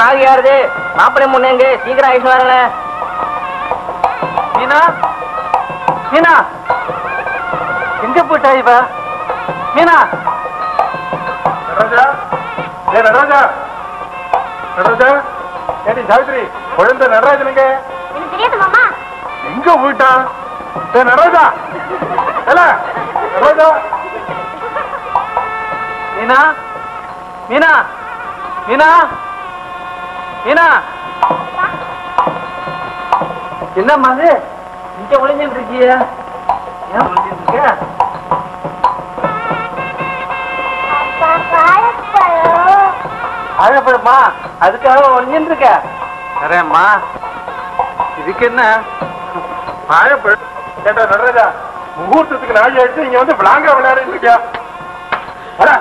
காவி யாருது மாப்பிள்ளை முன்னேங்க சீக்கிரம் ஆயிட்டு வரல மீனா மீனா எங்க போயிட்டா இவ மீனா நடராஜா ஏ நடராஜா நடராஜா ஏடி சாவித்ரி குழந்தை நடராஜனுங்க எனக்கு தெரியாது மாமா எங்க போயிட்டான் ஏ நடராஜா ஏல நடராஜா மீனா மீனா மீனா மீனா என்னம்மா அது இங்க ஒளிஞ்சிட்டு இருக்கிய ஏன் ஒளிஞ்சிட்டு இருக்க அழப்படுமா அதுக்காக ஒளிஞ்சிட்டு இருக்க அரேம்மா இதுக்கு என்ன மாயப்ப ஏண்டா நடராஜா முகூர்த்தத்துக்கு நாள் ஆயிடுச்சு இங்க வந்து விளாங்க விளையாடிட்டு இருக்கியா வாடா.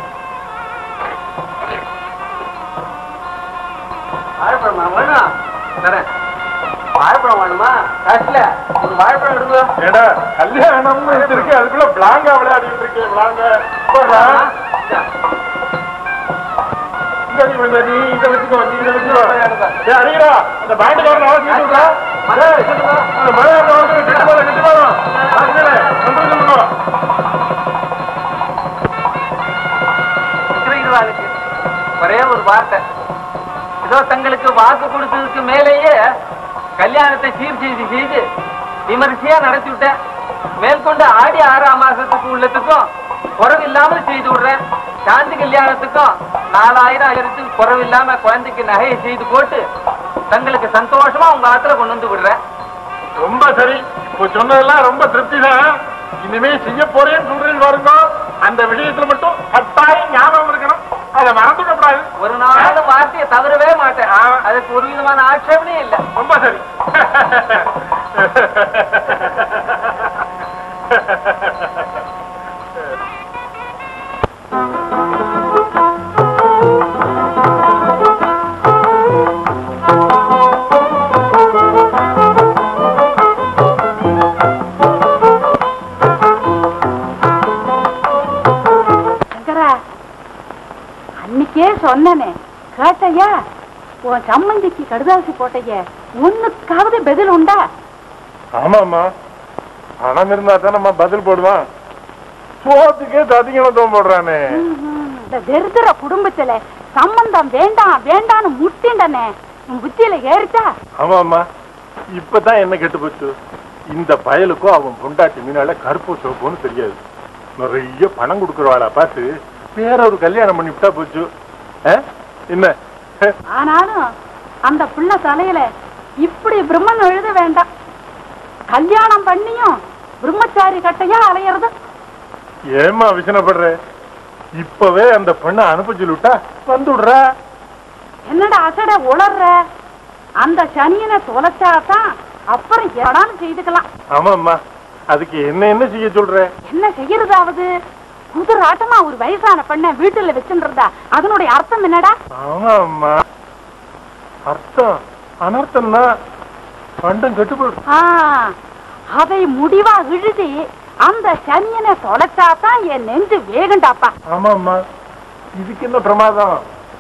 வாழைப்பழமா வேணும் தரேன் வாழைப்பழம் வேணுமா காசுல ஒரு வாழைப்பழம் எடுங்க ஏண்டா கல்யாணம்னு இருக்கு அதுக்குள்ள பிளாங்கா விளையாடிட்டு இருக்கேன் விளாங்க போடா. இங்க நீ வந்து நீ இதை வச்சுக்கோ நீ இதை வச்சுக்கோ ஏய், அடிக்கிறா இந்த பேண்டுக்காரன் அவசியம் சொல்றா ஏய், அந்த மலையாள வந்து கெட்டு போற கெட்டு போறோம் ஆசிரியரே, வந்து சொல்லுங்க இருக்கிறவங்களுக்கு ஒரே ஒரு வார்த்தை ஏதோ தங்களுக்கு வாக்கு கொடுத்ததுக்கு மேலேயே கல்யாணத்தை சீர் செய்து செய்து விமரிசையா நடத்தி விட்டேன் மேற்கொண்டு ஆடி ஆறாம் மாசத்துக்கு உள்ளத்துக்கும் குறவு இல்லாமல் செய்து விடுறேன் சாந்தி கல்யாணத்துக்கும் நாலாயிரம் ஆயிரத்துக்கு குறவு இல்லாம குழந்தைக்கு நகையை செய்து போட்டு தங்களுக்கு சந்தோஷமா உங்க ஆத்துல கொண்டு வந்து விடுறேன் ரொம்ப சரி இப்போ சொன்னதெல்லாம் ரொம்ப திருப்தி தான் இனிமே செய்ய போறேன்னு சொல்றீங்க பாருங்க அந்த விஷயத்துல மட்டும் கட்டாயம் ஞாபகம் இருக்கணும் அதை மறந்துடக்கூடாது ஒரு நாள் வார்த்தையை தவறவே மாட்டேன் அதுக்கு ஒரு விதமான ஆட்சேபனே இல்லை ரொம்ப சரி சங்கரா அன்னைக்கே சொன்னனே கேட்டையா உன் சம்மந்திக்கு கடுதாசி போட்டைய ஒண்ணுக்காவது பதில் உண்டா ஆமாம்மா பணம் இருந்தா தான் நம்ம பதில் போடுவான் சோத்துக்கே ததிங்கணம் போடுறானே இந்த வெறுதுற குடும்பத்துல சம்பந்தம் வேண்டாம் வேண்டான்னு முட்டிண்டனே உன் புத்தியில ஏறிச்சா ஆமாம்மா இப்பதான் என்ன கெட்டு போச்சு இந்த பயலுக்கும் அவன் பொண்டாட்டி மீனால கருப்பு சோப்புன்னு தெரியாது நிறைய பணம் கொடுக்குறவாளா பார்த்து வேற ஒரு கல்யாணம் பண்ணிவிட்டா போச்சு ஆ? என்ன ஆனாலும் அந்த புள்ள தலையில இப்படி பிரம்மன் எழுத வேண்டாம் கல்யாணம் பண்ணியும் பிரம்மச்சாரி கட்டையா அலையறது ஏமா விசனப்படுற இப்பவே அந்த பெண்ணை அனுப்ப சொல்லிவிட்டா வந்து விடுறா என்னடா அசட உளர்ற அந்த சனியனை தொலைச்சாதான் அப்புறம் எவனாலும் செய்துக்கலாம் ஆமாம்மா அதுக்கு என்ன என்ன செய்ய சொல்ற என்ன செய்யறதாவது குதிராட்டமா ஒரு வயசான பெண்ணை வீட்டுல வச்சுருந்தா அதனுடைய அர்த்தம் என்னடா ஆமாம்மா அர்த்தம் அனர்த்தம்னா பண்டம் கெட்டு போயிடும் ஆ, அதை முடிவா இழுதி அந்த சனியனை தொலைச்சாதான் என் நெஞ்சு வேகண்டாப்பா ஆமாம்மா இதுக்கு என்ன பிரமாதம்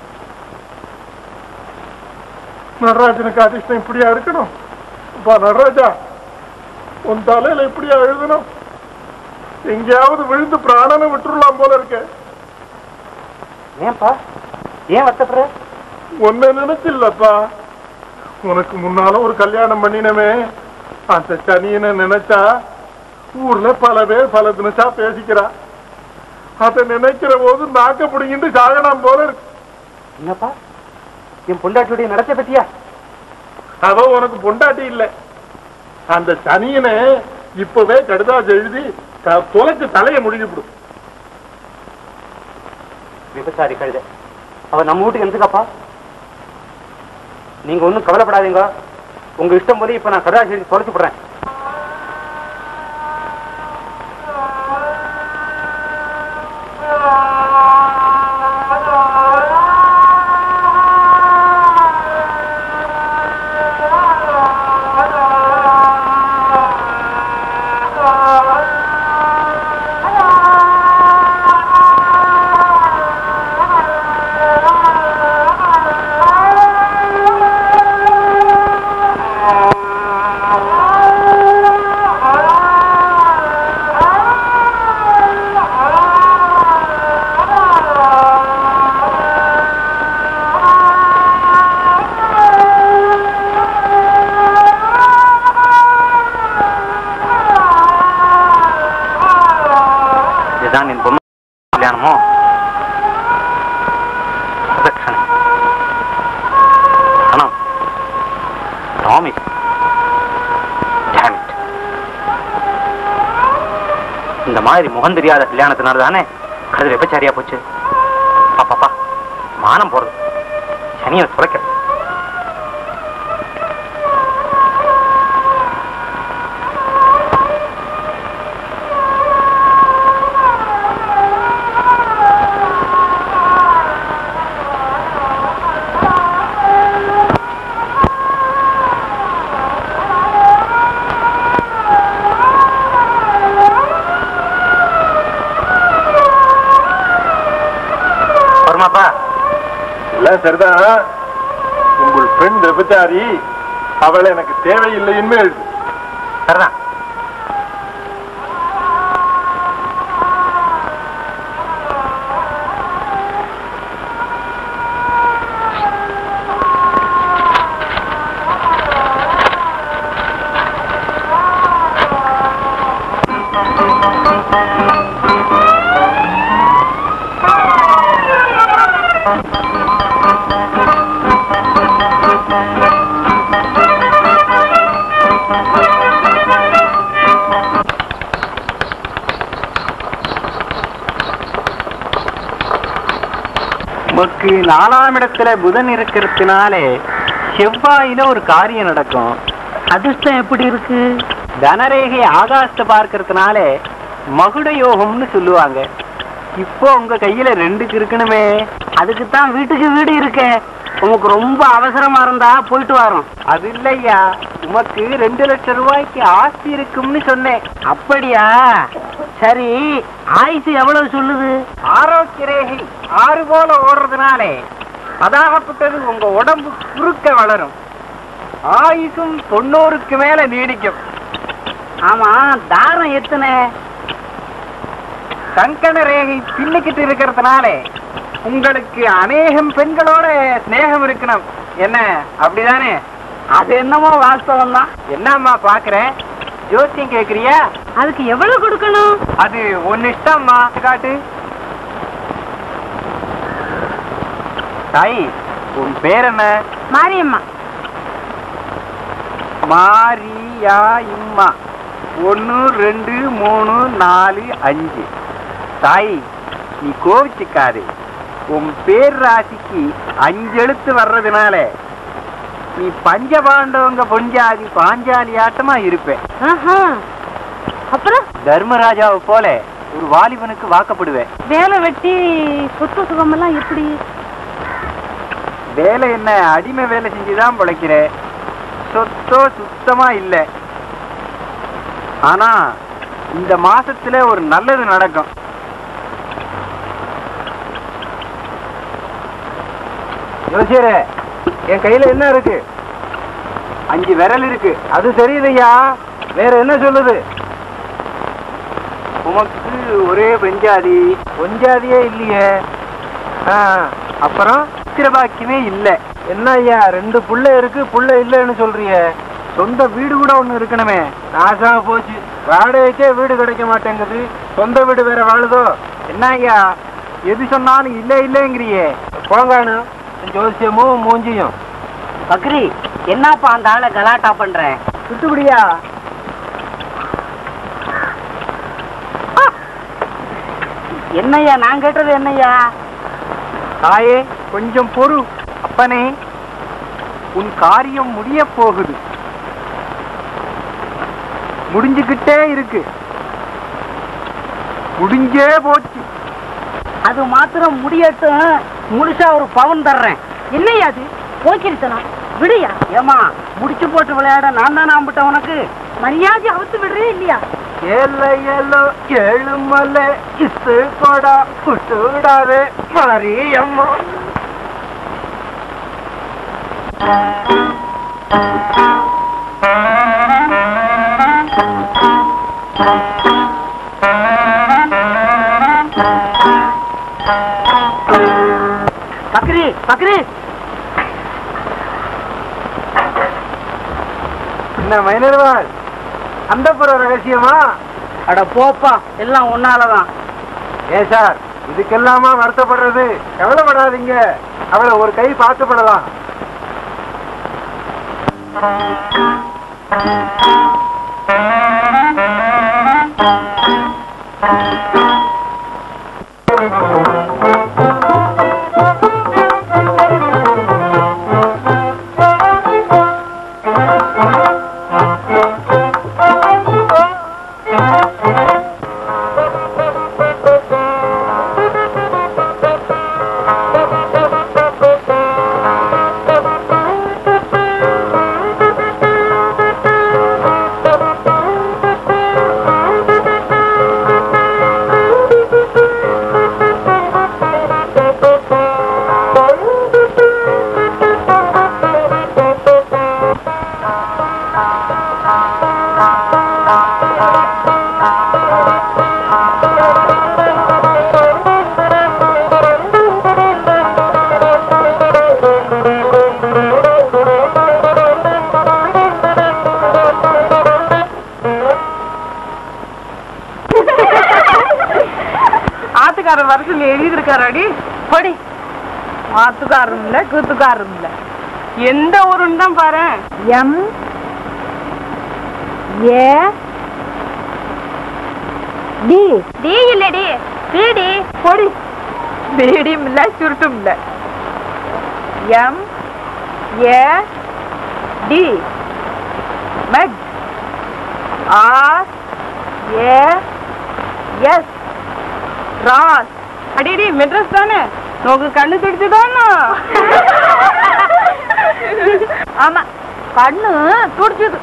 நடராஜனுக்கு அதிர்ஷ்டம் இப்படியா இருக்கணும் அப்பா நடராஜா உன் தலையில இப்படியா எழுதணும் எங்கேயாவது விழுந்து பிராணனை விட்டுறலாம் போல இருக்க ஏன்பா ஏன் வருத்தப்படுற ஒன்ன நினைச்சில்லப்பா உனக்கு முன்னால ஒரு கல்யாணம் பண்ணினமே அந்த சனியனை நினைச்சா ஊர்ல பல பேர் பல தினசா பேசிக்கிறா அதை நினைக்கிற போது நாக்க பிடிங்கிட்டு சாகலாம் போல இருக்கு என்னப்பா என் பொண்டாட்டியுடைய நடத்தை பத்தியா அவ உனக்கு பொண்டாட்டி இல்ல அந்த சனியனை இப்பவே கடுதாசி எழுதி த- தொலைச்சு தலையை முடிஞ்சுவிடும் விபச்சாரி கழுத அவ நம்ம வீட்டுக்கு எதுக்காப்பா நீங்க ஒன்றும் கவலைப்படாதீங்க உங்க இஷ்டம் போது இப்ப நான் கடாசி தொலைச்சு போடுறேன் ஆ இதுதான் என் பொம்மை கல்யாணமோ பிரதட்சணை பணம் டாமி Damn it. இந்த மாதிரி முகம் தெரியாத கல்யாணத்தினால தானே கழுது வெப்பச்சாரியா போச்சு பாப்பாப்பா மானம் போறது சனியை துளைக்க வருமாப்பா எல்லாம் சரிதான் உங்கள் பெண் விபச்சாரி அவள் எனக்கு தேவையில்லை என்பேள் சரிதான் உமக்கு நாலாம் இடத்துல புதன் இருக்கிறதுனாலே செவ்வாயில ஒரு காரியம் நடக்கும் அதிர்ஷ்டம் எப்படி இருக்கு தனரேகை ஆகாசத்தை பார்க்கறதுனால மகுட யோகம்னு சொல்லுவாங்க இப்போ உங்க கையில ரெண்டுக்கு இருக்கணுமே அதுக்கு தான் வீட்டுக்கு வீடு இருக்கே உமக்கு ரொம்ப அவசரமா இருந்தா போயிட்டு வரோம் அது இல்லையா உமக்கு ரெண்டு லட்சம் ரூபாய்க்கு ஆஸ்தி இருக்கும்னு சொன்னேன் அப்படியா சரி ஆயுசு எவ்வளவு சொல்லுது ஆரோக்கிய ரேகை ஆறு போல ஓடுறதுனாலே அதாகப்பட்டது உங்க உடம்பு குறுக்க வளரும் ஆயுசும் தொண்ணூறுக்கு மேல நீடிக்கும் ஆமா தாரம் எத்தனை கங்கண ரேகை பின்னிக்கிட்டு இருக்கிறதுனாலே உங்களுக்கு அநேகம் பெண்களோட சிநேகம் இருக்கணும் என்ன அப்படிதானே அது என்னமோ வாஸ்தவம் தான் என்னம்மா பாக்குற ஜோசியம் கேக்குறியா அதுக்கு எவ்வளவு கொடுக்கணும் அது ஒன்னு இஷ்டம்மா காட்டு தாய் உன் பேர் என்ன மாரியம்மா மாரியா இம்மா ஒன்னு ரெண்டு மூணு நாலு அஞ்சு தாய் நீ கோவிச்சுக்காதே உன் பேர் ராசிக்கு அஞ்சு எழுத்து வர்றதுனால நீ பஞ்சபாண்டவங்க பொஞ்சாதி பாஞ்சாலி ஆட்டமா இருப்பேன் ஆஹா. அப்புறம் தர்மராஜாவை போல ஒரு வாலிபனுக்கு வாக்கப்படுவேன் வேலை வெட்டி சொத்து சுகமெல்லாம் எப்படி வேலை என்ன அடிமை வேலை செஞ்சுதான் பிழைக்கிற சொத்தோ சுத்தமா இல்ல ஆனா இந்த மாசத்துல ஒரு நல்லது நடக்கும் ஜோசியரே என் கையில என்ன இருக்கு அஞ்சு விரல் இருக்கு அது தெரியுதையா வேற என்ன சொல்லுது உமக்கு ஒரே பெஞ்சாதி பொஞ்சாதியே இல்லையே ஆ, அப்புறம் சித்திரபாக்கியமே இல்ல என்ன ஐயா ரெண்டு புள்ள இருக்கு புள்ள இல்லைன்னு சொல்றிய சொந்த வீடு கூட ஒண்ணு இருக்கணுமே நாசமா போச்சு வாடகைக்கே வீடு கிடைக்க மாட்டேங்குது சொந்த வீடு வேற வாழுதோ என்ன ஐயா எது சொன்னாலும் இல்ல இல்லைங்கிறியே போங்கானு ஜோசியமும் மூஞ்சியும் பக்ரி என்னப்பா அந்த ஆளை கலாட்டா பண்ற சுட்டுபடியா என்னய்யா நான் கேட்டது என்னய்யா தாயே கொஞ்சம் பொறு அப்பனே உன் காரியம் முடிய போகுது முடிஞ்சுக்கிட்டே இருக்கு முடிஞ்சே போச்சு அது மாத்திரம் முடியட்டும் முழுசா ஒரு பவன் தர்றேன் என்னையா அது போக்கிருத்தனம் விடுயா ஏமா முடிச்சு போட்டு விளையாட நான் தானே ஆம்பிட்டேன் உனக்கு மரியாதை அவுத்து விடுறே இல்லையா ஏல ஏலோ ஏழுமல இசு கொடா குட்டுடாரு மாரியம்மா பக்ரி பக்ரி என்ன மைனர்வாள் அந்த புற ரகசியமா அட போப்பா எல்லாம் உன்னாலதான் ஏன் சார் இதுக்கெல்லாமா வருத்தப்படுறது கவலைப்படாதீங்க அவளை ஒரு கை பார்த்துப்படலாம் ஆத்துக்காரர் வரத்துல எழுதியிருக்காராடி படி ஆத்துக்காரரும் இல்ல கூத்துக்காரரும் இல்ல எந்த ஊருன்னு தான் பாரு எம் ஏ டி டி இல்லடி பிடி பொடி பீடியும் இல்ல சுருட்டும் இல்ல M A D mad R A S ராஸ் அடிடி மெட்ரஸ் தானே நோக்கு கண்ணு துடிச்சுதானோ ஆமா கண்ணு துடிச்சுது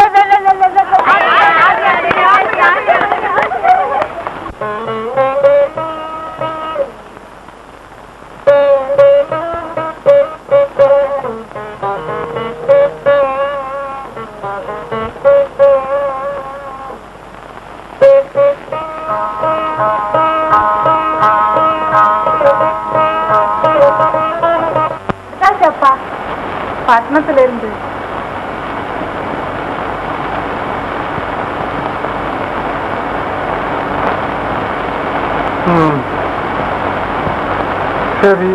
அப்பா பட்டணத்துல இருந்து ம். சரி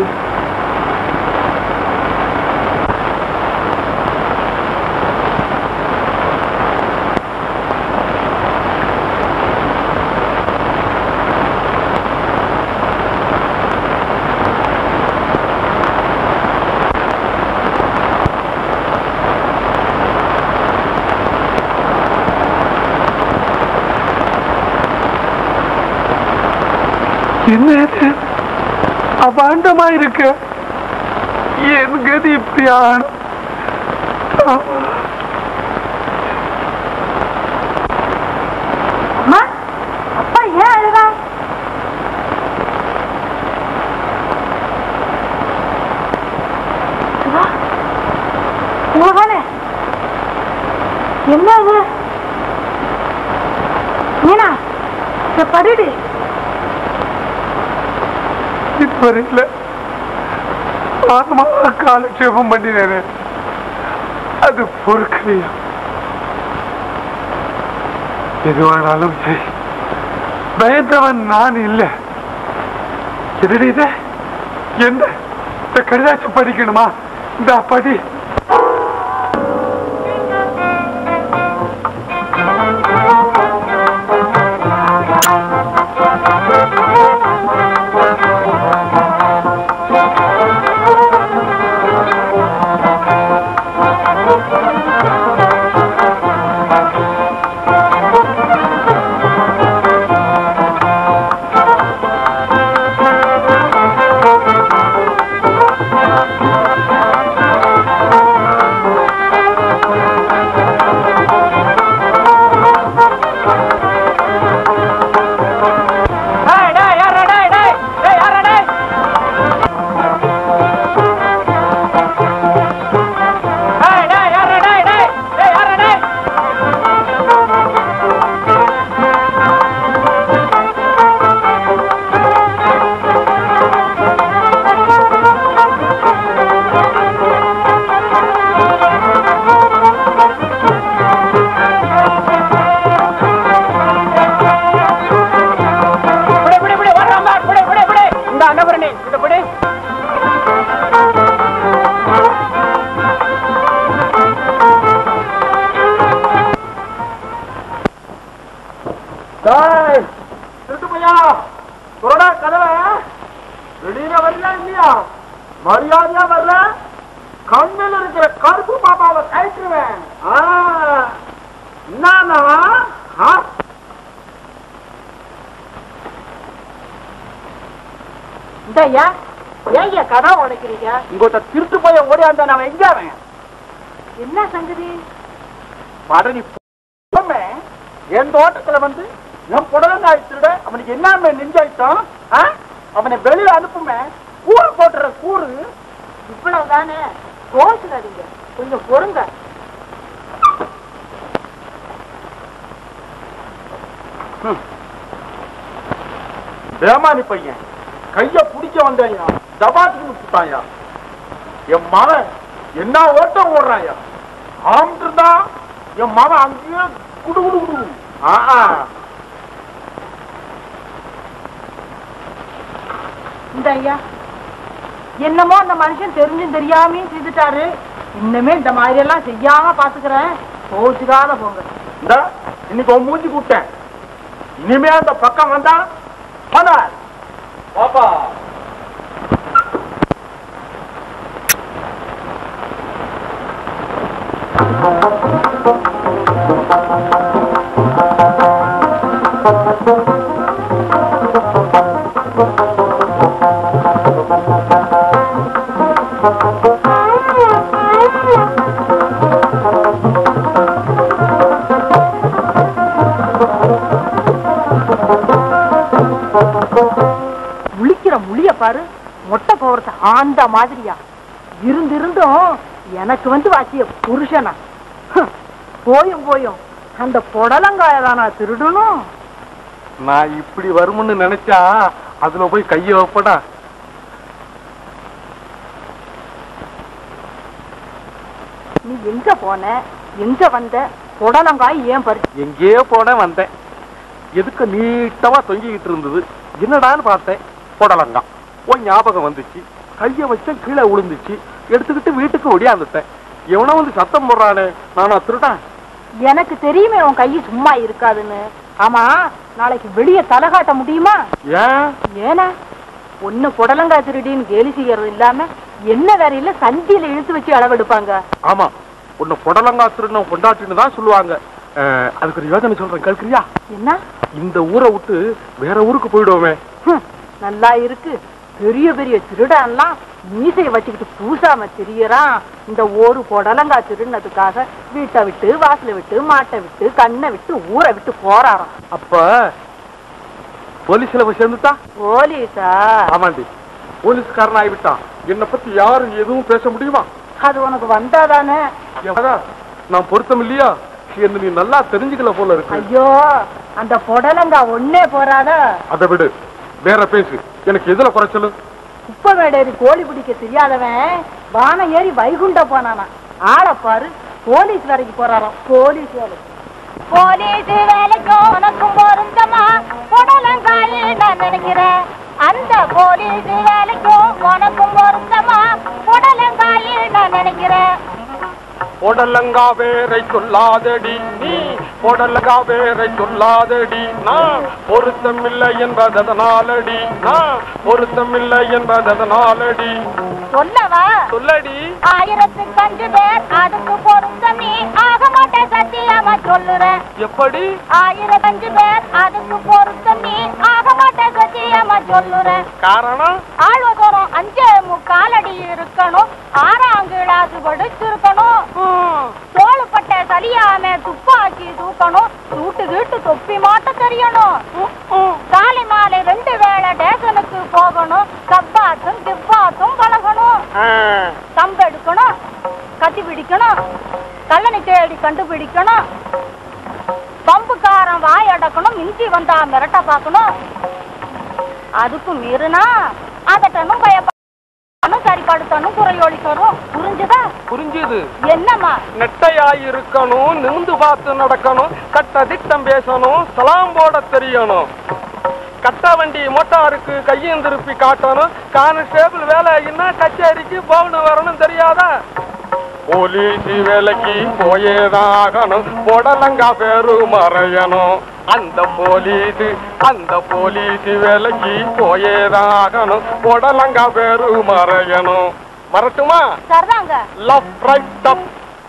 என்ன இது அபாண்டமா இருக்கு என் கதி இப்படியான அம்மா அப்பா ஏன் அழுறா சிவா, சிவகானே, என்ன இது மீனா இத படிடி இதுவரையில ஆத்மா காலட்சேபம் பண்ணினேனே அது பொறுக்கலையா எதுவானாலும் சரி பயந்தவன் நான் இல்லை என்னடி இது என்ன இந்த கடிதாச்சு படிக்கணுமா இந்த படி திறடா கதவை வெளியில வரல இல்லையா மரியாதையா வரல கண்ணில் இருக்கிற கருப்பு பாப்பாவை கழிச்சுவேன் என்னன்னா ஆ? இந்த ஐயா ஏன் ஐயா கதை உடைக்கிறீங்க இங்கோட்ட திருட்டு போய் ஓடியாந்த நான் எங்க அவன் என்ன சங்கதி படனி பொம்மை என் தோட்டத்துல வந்து என் புடலங்காய் திருட அவனுக்கு என்ன நெஞ்சாயிட்டான் ஆ? அவனை வெளியில அனுப்புமே கூறு போட்டுற கூறு இவ்வளவுதானே கோச்சுக்காதீங்க கொஞ்சம் பொறுங்க ஏமானி பையன் கைய புடிக்க வந்தாயா தபாத்துக்கு முச்சுட்டாயா என் மகன் என்ன ஓட்டம் ஓடுறாயா ஆம்ட்டு இருந்தா என் மகன் அங்கேயே குடு குடு குடு ஆ இந்த ஐயா என்னமோ அந்த மனுஷன் தெரிஞ்சும் தெரியாமையும் செய்துட்டாரு இன்னுமே இந்த மாதிரி எல்லாம் செய்யாம பாத்துக்கிறேன் கோச்சுக்காத போங்க இந்த இன்னைக்கு உன் மூஞ்சி கூட்டேன் இனிமே அந்த பக்கம் வந்தா போனார் பாப்பா முழிக்கிற முழிய பாரு மொட்டை போறது ஆந்த மாதிரியா இருந்திருந்தும் எனக்கு வந்து வாசிய புருஷனா ஹம், போயும் போயும் அந்த புடலங்காய தானா திருடணும் நான் இப்படி வரும்னு நினைச்சா அதுல போய் கைய வைப்படா நீ எங்க போன எங்க வந்த புடலங்காய் ஏன் பறி எங்கேயோ போன வந்தேன் எதுக்கு நீட்டமா தொங்கிக்கிட்டு இருந்தது என்னடான்னு பார்த்தேன் புடலங்கா உன் ஞாபகம் வந்துச்சு கைய வச்ச கீழே விழுந்துச்சு எடுத்துக்கிட்டு வீட்டுக்கு ஒடியாந்துட்டேன் எவனோ வந்து சத்தம் போடுறானே நானா திருடன் எனக்கு தெரியுமே உன் கை சும்மா இருக்காதுன்னு ஆமா நாளைக்கு வெளிய தலை காட்ட முடியுமா ஏன் ஏனா ஒண்ணு புடலங்காய் திருடின்னு கேலி செய்யறது இல்லாம என்ன வேறையில சந்தியில இழுத்து வச்சு அளவெடுப்பாங்க ஆமா உன்னை புடலங்கா திருடன் கொண்டாட்டின்னு தான் சொல்லுவாங்க அஹ், அதுக்கு ஒரு யோசனை சொல்றேன் கேட்குறியா என்ன இந்த ஊரை விட்டு வேற ஊருக்கு போயிடுவோமே ஹம், நல்லா இருக்கு பெரிய பெரிய திருடன்லாம் மீசைய வச்சுக்கிட்டு பூசாம திரியறான் இந்த ஒரு புடலங்காய் திருடினதுக்காக வீட்டை விட்டு வாசலை விட்டு மாட்டை விட்டு கண்ணை விட்டு ஊரை விட்டு போறாராம் அப்ப போலீஸ்ல போய் சேர்ந்துட்டா போலீஸா ஆமாண்டி போலீஸ்காரன் ஆகிவிட்டான் என்னை பத்தி யாரும் எதுவும் பேச முடியுமா அது உனக்கு வந்தாதானே எவரா? நான் பொருத்தம் இல்லையா என்ன நீ நல்லா தெரிஞ்சுக்கல போல இருக்கு ஐயோ அந்த புடலங்காய் ஒன்னே போறாதா அதை விடு வேற பேசு எனக்கு எதுல குறைச்சலு குப்பை மேடேறி கோழி பிடிக்க தெரியாதவன் வானம் ஏறி வைகுண்டம் போனானா ஆளை பாரு போலீஸ் வேலைக்கு போறாராம் போலீஸ் வேலைக்கு போலீஸ் வேலைக்கும் உனக்கும் பொருந்தமா புடலங்காய் நான் நினைக்கிறேன் அந்த போலீஸ் வேலைக்கும் உனக்கும் பொருந்தமா புடலங்காய் நான் நினைக்கிறேன் பொடலங்கா வேரை சொல்லாதடி நீ பொடலங்கா வேரை சொல்லாதடி நான் பொருத்தமில்லை என்பதனாலடி நான் பொருத்தமில்லை என்பதனாலடி சொல்லவா சொல்லடி ஆயிரத்துக்கு அஞ்சு பேர் அதுக்கு பொருத்தம் நீ ஆக மாட்டேன் சத்தியமா சொல்லுறேன் எப்படி ஆயிரத்து அஞ்சு பேர் அதுக்கு பொருத்தம் நீ ஆக மாட்டேன் சத்தியமா சொல்லுறேன் காரணம் ஆழ்வதோறும் அஞ்சே முக்கால் அடி இருக்கணும் ஆறாம் கிளாஸ் படிச்சிருக்கணும் தோளுப்பட்ட சலியாம துப்பாக்கி தூக்கணும் சூட்டு கீட்டு தொப்பி மாட்ட தெரியணும் காலை மாலை ரெண்டு வேளை டேஷனுக்கு போகணும் கப்பாத்தும் கிப்பாத்தும் பழகணும் கம்பெடுக்கணும் கத்தி பிடிக்கணும் கல்லணை தேடி கண்டுபிடிக்கணும் பம்புக்காரன் வாய் அடக்கணும் மிஞ்சி வந்தா மிரட்ட பார்க்கணும் அதுக்கும் மீறினா அதட்டனும் பயப்படணும் சரிப்படுத்தணும் குறையொழிக்கணும் புரிஞ்சுதா புரிஞ்சுது என்னம்மா நெட்டையாயிருக்கணும் நிமிந்து பார்த்து நடக்கணும் கட்ட திட்டம் பேசணும் சலாம் போட தெரியணும் கட்ட வண்டி மோட்டாருக்கு கையும் திருப்பி காட்டணும் கான்ஸ்டேபிள் வேலை என்ன கச்சேரிக்கு போகணும் வரணும் தெரியாதா போலீஸ் வேலைக்கு போயேதாகணும் பொடலங்கா பேரு மறையணும் அந்த போலீஸ் அந்த போலீஸ் வேலைக்கு போயேதாகணும் பொடலங்கா பேரு மறையணும் மறட்டுமா சரிதாங்க left right stop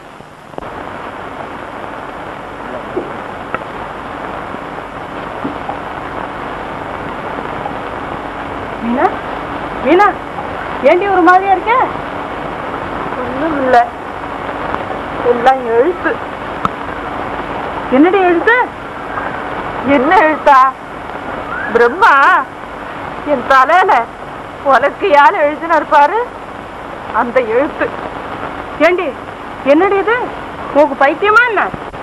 Meena Meena ஏண்டி ஒரு மாதிரியா இருக்க ஒண்ணும் இல்ல எல்லாம் எழுத்து என்னடி எழுத்து என்ன எழுத்தா பிரம்மா என் தலையில உலக்கையால் எழுதினார் பாரு அந்த எழுத்து ஏண்டி என்னடி இது உனக்கு பைத்தியமா என்ன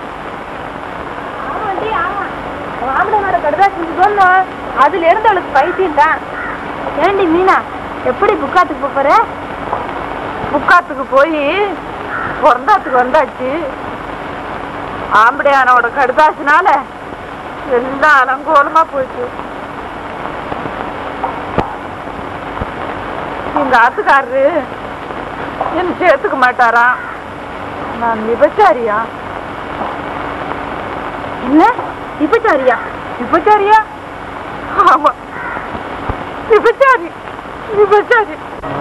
ராமனோட கடுதாசி சொன்னோம் அதுல இருந்து அவளுக்கு பைத்தியம் தான் ஏண்டி மீனா எப்படி புக்காத்துக்கு போற முக்காத்துக்கு போய் பிறந்தாத்துக்கு வந்தாச்சு ஆம்படையானோட கடுதாசினால எல்லாம் அலங்கோலமா போயிடுச்சு எங்க ஆத்துக்காரரு என்ன சேர்த்துக்க மாட்டாராம் நான் விபச்சாரியா என்ன விபச்சாரியா விபச்சாரியா ஆமா விபச்சாரி விபச்சாரி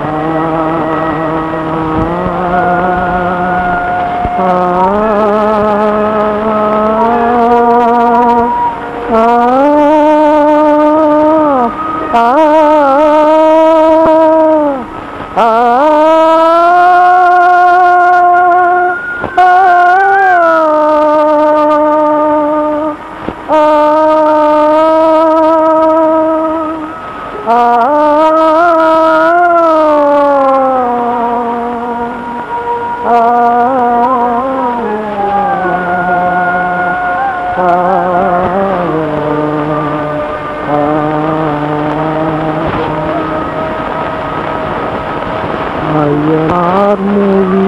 அய்யனார் மொழி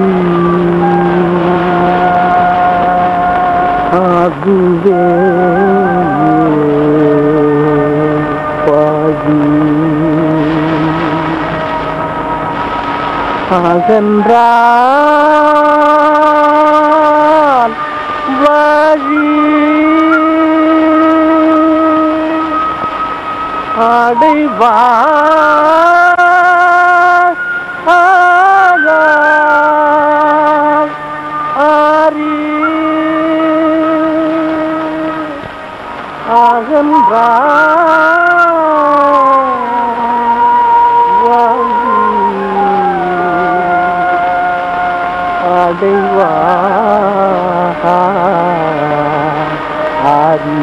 ஆகுவே பாதி அகன்றால் வழி அடைவார் ஆகார் ஆரி அடைவார் ஆரி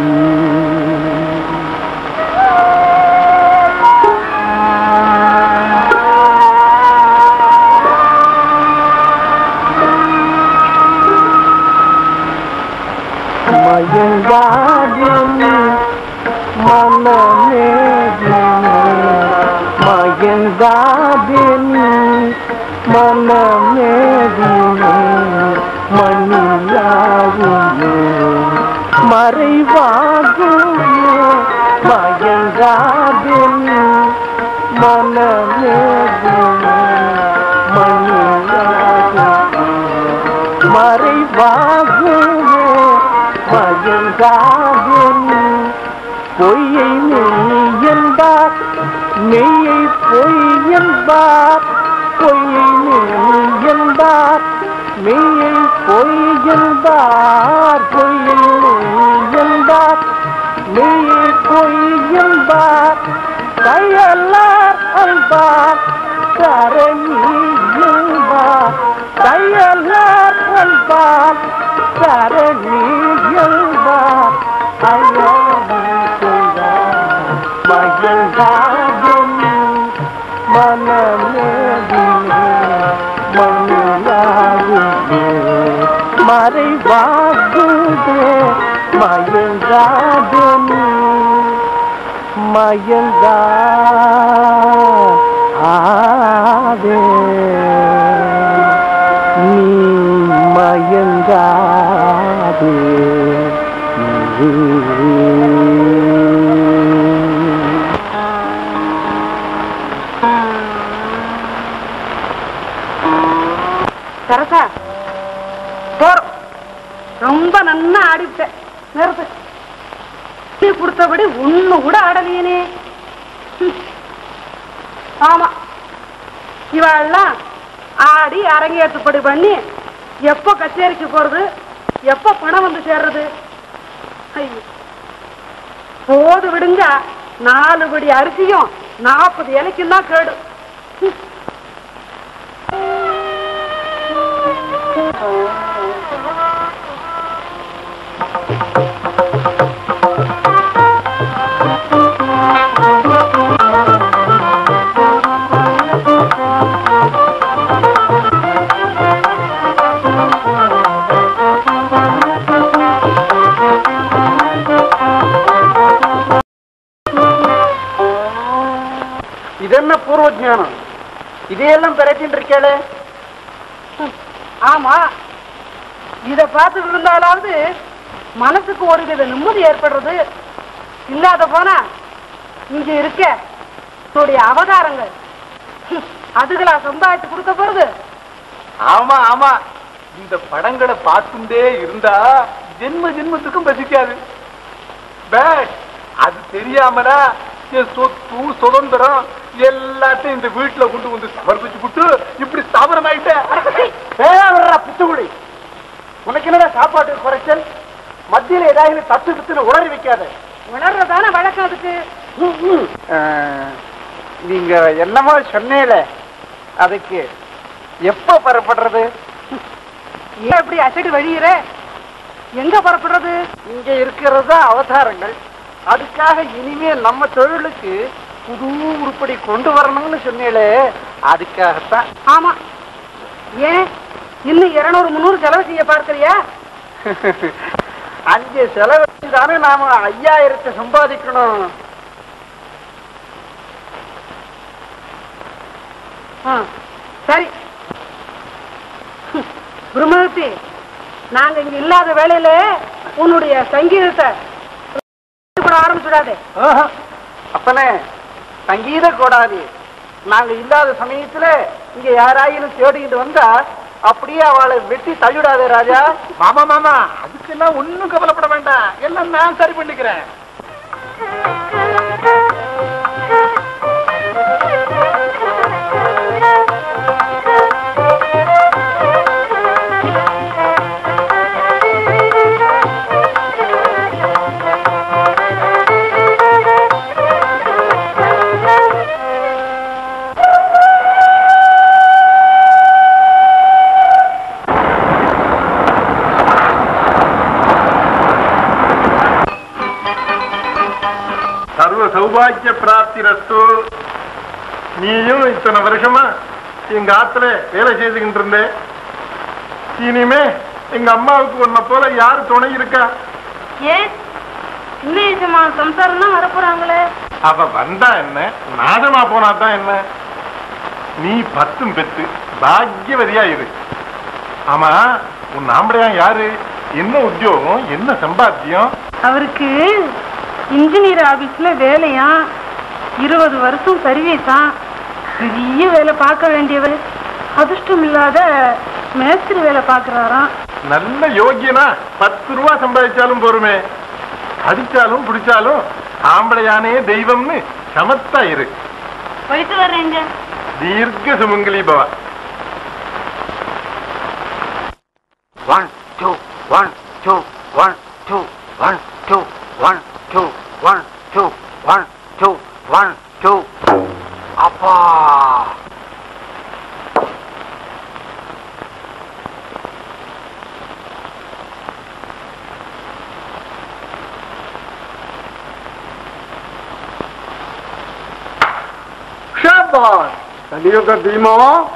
மயங்காதினி மனமேதினி மயங்காதினி மனமேதினி மணியாகுமே மறைவாகுமே மயங்காதினி மனமேதினி மணியாகுமே மறைவாகுமே மயங்காகும் பொய்யை மெய் என்பார் மெய்யை பொய் என்பார் பொய்யை மெய் என்பார் மெய்யை பொய் என்பார் பொய்யை மெய் என்பார் மெய்யை பொய் என்பார் கையல்லார் அல்பார் தரணி என்பார் கையல்லார் அல்பார் தரணி என்பார் அயலி செய்தார் மகிழ்ந்தாகும் மனமேதினே மணியாகுமே மறைவாகுதே மயங்காகும் மயங்கா ஆதே நீ மயங்காதே சரசா கொடுத்தபடி ஒண்ணு கூட ஆடலையனே ஹம். ஆமா இவாள்லாம் ஆடி அரங்கேற்றுப்படி பண்ணி எப்போ கச்சேரிக்கு போறது எப்போ பணம் வந்து சேர்றது ஐயோ போது விடுங்க நாலு படி அரிசியும் நாற்பது இலைக்கும் தான் கேடு ஹம். இது என்ன பூர்வ ஜானம் இதையெல்லாம் பிரட்டின்னு இருக்கேளே ஆமா இத பார்த்துட்டு இருந்தாலாவது மனசுக்கு ஒரு வித நிம்மதி ஏற்படுறது இல்லாத போனா இங்க இருக்க உன்னுடைய அவதாரங்கள் ஹம், அதுகளா சம்பாதிச்சு கொடுக்க போறது ஆமா ஆமா இந்த படங்களை பார்த்துட்டே இருந்தா ஜென்ம ஜென்மத்துக்கும் பசிக்காது பேட் அது தெரியாமலா என் சொத்து சுதந்திரம் எல்லாத்தையும் இந்த வீட்டுல கொண்டு வந்து சமர்ப்பிச்சு விட்டு இப்படி ஸ்தாபனம் ஆயிட்டேன் புத்துக்குடி உனக்கு என்னடா சாப்பாட்டு குறைச்சல் மத்தியில ஏதாவது தத்து வித்துன்னு உளறி வைக்காத உணர்றதான வழக்கம் அதுக்கு நீங்க என்னமோ சொன்னீல அதுக்கு எப்ப பெறப்படுறது ஏன் இப்படி அசடி வழியிற எங்க புறப்படுறது இங்க இருக்கிறது அவதாரங்கள் அதுக்காக இனிமே நம்ம தொழிலுக்கு புது உருப்படி கொண்டு வரணும்னு சொன்னீங்களே அதுக்காகத்தான் ஆமா ஏன் இன்னும் இருநூறு முந்நூறு செலவு செய்ய பார்க்கறியா அஞ்சு செலவழிச்சு தானே நாம ஐயாயிரத்தை சம்பாதிக்கணும் ஆ, சரி பிரம்மத்தி நாங்க இங்க இல்லாத வேலையில உன்னுடைய சங்கீதத்தை கூட ஆரம்பிச்சுடாதே ஆஹா. அப்பனே சங்கீத கோடாதி நாங்க இல்லாத சமயத்துல இங்க யாராயிலும் தேடிக்கிட்டு வந்தா அப்படியே அவளை வெட்டி தள்ளிடாதே ராஜா மாமா மாமா அதுக்கெல்லாம் ஒண்ணும் கவலைப்பட வேண்டாம் எல்லாம் நான் சரி பண்ணிக்கிறேன் சர்வ சௌபாகிய பிராப்தி ரஸ்து நீயும் இத்தனை வருஷமா எங்க ஆத்துல வேலை செய்துகிட்டு இருந்தே இனிமே எங்க அம்மாவுக்கு உன்னை போல யாரு துணை இருக்கா ஏன் இன்னும் சம்சாரம் தான் வரப்போறாங்களே அவ வந்தா என்ன நாசமா போனா தான் என்ன நீ பத்தும் பெத்து பாக்கியவதியா இரு ஆமா உன் ஆம்படையா யாரு என்ன உத்தியோகம் என்ன சம்பாத்தியம் அவருக்கு இன்ஜினியர் ஆபீஸ்ல வேலையா இருபது வருஷம் சர்வீஸா பெரிய வேலை பார்க்க வேண்டியவர் அதிர்ஷ்டம் இல்லாத மேஸ்திரி வேலை பார்க்கறாராம் நல்ல யோகியனா பத்து ரூபா சம்பாதிச்சாலும் போருமே அடிச்சாலும் பிடிச்சாலும் ஆம்பளையானே தெய்வம்னு சமத்தா இரு போயிட்டு வர்றேங்க தீர்க்க சுமங்கலி பவா one two one two one two one two one two one two one two one two அப்பா ஷாபாஸ் கலியுக பீமா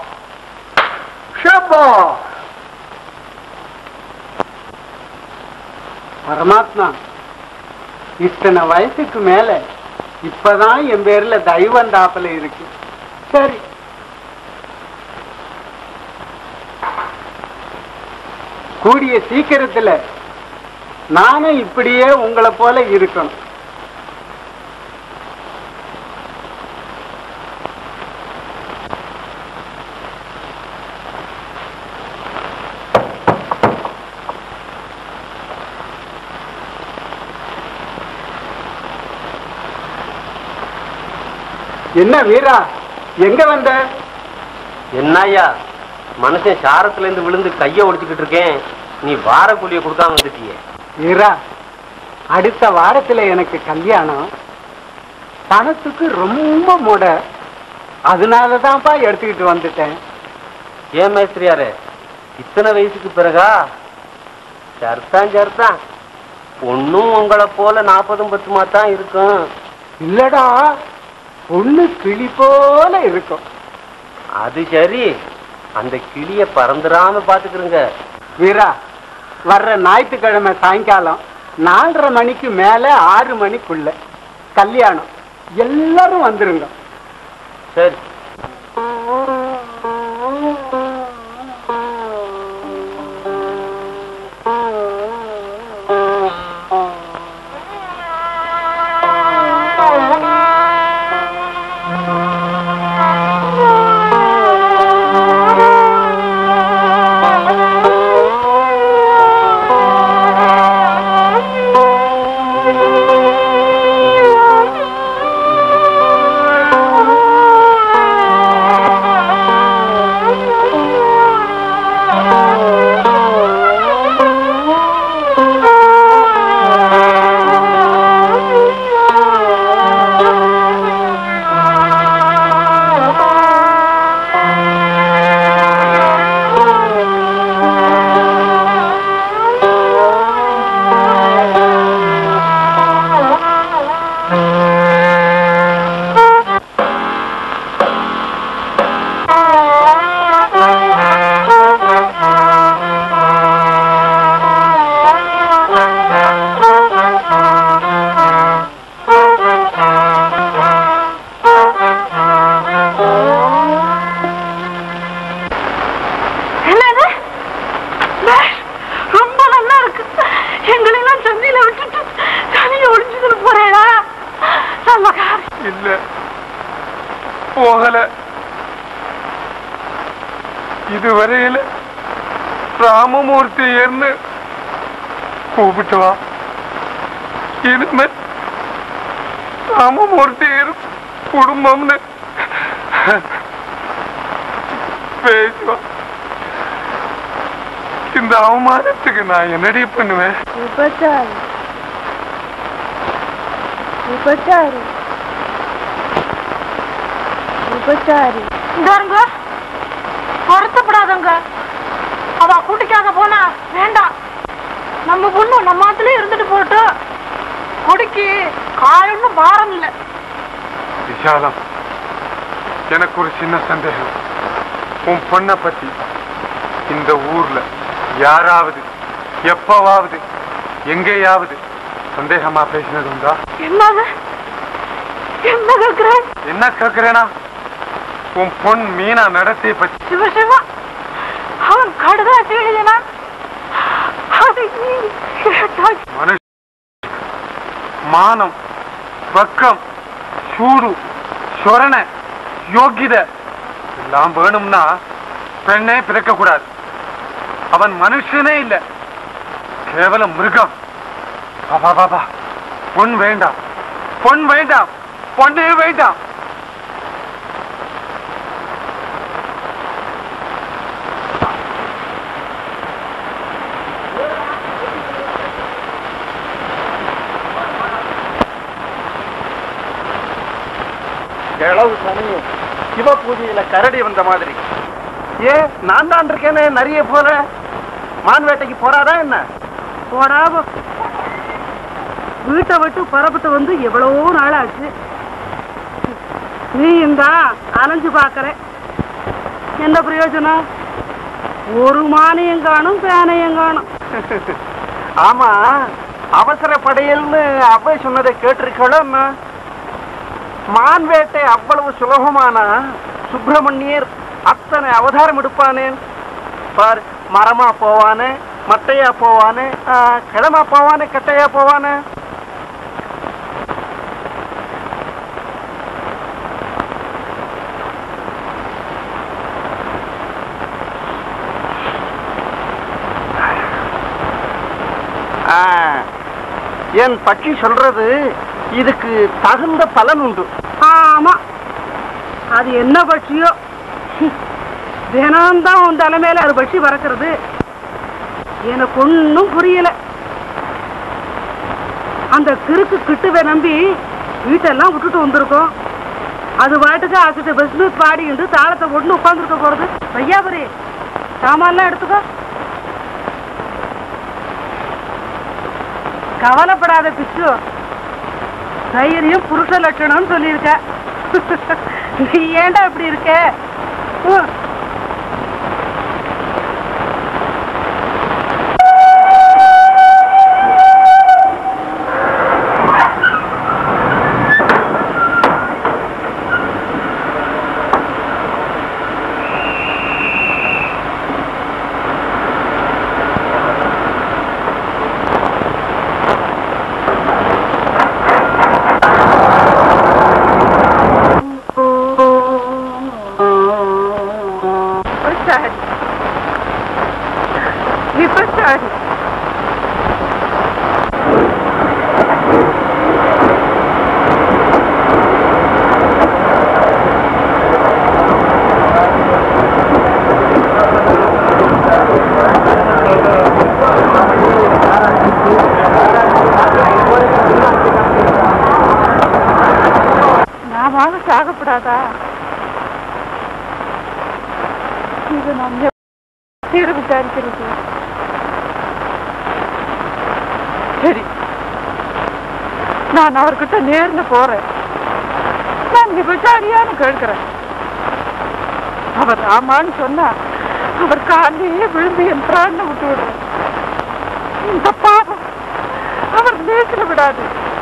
ஷாபாஸ் பரமாத்மா இத்தனை வயசுக்கு மேல இப்பதான் என் பேர்ல தெய்வம் தாப்பல இருக்கு சரி கூடிய சீக்கிரத்துல நானும் இப்படியே உங்களை போல இருக்கணும் என்ன வீரா எங்க வந்த என்னய்யா மனுஷன் சாரத்துல இருந்து விழுந்து கைய ஒடிச்சுக்கிட்டு இருக்கேன் நீ வார கூலிய கொடுக்காம வந்துட்டியே வீரா அடுத்த வாரத்துல எனக்கு கல்யாணம் பணத்துக்கு ரொம்ப முட அதனாலதான்ப்பா எடுத்துக்கிட்டு வந்துட்டேன் ஏன் மேஸ்திரியாரே இத்தனை வயசுக்கு பிறகா சர்தான் சர்தான் பொண்ணும் உங்களை போல நாற்பதும் பத்துமா தான் இருக்கும் இல்லடா பொண்ணு கிளி போல இருக்கும் அது சரி அந்த கிளிய பறந்துடாம பாத்துக்கிறங்க வீரா வர்ற ஞாயிற்றுக்கிழமை சாயங்காலம் நாலரை மணிக்கு மேல ஆறு மணிக்குள்ள கல்யாணம் எல்லாரும் வந்துருங்க சரி என்னது பேஷ், ரொம்ப நல்லா இருக்கு எங்களெல்லாம் தண்ணியில விட்டுட்டு தனியை ஒழிஞ்சுக்கிட்டு போறேடா நல்ல காரியம் இல்ல போகல இதுவரையில ராமமூர்த்தியர்னு கூப்பிட்டு வா இனிமே ராமமூர்த்தியர் குடும்பம்னு பேசுவா இந்த அவமானத்துக்கு நான் என்னடி பண்ணுவேன் விபச்சாரி விபச்சாரி விபச்சாரி இந்தாருங்க வருத்தப்படாதங்க அவ கூட்டிக்காக போனா வேண்டாம் நம்ம பொண்ணு நம்ம ஆத்துல இருந்துட்டு போட்டோம் கொடிக்கு காயொன்னும் பாரம் இல்லை விஷாலம் எனக்கு ஒரு சின்ன சந்தேகம் உன் பொண்ணை பத்தி இந்த ஊர்ல யாராவது எப்பவாவது எங்கேயாவது சந்தேகமா பேசினது உண்டா என்னது என்ன கேக்குறேன் என்ன கேக்குறேனா உன் பொன் மீனா நடத்தை பத்தி சிவ சிவா அவன் கடுதாசி எழுதினா அதை நீ கேட்டாய் மனுஷ மானம் பக்கம் சூடு சொரண யோகித எல்லாம் வேணும்னா பெண்ணே பிறக்க கூடாது அவன் மனுஷனே இல்ல கேவலம் மிருகம் பாபா பாபா பொன் வேண்டாம் பொன் வேண்டாம் பொண்ணே வேண்டாம் கிழவு சனி சிவ பூஜையில கரடி வந்த மாதிரி ஏன் நான் தான் இருக்கேனே நிறைய போல மான் வேட்டைக்கு போறாரா என்ன போடாம வீட்டை விட்டு புறப்பட்டு வந்து எவ்வளவோ நாள் ஆச்சு நீ இந்த அலைஞ்சு பாக்குற என்ன பிரயோஜனம் ஒரு மானியம் காணும் பேனையும் காணும் ஆமா அவசர படையல்னு அவ்வை சொன்னதை கேட்டிருக்கணும் மான் வேட்டை அவ்வளவு சுலபமானா சுப்பிரமணியர் அத்தனை அவதாரம் எடுப்பானேன் பார் மரமா போவானே மட்டையா போவானே ஆ, கிழமா போவானே கட்டையா போவானே ஆ, என் பட்சி சொல்றது இதுக்கு தகுந்த பலன் உண்டு ஆமா அது என்ன பட்சியோ தினம்தான் உன் தலைமையில அது பட்சி பறக்கிறது எனக்கு ஒன்னும் புரியல அந்த கிறுக்கு கிட்டுவை நம்பி வீட்டெல்லாம் விட்டுட்டு வந்திருக்கோம் அது பாட்டுக்கு அசிட்ட பிசினஸ் பாடிக்கிட்டு தாளத்தை போட்டு உட்காந்துருக்க போறது பையாபுரி சாமான்லாம் எடுத்துக்கோ கவலைப்படாத பிச்சு தைரியம் புருஷ லட்சணம்னு சொல்லியிருக்க நீ ஏன்டா இப்படி இருக்க ஹம். First ahead. நீ first ahead. நான் வாங்க சாகப்படாதா இது நம்ம தீர விசாரிக்கிறது சரி நான் அவர்கிட்ட நேர்ல போறேன் நான் விபச்சாரியான்னு கேட்கிறேன் அவர் ஆமான்னு சொன்னா அவர் காலையே விழுந்து என் பிராண விட்டு விடுறேன் இந்த பாவம் அவர் நேசில விடாது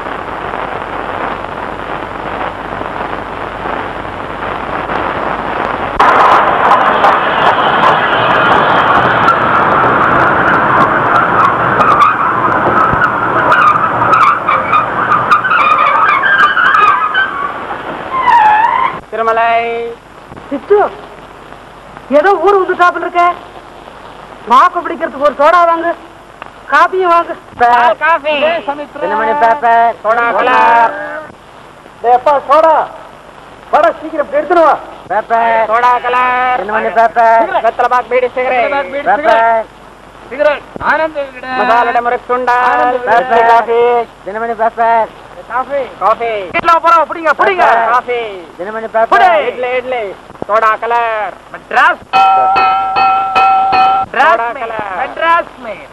திருமலை சித்து ஏதோ ஊர் வந்து சாப்பிட்டு இருக்க வாக்கு பிடிக்கிறதுக்கு ஒரு சோடா வாங்கு காப்பியும் வாங்கு காஃபி மணி பேப்பர் சோடா கலர் எப்பா சோடா வாடா சீக்கிரம் எடுத்துட்டு வா பேப்பர் சோடா கலர் என்ன மணி பேப்பர் வெத்தலை பாக் பீடி சிகரெட் பேப்பர் மசாலட முறுக்குண்டால் paper coffee Dinamani paper coffee coffee வீட்ல போறோம் புடிங்க புடிங்க காஃபி தினமணி புடி paper idli idli soda colour Madras soda colour Madras mad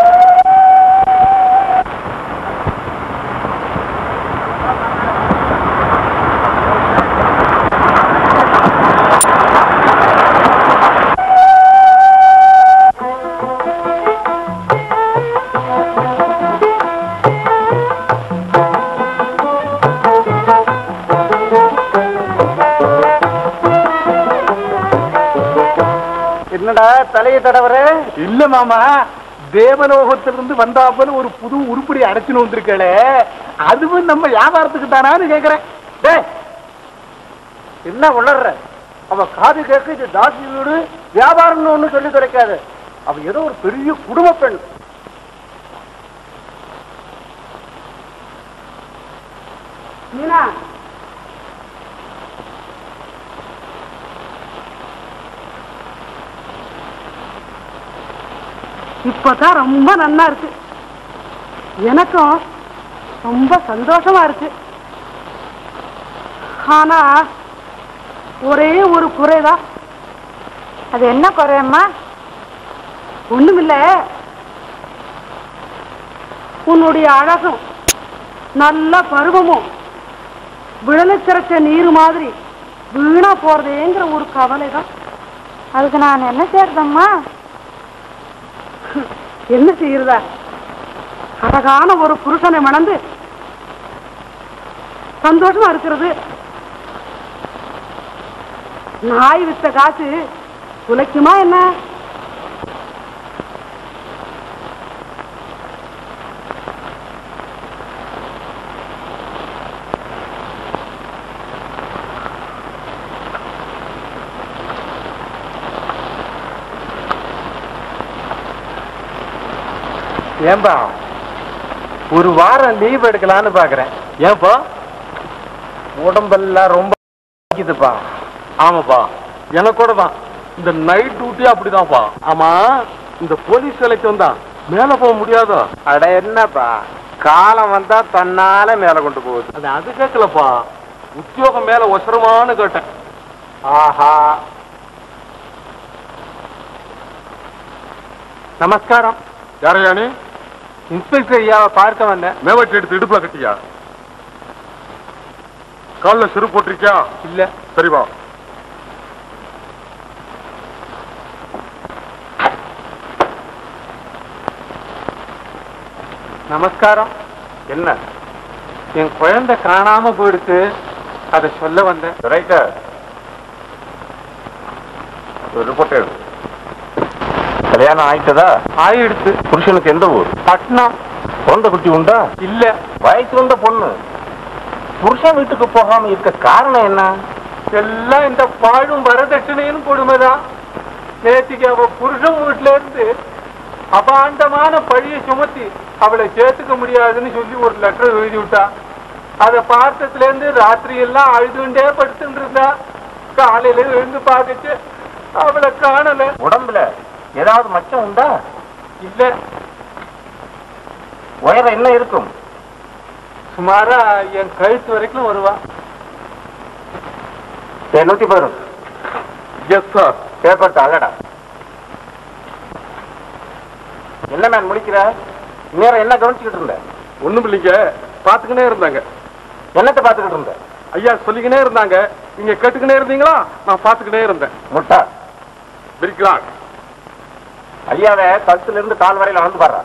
என்னடா தலையை தடவர இல்ல மாமா தேவலோகத்திலிருந்து வந்தாப்பல ஒரு புது உருப்படி அடைச்சுன்னு வந்திருக்கே அதுவும் நம்ம வியாபாரத்துக்கு தானான்னு கேக்குறேன் டேய் என்ன உளர்ற அவ காது கேட்க இது தாசி வீடு வியாபாரம்னு ஒண்ணு சொல்லி கிடைக்காது அவ ஏதோ ஒரு பெரிய குடும்ப பெண் மீனா இப்பதான் ரொம்ப நன்னா இருக்கு எனக்கும் ரொம்ப சந்தோஷமா இருக்கு ஆனா ஒரே ஒரு குறைதான் அது என்ன குறையம்மா ஒண்ணுமில்ல உன்னுடைய அழகும் நல்ல பருவமும் விழலச்சிறச்ச நீர் மாதிரி வீணா போறதேங்கிற ஒரு கவலை தான் அதுக்கு நான் என்ன செய்யறதம்மா என்ன செய்யறதா அழகான ஒரு புருஷனை மணந்து சந்தோஷமா இருக்கிறது நாய் வித்த காசு உழைக்குமா என்ன ஏன்பா ஒரு வாரம் லீவ் எடுக்கலான்னு பாக்குறேன் ஏன்பா உடம்பெல்லாம் ரொம்ப வலிக்குதுப்பா ஆமாப்பா எனக்கு கூட தான் இந்த நைட் டியூட்டி அப்படிதான்ப்பா ஆமா இந்த போலீஸ் வேலைக்கு வந்தா மேல போக முடியாதா அட என்னப்பா காலம் வந்தா தன்னால மேல கொண்டு போகுது அது அது கேட்கலப்பா உத்தியோகம் மேல ஒசரமானு கேட்டேன் ஆஹா நமஸ்காரம் யாரையா நீ இன்ஸ்பெக்டர் ஐயாவை பார்க்க வந்தேன் மேவட்டி எடுத்து இடுப்புல கட்டியா கால்ல சிறு போட்டிருக்கியா இல்ல சரி வா நமஸ்காரம் என்ன என் குழந்தை காணாம போயிடுச்சு அதை சொல்ல வந்தேன் ரைட்டா ரிப்போர்ட் எடு கல்யாணம் ஆயிட்டதா ஆயிடுச்சு புருஷனுக்கு எந்த ஊர் பட்னம் குழந்தை குட்டி உண்டா இல்ல வயசு வந்த பொண்ணு புருஷன் வீட்டுக்கு போகாம இருக்க காரணம் என்ன எல்லாம் இந்த பாழும் வரதட்சணையும் கொடுமைதான் நேற்றுக்கு அவ புருஷன் வீட்டுல இருந்து அபாண்டமான பழிய சுமத்தி அவளை சேர்த்துக்க முடியாதுன்னு சொல்லி ஒரு லெட்டர் எழுதி விட்டா அதை பார்த்ததுல இருந்து ராத்திரி எல்லாம் அழுதுண்டே படுத்துட்டு இருந்தா காலையில எழுந்து பார்த்துச்சு அவளை காணல உடம்புல ஏதாவது மச்சம் உண்டா இல்ல உயரம் என்ன இருக்கும் சுமாரா என் கழுத்து வரைக்கும் வருவா நூத்தி பாரு எஸ் சார் பேப்பர் தாங்கடா என்ன மேன் முடிக்கிற நேரம் என்ன கவனிச்சுக்கிட்டு இருந்த ஒண்ணும் இல்லைங்க பாத்துக்கினே இருந்தாங்க என்னத்தை பார்த்துக்கிட்டு இருந்த ஐயா சொல்லிக்கினே இருந்தாங்க நீங்க கேட்டுக்கினே இருந்தீங்களா நான் பாத்துக்கினே இருந்தேன் முட்டா பிரிக்கலாம் ஐயாவை கழுத்துல இருந்து கால் வரையில வந்து பாடுறா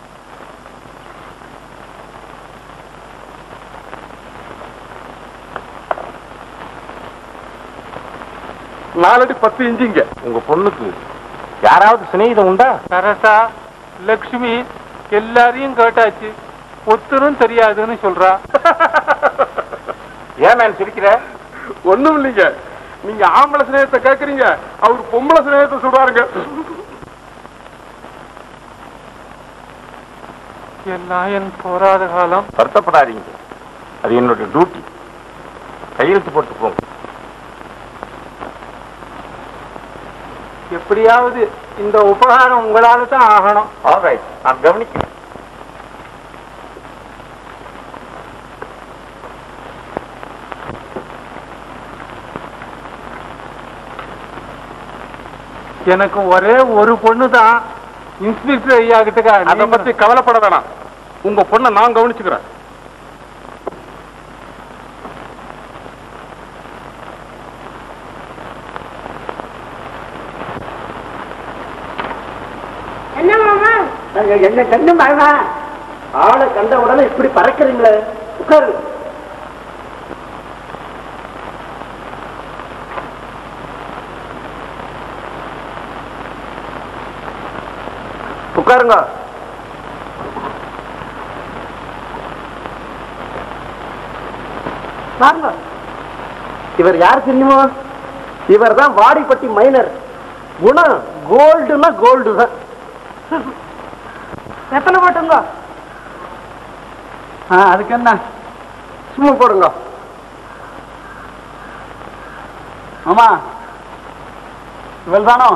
நாலடி பத்து இன்ச்சிங்க உங்க பொண்ணுக்கு யாராவது சிநேகிதம் உண்டா சரசா லக்ஷ்மி எல்லாரையும் கேட்டாச்சு ஒத்தரும் தெரியாதுன்னு சொல்றா ஏன் மேன் சிரிக்கிற ஒண்ணும் இல்லைங்க நீங்க ஆம்பளை சிநேகத்தை கேக்குறீங்க அவர் பொம்பளை சிநேகத்தை சொல்றாருங்க எல்லாம் என் போராத காலம் வருத்தப்படாதீங்க அது என்னோட டியூட்டி கையெழுத்து போட்டு போங்க எப்படியாவது இந்த உபகாரம் உங்களால தான் ஆகணும் ஆல்ரைட் நான் கவனிக்கிறேன் எனக்கு ஒரே ஒரு பொண்ணு தான் இன்ஸ்பெக்டர் ஐயா அதை கிட்ட பத்தி கவலைப்பட வேணாம் உங்க பொண்ணை நான் கவனிச்சுக்கிறேன் என்ன மாமா என்ன கண்டு மகனா ஆளை கண்ட உடனே இப்படி பறக்குறீங்களே உட்காரு உட்காருங்க பாருங்க இவர் யார் தெரியுமோ இவர் தான் வாடிப்பட்டி மைனர் குணம் கோல்டுனா கோல்டு தான் எத்தனை போட்டுங்க ஆ, அதுக்கு என்ன சும்மா போடுங்க ஆமா இவள் தானோ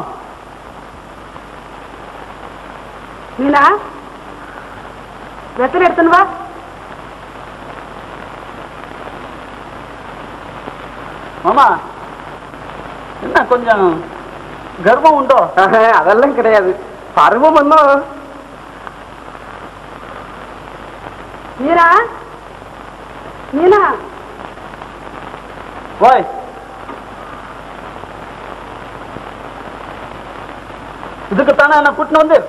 மீனா எத்தனை எடுத்துன்னு வா மாமா என்ன கொஞ்சம் கர்வம் உண்டோ அதெல்லாம் கிடையாது பருவம் என்ன மீனா மீனா போய் இதுக்குத்தானே என்ன கூட்டின்னு வந்து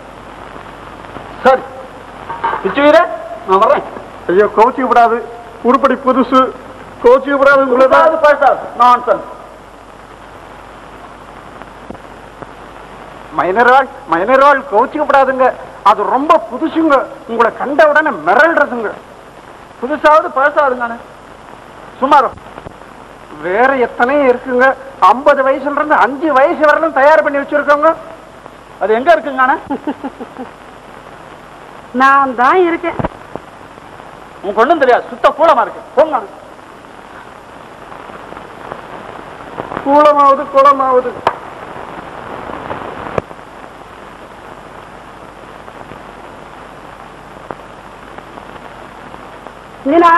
சரி பிச்சு வீர நான் வர்றேன் ஐயோ கோச்சிக்க கூடாது உருப்படி புதுசு கோச்சிக்க கூடாது உங்களுக்காவது பேசாது நான்சன் மைனரால் மைனரால் கோச்சிக்கப்படாதுங்க அது ரொம்ப புதுசுங்க உங்களை கண்ட உடனே மிரள்றதுங்க புதுசாவது பேசாதுங்க சுமார் வேற எத்தனையோ இருக்குங்க ஐம்பது வயசுல இருந்து அஞ்சு வயசு வரலும் தயார் பண்ணி வச்சிருக்கோங்க அது எங்க இருக்குங்க நான் தான் இருக்கேன் உங்களுக்கு ஒண்ணும் தெரியாது சுத்த கூலமா இருக்கு போங்க கூலமாவது குளமாவது மீனா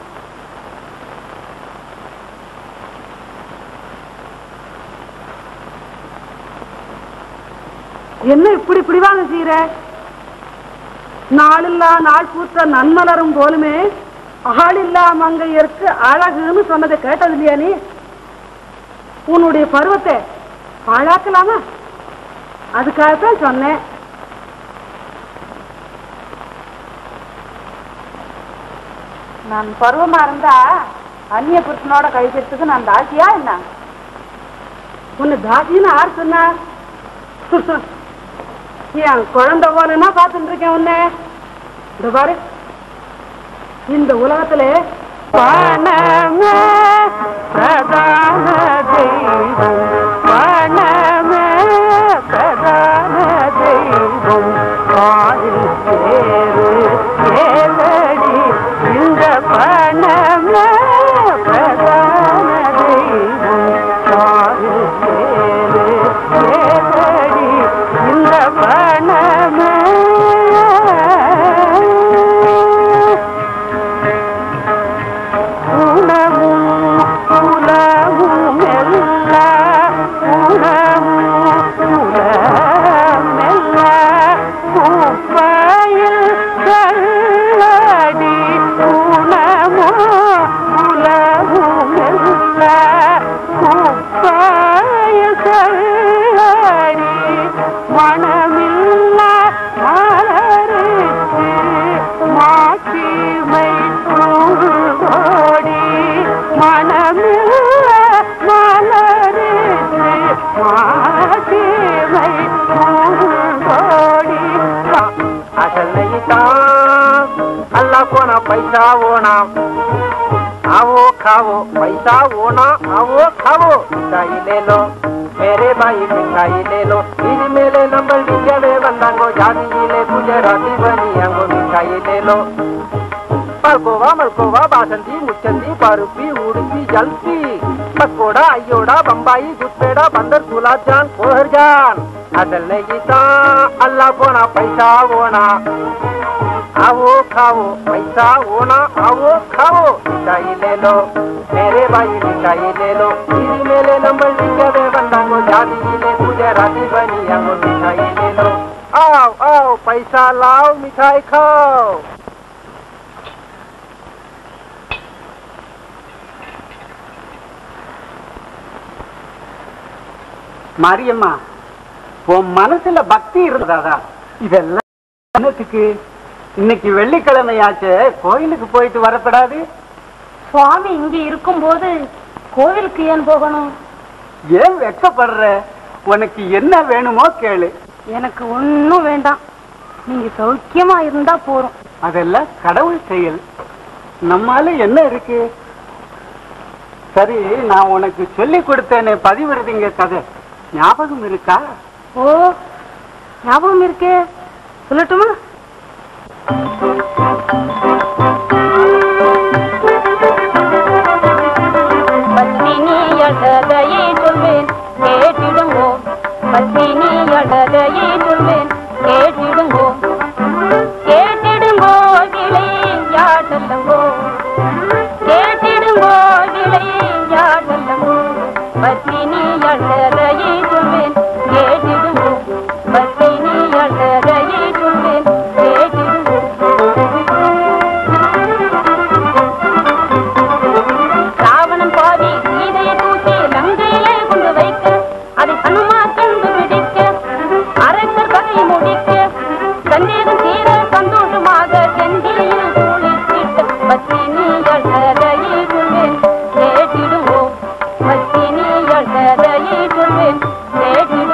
என்ன இப்படி பிடிவாங்க செய்யற நாளில்லா நாள் பூத்த நன்மலரும் போலுமே ஆளில்லா மங்கையருக்கு அழகுன்னு சொன்னதை கேட்டது இல்லையா நீ உன்னுடைய பருவத்தை பாழாக்கலாமா அதுக்காகத்தான் சொன்னேன் நான் பருவமா இருந்தா அந்நிய புருஷனோட கழிக்கிறதுக்கு நான் தாசியா என்ன உன்னை தாசின்னு யார் சொன்னா என் குழந்தை போனா பார்த்துட்டு இருக்கேன் உன்னை இந்த பாரு இந்த உலகத்துல பணமே பிரதான தெய்வம் பணமே பிரதான தெய்வம் காதில் சேரு ஏதடி இந்த பணமே பிரதான தெய்வம் காதில் சேரு ஏதடி இந்த பணமே உணவும் உலவும் எல்ல உணவும் உலமெல்ல குப்பையில் தள்ளடி உணவும் உலவும் எல்ல குப்பையில் தள்ளடி மனமில்ல மலருக்கு மாட்சிமை ஓடி மனமில்ல மலருக்கு மாட்சிமை ஓடி అసలు అల్లా కోనా పైసా ఓనా आवो खाओ पैसा ओना आवो खाओ मिठाई ले लो मेरे भाई मिठाई ले लो ఇది మేలే నంబర్ డింగవే వందంగో జాతిలే గుజరాతి బనియంగో మిఠాయి ले लो మల్కోవా మల్కోవా బాసంతి ముచ్చంతి పరుపి ఉడిపి జల్పి పకోడా అయ్యోడా బొంబాయి గుప్పేడ బందర్ గులాబ్ జాన్ కోహర్ జాన్ అసలు నెయ్యితా అల్లా పోనా పైసా ఓనా आवो खाओ पैसा होना आवो खाओ मिठाई ले लो मेरे भाई मिठाई ले लो दीदी मेले नंबर लिखे बंदा जाती ले गुजराती बनी हमको मिठाई ले लो आओ आओ पैसा लाओ मिठाई खाओ மாரியம்மா உன் மனசுல பக்தி இருந்ததா இதெல்லாம் என்னத்துக்கு இன்னைக்கு வெள்ளிக்கிழமையாச்சே கோயிலுக்கு போயிட்டு வரப்படாது சுவாமி இங்க இருக்கும்போது கோவிலுக்கு ஏன் போகணும் ஏன் வெக்கப்படுற உனக்கு என்ன வேணுமோ கேளு எனக்கு ஒண்ணும் வேண்டாம் நீங்க சௌக்கியமா இருந்தா போறோம் அதெல்லாம் கடவுள் செயல் நம்மால என்ன இருக்கு சரி நான் உனக்கு சொல்லி கொடுத்தேனே பதிவிடுதிங்க கதை ஞாபகம் இருக்கா ஓ ஞாபகம் இருக்கே சொல்லட்டுமா பத்தினி அழகையே சொல்வேன் கேட்டிடுங்கோ பத்தினி அழகையே சொல்வேன் கேட்டிடுங்கோ கேட்டிடுங்கோ விலை யாடல்லங்கோ கேட்டிடுங்கோ விலை யாடல்லங்கோ பத்தினி அழகையே சொல்வேன் கேட்டிடுங்கோ பத்தினி அழகையே சொல்வேன் கேட்டிடுங்கோ ராவணன் பாதி சீதையை தூக்கி லங்கையிலே கொண்டு வைக்க அதை ஹனுமான் கண்டு பிடிக்க அரசர் கதையை முடிக்க சந்தேகம் தீர சந்தோஷமாக செந்தியில் குளித்திட்ட பத்தினி அழகையை சொல்வேன் கேட்டிடுவோம் பத்தினி அழகையை சொல்வேன் கேட்டிடுவோம்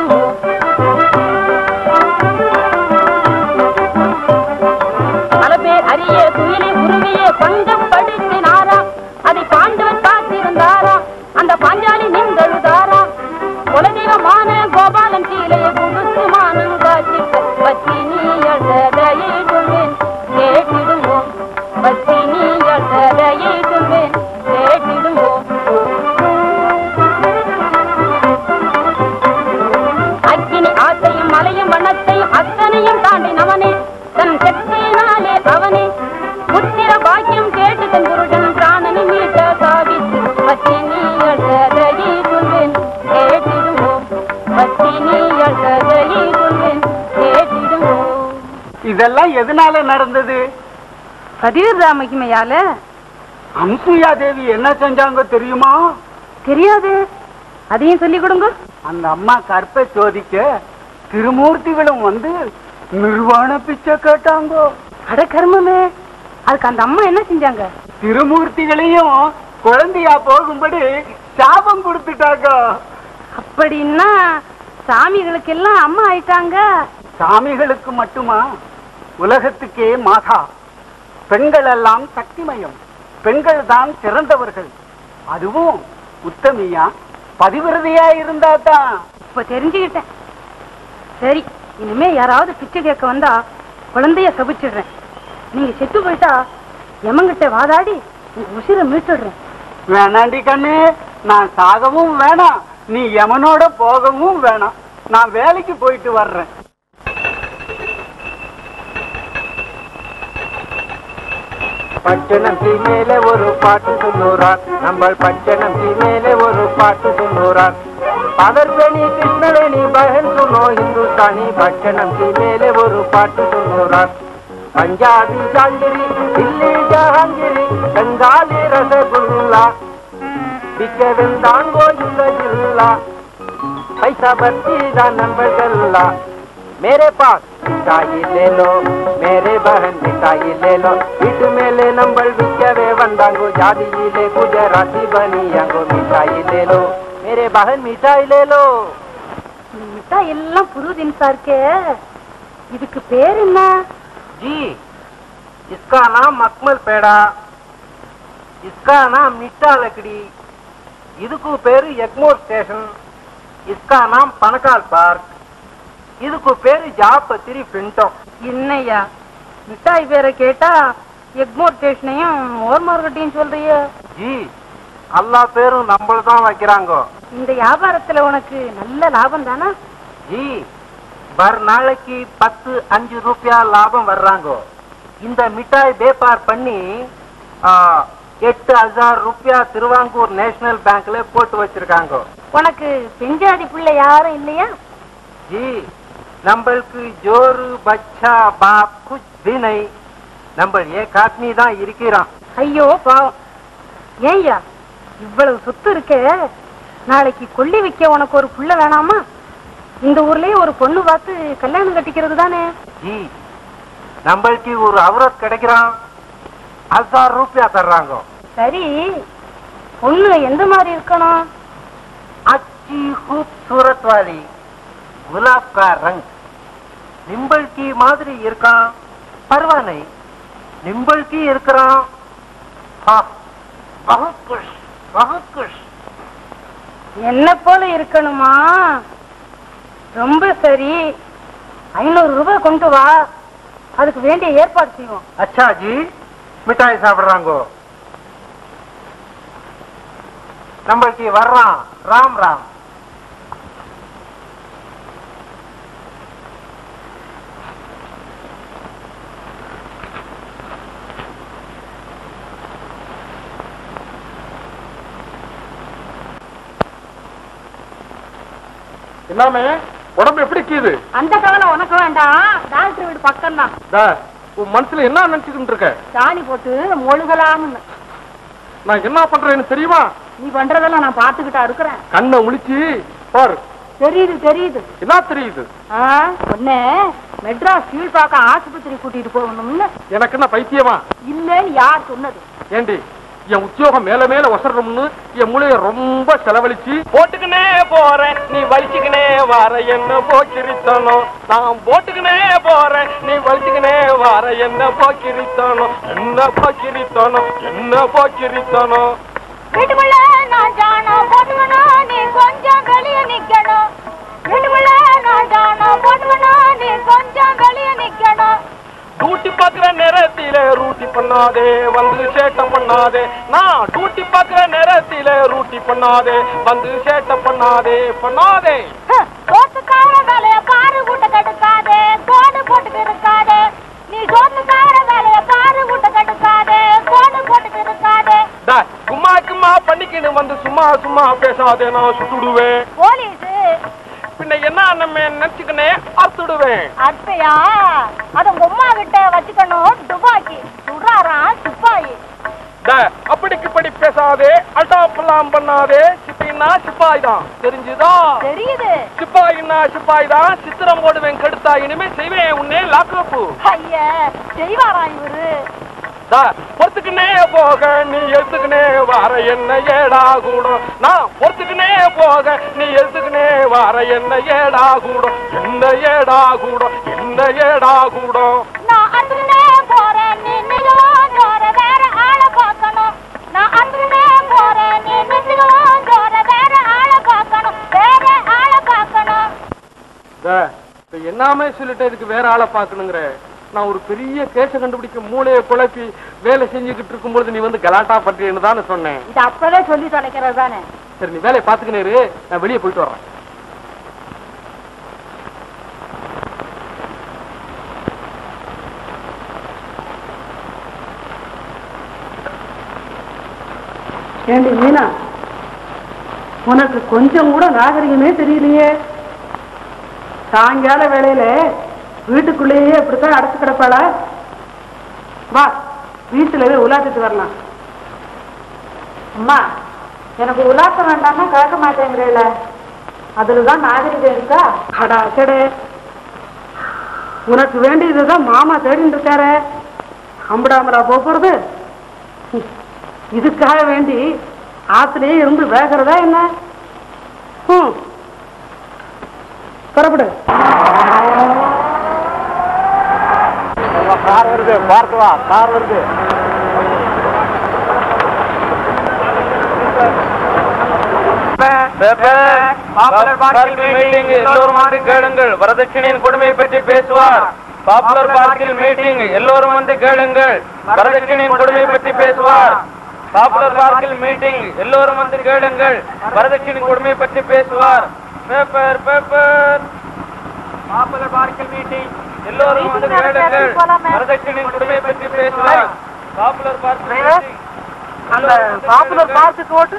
இதெல்லாம் எதனால நடந்தது பதிவிரதா மகிமையால அம்சுயா தேவி என்ன செஞ்சாங்க தெரியுமா தெரியாது அதையும் சொல்லி கொடுங்க அந்த அம்மா கற்பை சோதிக்க திருமூர்த்திகளும் வந்து நிர்வாண பிச்சை கேட்டாங்க அட கர்மமே அதுக்கு அந்த அம்மா என்ன செஞ்சாங்க திருமூர்த்திகளையும் குழந்தையா போகும்படி சாபம் கொடுத்துட்டாங்க அப்படின்னா சாமிகளுக்கு எல்லாம் அம்மா ஆயிட்டாங்க சாமிகளுக்கு மட்டுமா உலகத்துக்கே மாதா பெண்கள் எல்லாம் சக்திமயம் பெண்கள் தான் சிறந்தவர்கள் அதுவும் உத்தமியா பதிவிரதையா இருந்தா தான் இப்ப தெரிஞ்சுக்கிட்டேன் சரி இனிமே யாராவது பிச்சை கேட்க வந்தா குழந்தைய சபிச்சிடுறேன் நீங்க செத்து போயிட்டா எமங்கிட்ட வாதாடி உங்க உசிரை மீட்டுடுறேன் வேணாண்டி கண்ணு நான் சாகவும் வேணாம் நீ யமனோட போகவும் வேணாம் நான் வேலைக்கு போயிட்டு வர்றேன் பச்சனம் தீ மேலே ஒரு பாட்டு சொல்லுறார் நம்ம பச்சனம் தீ மேலே ஒரு பாட்டு சொல்லுறார் பதர்வேணி கிருஷ்ணவேணி பகன் சுனோ இந்துஸ்தானி பச்சனம் தீ மேலே ஒரு பாட்டு சொல்லுறார் பஞ்சாபி ஜாங்கிரி தில்லி ஜஹாங்கிரி பெங்காலி ரசகுல்லா பிக்க வெந்தாங்கோ இந்த ஜில்லா பைசா பர்த்தி தான் நம்பர்கள்லா मेरे पास मिठाई ले लो मेरे बहन मिठाई ले लो வீட்டு மேலே நம்பள் விற்கவே வந்தாங்கோ ஜாதியிலே குஜராத்தி பனியாங்கோ மிட்டாய் லேலோ மேரே பகன் மிட்டாய் லேலோ இந்த மிட்டாய் எல்லாம் புது தின்சா இருக்கே இதுக்கு பேர் என்ன जी इसका नाम मखमल पेड़ा इसका नाम मिठा लकड़ी இதுக்கு பேரு எக்மோர் ஸ்டேஷன் इसका नाम பனகால் பார்க் இதுக்கு பேரு ஜாபத்திரி பிரிண்டம் என்னய்யா மிட்டாய் பேரை கேட்டா எக்மோர் ஸ்டேஷனையும் மோர் மார்க்கெட்டையும் சொல்றியே ஜி எல்லா பேரும் நம்மள தான் வைக்கிறாங்க இந்த வியாபாரத்துல உனக்கு நல்ல லாபம் தானா ஜி பர் நாளைக்கு பத்து அஞ்சு ரூபாய் லாபம் வர்றாங்க இந்த மிட்டாய் வியாபார் பண்ணி ஆ, எட்டு ஹஜார் ரூபாய் திருவாங்கூர் நேஷனல் பேங்க்ல போட்டு வச்சிருக்காங்க உனக்கு பெஞ்சாதி பிள்ளை யாரும் இல்லையா ஜி நம்மளுக்கு ஜோரு பச்சா பாப் குச் भी नहीं நம்ம ஏக் ஆத்மி தான் இருக்கிறான் ஐயோ பாவம் ஏய்யா இவ்வளவு சொத்து இருக்கே நாளைக்கு கொள்ளி வைக்க உனக்கு ஒரு புள்ள வேணாமா இந்த ஊர்லயே ஒரு பொண்ணு பார்த்து கல்யாணம் கட்டிக்கிறது தானே ஜி நம்மளுக்கு ஒரு அவரத் கிடைக்கிறான் ஹசார் ரூபாய் தர்றாங்க சரி பொண்ணு எந்த மாதிரி இருக்கணும் अच्छी खूबसूरत वाली गुलाब का रंग निम्बल की மாதிரி இருக்கான் பரவாயில்லை நிம்பல் की இருக்கிறான் हाँ, बहुत खुश बहुत खुश என்ன போல இருக்கணுமா ரொம்ப சரி ஐநூறு ரூபாய் கொண்டு வா அதுக்கு வேண்டிய ஏற்பாடு செய்வோம் अच्छा जी மிட்டாய் சாப்பிடுறாங்க நம்மளுக்கு வர்றான் ராம் ராம் எல்லாமே உடம்பு எப்படி கீது அந்த கவலை உனக்கு வேண்டாம் டாக்டர் வீடு பக்கம் தான் டா, உன் மனசுல என்ன நினைச்சுக்கிட்டு இருக்க சாணி போட்டு மொழுகலாம்னு நான் என்ன பண்றேன்னு தெரியுமா நீ பண்றதெல்லாம் நான் பாத்துக்கிட்டா இருக்கிறேன் கண்ணை முழிச்சு பாரு தெரியுது தெரியுது என்ன தெரியுது ஆ, ஒண்ணு மெட்ராஸ் கீழ்பாக்கம் ஆஸ்பத்திரி கூட்டிட்டு போகணும்னு எனக்கு என்ன பைத்தியமா இல்லன்னு யார் சொன்னது ஏண்டி என் உத்தியோகம் மேல மேல ஒசரணும்னு என் மூளைய ரொம்ப செலவழிச்சு போட்டுக்கினே போறேன் நீ வலிச்சுக்கினே வர என்ன போக்கிரித்தனும் நான் போட்டுக்கினே போறேன் நீ வலிச்சுக்கினே வர என்ன போக்கிரித்தனும் என்ன போக்கிரித்தனும் என்ன போக்கிரித்தனும் வீட்டுக்குள்ள நான் ஜானம் போட்டுக்கணும் நீ கொஞ்சம் வெளிய நிக்கணும் வீட்டுக்குள்ள நான் ஜானம் போட்டுக்கணும் நீ கொஞ்சம் வெளிய நிக்கணும் டூட்டி பாக்குற நேரத்தில ரூட்டி பண்ணாதே வந்து சேட்டை பண்ணாதே நான் டூட்டி பாக்குற நேரத்தில ரூட்டி பண்ணாதே வந்து சேட்டை பண்ணாதே பண்ணாதே சோத்துக்கார வேலைய பாரு கூட்ட கெடுக்காதே கோடு போட்டுட்டு இருக்காதே நீ சோத்துக்கார வேலைய பாரு கூட்ட கெடுக்காதே கோடு போட்டுட்டு இருக்காதே டேய், கும்மா கும்மா பண்ணிக்கின்னு வந்து சும்மா சும்மா பேசாதே நான் சுட்டுடுவேன் போலீஸ் பின்ன என்ன நம்ம நினைச்சுக்கினே அறுத்துடுவேன் அத்தையா அத உங்க அம்மா கிட்ட வச்சுக்கணும் துபாக்கி சுடுறாராம் சிப்பாயி டேய், அப்படிக்கு படி பேசாதே அல்டாப்பெல்லாம் பண்ணாதே சிப்பின்னா சிப்பாய் தான் தெரிஞ்சுதா தெரியுது சிப்பாயின்னா சிப்பாய் தான் சித்திரம் போடுவேன் கெடுத்தா இனிமே செய்வேன் உன்னே லாக்கப்பு ஐய செய்வாராம் இவரு பொறுத்துக்குனே போக நீ எடுத்துக்கினே வார என்ன ஏடா கூடும் நான் பொறுத்துக்குனே போக நீ எடுத்துக்கினே வார என்ன ஏடா கூடும் என்ன ஏடா கூடும் என்ன ஏடா கூடும் நான் அந்துனே போறேன் நீ நிஜம் ஜோர வேற ஆளை பார்க்கணும் நான் அந்துனே போறேன் நீ நிஜம் ஜோர வேற ஆளை பார்க்கணும் வேற ஆளை பார்க்கணும் இப்ப என்னாமே சொல்லிட்டு இதுக்கு வேற ஆளை பாக்கணுங்கிற நான் ஒரு பெரிய கேஸ கண்டுபிடிக்க மூளையை குழப்பி வேலை செஞ்சுக்கிட்டு இருக்கும்போது நீ வந்து கலாட்டா பண்றேன்னு தானே சொன்னேன் இது அப்பவே சொல்லி தொலைக்கிறது தானே சரி நீ வேலையை பாத்துக்கினே இரு, நான் வெளியே போயிட்டு வரேன் ஏண்டி மீனா உனக்கு கொஞ்சம் கூட நாகரிகமே தெரியலையே சாயங்கால வேளையில வீட்டுக்குள்ளேயே இப்படித்தான் அடைச்சு கிடப்பாளா வா வீட்டுல போய் உலாத்திட்டு வரலாம் அம்மா எனக்கு உலாத்த வேண்டாம்னா கேட்க மாட்டேங்கிறேல அதுலதான் நாகரிகம் இருக்கா அடா சடே உனக்கு வேண்டியதுதான் மாமா தேடிட்டு இருக்காரு அம்படாமரா போறது இதுக்காக வேண்டி ஆத்திலேயே இருந்து வேகிறதா என்ன ம் புறப்படு கார் வருது பார்த்து வா கார் வருது எல்லோரும் வந்து கேளுங்கள் வரதட்சணையின் கொடுமை பற்றி பேசுவார் பாப்புலர் பார்க்கில் மீட்டிங் எல்லோரும் வந்து கேளுங்கள் வரதட்சணையின் கொடுமை பற்றி பேசுவார் பாப்புலர் பார்க்கில் மீட்டிங் எல்லோரும் வந்து கேளுங்கள் வரதட்சணையின் கொடுமை பற்றி பேசுவார் பேப்பர் பேப்பர் பாப்புலர் பார்க்கில் மீட்டிங் எல்லோரும் வந்து கேளுங்கள் வரதட்சணையின் கொடுமை பற்றி பேசுவார் பாப்புலர் பார்க்கில் மீட்டிங் அந்த பாப்புலர் பார்க்குக்கு ஓட்டு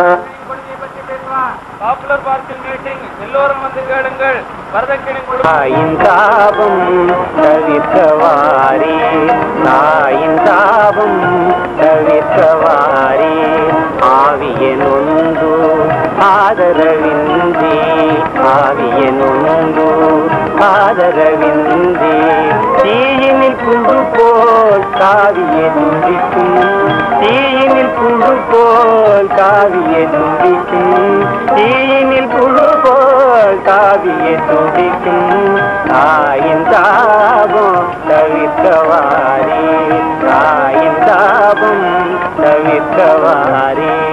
பாப்புலர் பார்க்கில் மீட்டிங் எல்லோரும் வந்து கேளுங்கள் வரதட்சணையின் கொடுமை தாயின் தாபம் தவிர்க்கவாரி தாயின் தாபம் தவிர்க்கவாரி ஆவியனொன்று ஆதரவின்றி ஆவியனொன்று ஆதரவின்றி தீயினில் புழு போல் காவிய துடிக்கும் தீயினில் புழு போல் காவிய துடிக்கும் தீயினில் புழு போல் காவிய துடிக்கும் தாயின் தாபம் தவிர்க்கவாரி தாயின் தாபம் தவிர்க்கவாரி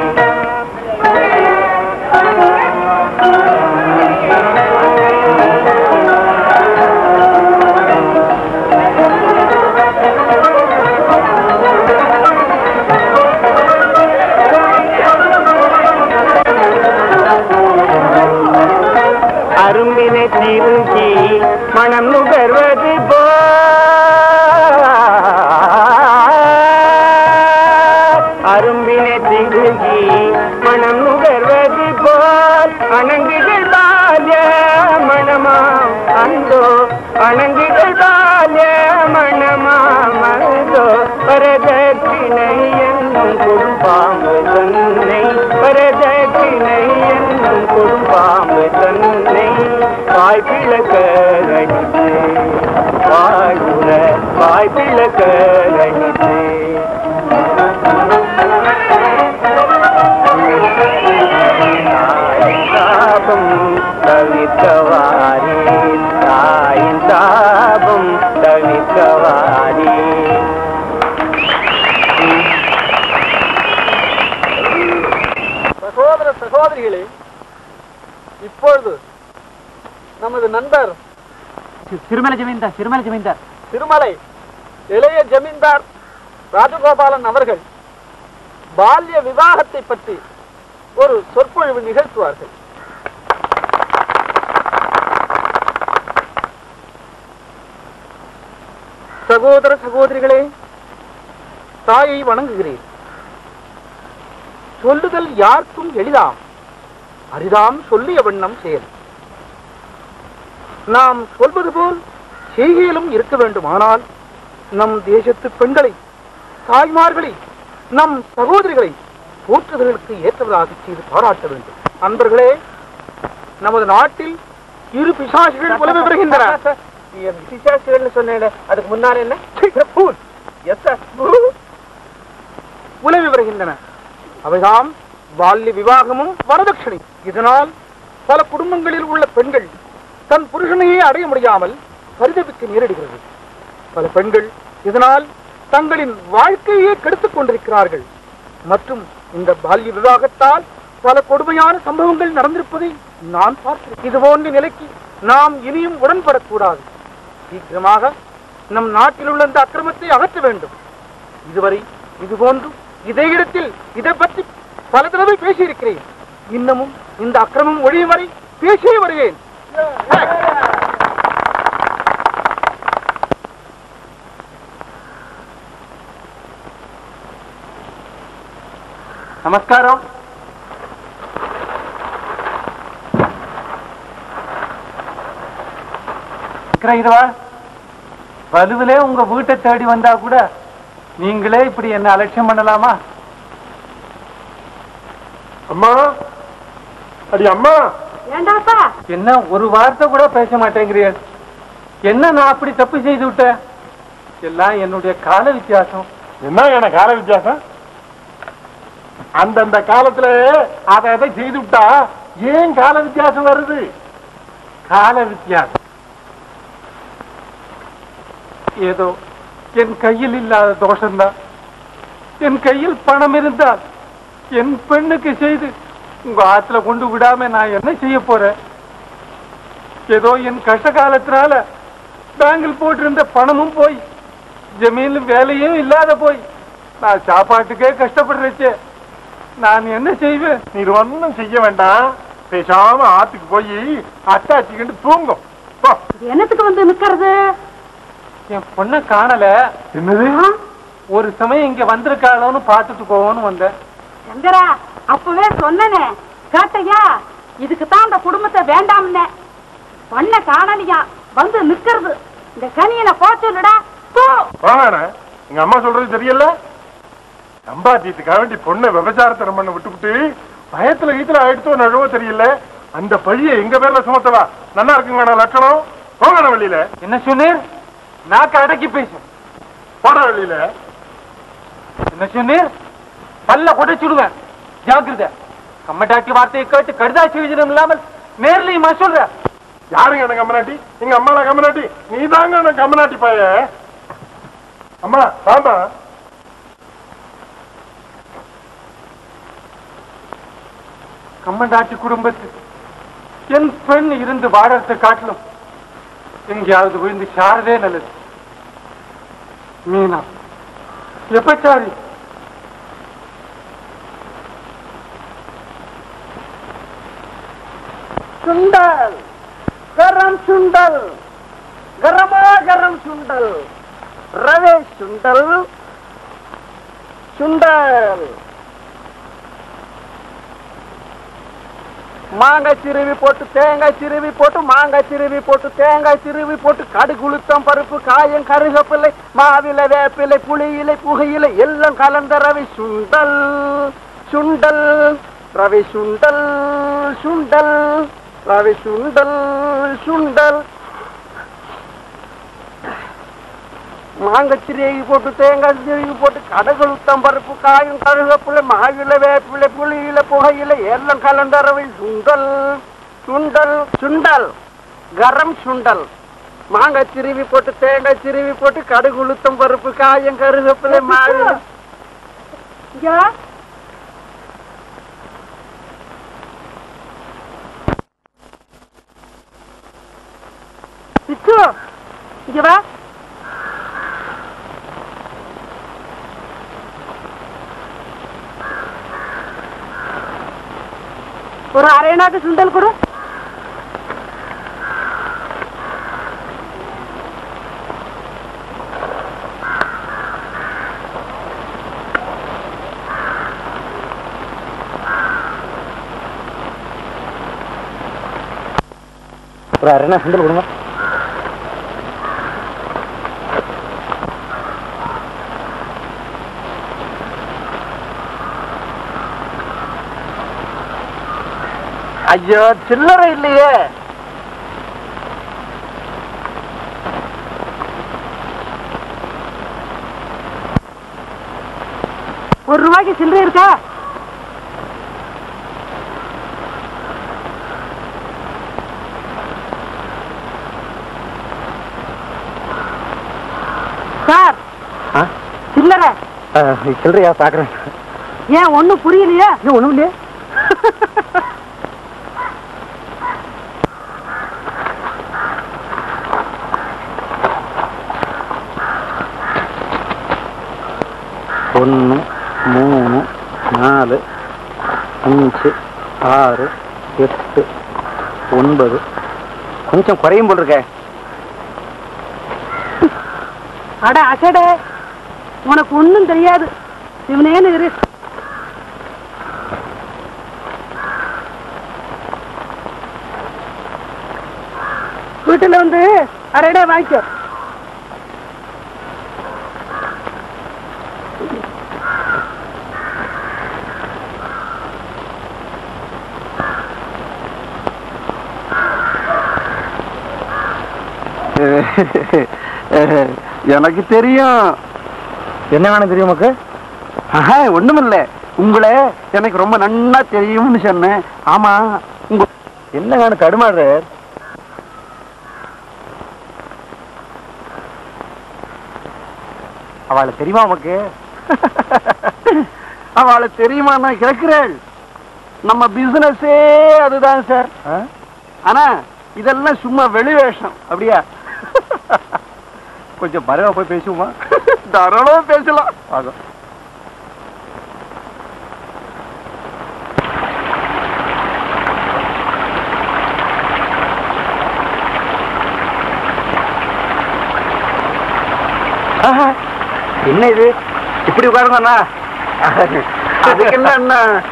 அரும்பினை திருச்சி மனம் நுகர்வது போ அரும்பினை திருச்சி மனம் நுகர்வது போல் அணங்குகள் பால்ய மணமாம் அந்தோ அணங்குகள் பால்ய மணமாம் அந்தோ வரதட்சிணை என்னும் கொடுப்பாம்பு தன்னை வரதட்சிணை என்னும் கொடுப்பாம்பு தன்னை வாய்ப்பிழக்க ரணித்து வாழ்வுற வாய்ப்பிழக்க ரணித்து தாயின் தாபம் தவிர்க்கவாரே தாயின் தாபம் தவிர்க்கவாரே சகோதர சகோதரிகளே இப்பொழுது நமது நண்பர் சிறுமலை ஜமீன்தார் சிறுமலை ஜமீன்தார் திருமலை இளைய ஜமீன்தார் ராஜகோபாலன் அவர்கள் பால்ய விவாகத்தை பற்றி ஒரு சொற்பொழிவு நிகழ்த்துவார்கள் சகோதர சகோதரிகளே தாயை வணங்குகிறேன் சொல்லுதல் யாருக்கும் எளிதாம் அரிதாம் சொல்லிய வண்ணம் செயல் நாம் சொல்வது போல் செய்கையிலும் இருக்க வேண்டுமானால் நம் தேசத்து பெண்களை தாய்மார்களை நம் சகோதரிகளை போற்றுதலுக்கு ஏற்றவராக செய்து பாராட்ட வேண்டும் அன்பர்களே நமது நாட்டில் இரு பிசாசுகள் உலக வருகின்றன பிசாசுகள்னு சொன்னேன் அதுக்கு முன்னால என்ன எஸ் சார் உலவி வருகின்றன அவைதாம் பால்ய விவாகமும் வரதட்சணை இதனால் பல குடும்பங்களில் உள்ள பெண்கள் தன் புருஷனையே அடைய முடியாமல் பரிதவிக்க நேரிடுகிறது பல பெண்கள் இதனால் தங்களின் வாழ்க்கையே கெடுத்துக் கொண்டிருக்கிறார்கள் மற்றும் இந்த பால்ய விவாகத்தால் பல கொடுமையான சம்பவங்கள் நடந்திருப்பதை நான் பார்த்தேன் இது போன்ற நிலைக்கு நாம் இனியும் உடன்படக்கூடாது சீக்கிரமாக நம் நாட்டில் உள்ள இந்த அக்கிரமத்தை அகற்ற வேண்டும் இதுவரை இதுபோன்று இதே இடத்தில் இதை பற்றி பல தடவை பேசியிருக்கிறேன் இன்னமும் இந்த அக்கிரமம் ஒழியும் வரை பேசியே வருவேன் நமஸ்காரம் விக்ரகிரவா வலுவிலே உங்க வீட்டை தேடி வந்தா கூட நீங்களே இப்படி என்ன அலட்சியம் பண்ணலாமா அம்மா அடி அம்மா ஏண்டாப்பா என்ன ஒரு வார்த்தை கூட பேச மாட்டேங்கிறீர்கள் என்ன நான் அப்படி தப்பு செய்து விட்டேன் எல்லாம் என்னுடைய கால வித்தியாசம் என்ன எனக்கு கால வித்தியாசம் அந்தந்த காலத்துல அதை அதை செய்து விட்டா ஏன் கால வித்தியாசம் வருது கால வித்தியாசம் ஏதோ என் கையில் இல்லாத தோஷம்தான் என் கையில் பணம் இருந்தால் என் பெண்ணுக்கு செய்து உங்க ஆத்துல கொண்டு விடாம நான் என்ன செய்ய போறேன் ஏதோ என் கஷ்ட காலத்தினால பேங்கில் போட்டிருந்த பணமும் போய் ஜமீன் வேலையும் இல்லாத போய் நான் சாப்பாட்டுக்கே கஷ்டப்படுறச்சே நான் என்ன செய்வேன் நீ ஒன்னும் செய்ய வேண்டாம் பேசாம ஆத்துக்கு போய் அட்டாச்சிக்கிட்டு தூங்கும் போ. என்னத்துக்கு வந்து நிக்கிறது என் பொண்ணை காணல என்னது ஒரு சமயம் இங்க வந்திருக்காளோன்னு பார்த்துட்டு போவோன்னு வந்தேன் சங்கரா அப்பவே சொன்னனே கேட்டையா இதுக்கு தான் அந்த குடும்பத்தை வேண்டாம்னே பண்ண காணலியா வந்து நிக்கிறது இந்த கனியனை போ சொல்லுடா போ வாங்க எங்க அம்மா சொல்றது தெரியல சம்பாத்தியத்துக்காக வேண்டி பொண்ணை விபச்சாரத்தனம் பண்ண விட்டுவிட்டு பயத்துல கீத்துல ஆயிடுத்தோ நழுவோ தெரியல அந்த பழிய எங்க பேர்ல சுமத்தவா நல்லா இருக்குங்க லட்சணம் போங்கண்ணா வெளியில என்ன சொன்னீர் நாக்கு அடக்கி பேசு போட வெளியில என்ன சொன்னீர் பல்ல கொடைச்சுடுவேன் ஜாக்கிரதை கம்மட்டாட்டி வார்த்தையை கேட்டு கடுதாசி விஜயம் இல்லாமல் நேர்லயுமா சொல்ற யாருங்க எனக்கு கம்மநாட்டி எங்க அம்மால கம்மநாட்டி நீ தாங்க எனக்கு கம்மநாட்டி பைய அம்மா வாமா கம்மண்டாட்டி குடும்பத்து என் பெண் இருந்து வாழறதை காட்டிலும் எங்கேயாவது விழுந்து சாரதே நல்லது மீனா எப்பச்சாரி சுண்டல் கரம் சுண்டல் கரமா கரம் சுண்டல் ரவே சுண்டல் சுண்டல் மாங்காய் சிறுவி போட்டு தேங்காய் சிறுவி போட்டு மாங்காய் சிறுவி போட்டு தேங்காய் சிறுவி போட்டு கடுகு உளுத்தம் பருப்பு காயம் கருகப்பிள்ளை மாவிலை வேப்பிலை புளியிலை புகையிலை எல்லாம் கலந்த ரவி சுண்டல் சுண்டல் ரவி சுண்டல் சுண்டல் ரவி சுண்டல் சுண்டல் மாங்காய் சிறுவி போட்டு தேங்காய் சிறுவி போட்டு கடுகு உளுத்தம் பருப்பு காயும் கருகப்பிள்ளை மாவிலை வேப்பிலை புளியிலை புகையிலை எல்லாம் கலந்த ரவி சுண்டல் சுண்டல் சுண்டல் கரம் சுண்டல் மாங்காய் சிறுவி போட்டு தேங்காய் சிறுவி போட்டு கடுகு உளுத்தம் பருப்பு காயம் கருகப்பிள்ளை மாவிலை பிச்சு இங்க வா ஒரு அரையனாக்கு சுண்டல் கொடு ஒரு அரை என்ன சுண்டல் கொடுங்க ஐயோ சில்லறை இல்லையே ஒரு ரூபாய்க்கு சில்லறை இருக்கா சார் ஆ? சில்லறை சில்லறையா பாக்குறேன் ஏன் ஒண்ணும் புரியலையா ஒண்ணும் இல்லையே ஒன்று மூணு நாலு அஞ்சு ஆறு எட்டு ஒன்பது கொஞ்சம் குறையும் போல் இருக்கே அட அசடே உனக்கு ஒண்ணும் தெரியாது இவனேன்னு இரு வீட்டுல வந்து அரைடா வாங்கிக்கோ எனக்கு தெரியும் என்ன வேணும் தெரியும் உனக்கு ஆஹா ஒண்ணுமில்ல உங்களை எனக்கு ரொம்ப நன்னா தெரியும்னு சொன்னேன் ஆமா உங்க என்ன வேணும் தடுமாறு அவளை தெரியுமா உனக்கு அவளை தெரியுமா நான் கேட்கிறேன் நம்ம பிசினஸே அதுதான் சார் ஆனா இதெல்லாம் சும்மா வெளி வேஷம் அப்படியா கொஞ்சம் மறைவா போய் பேசுவோமா தாராளமா பேசலாம் ஆகும் என்ன இது இப்படி உட்காருங்கண்ணா அதுக்கு என்ன என்ன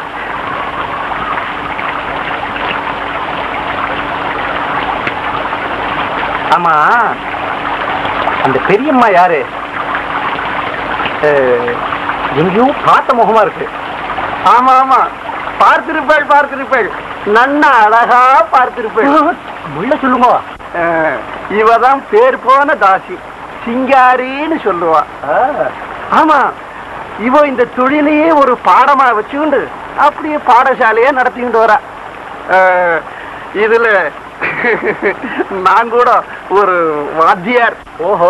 ஆமா அந்த பெரியம்மா யாரு அஹ், எங்கேயோ பார்த்த முகமா இருக்கு ஆமா ஆமா பார்த்திருப்பேள் பார்த்திருப்பேள் நன்னா அழகா பார்த்திருப்பேள் உள்ள சொல்லுங்க அஹ், இவதான் பேர் போன தாசி சிங்காரின்னு சொல்லுவா ஆமா இவ இந்த தொழிலையே ஒரு பாடமா வச்சுக்கிண்டு அப்படியே பாடசாலையே நடத்திக்கிட்டு வரா அஹ், இதுல நான் கூட ஒரு வாத்தியார் ஓஹோ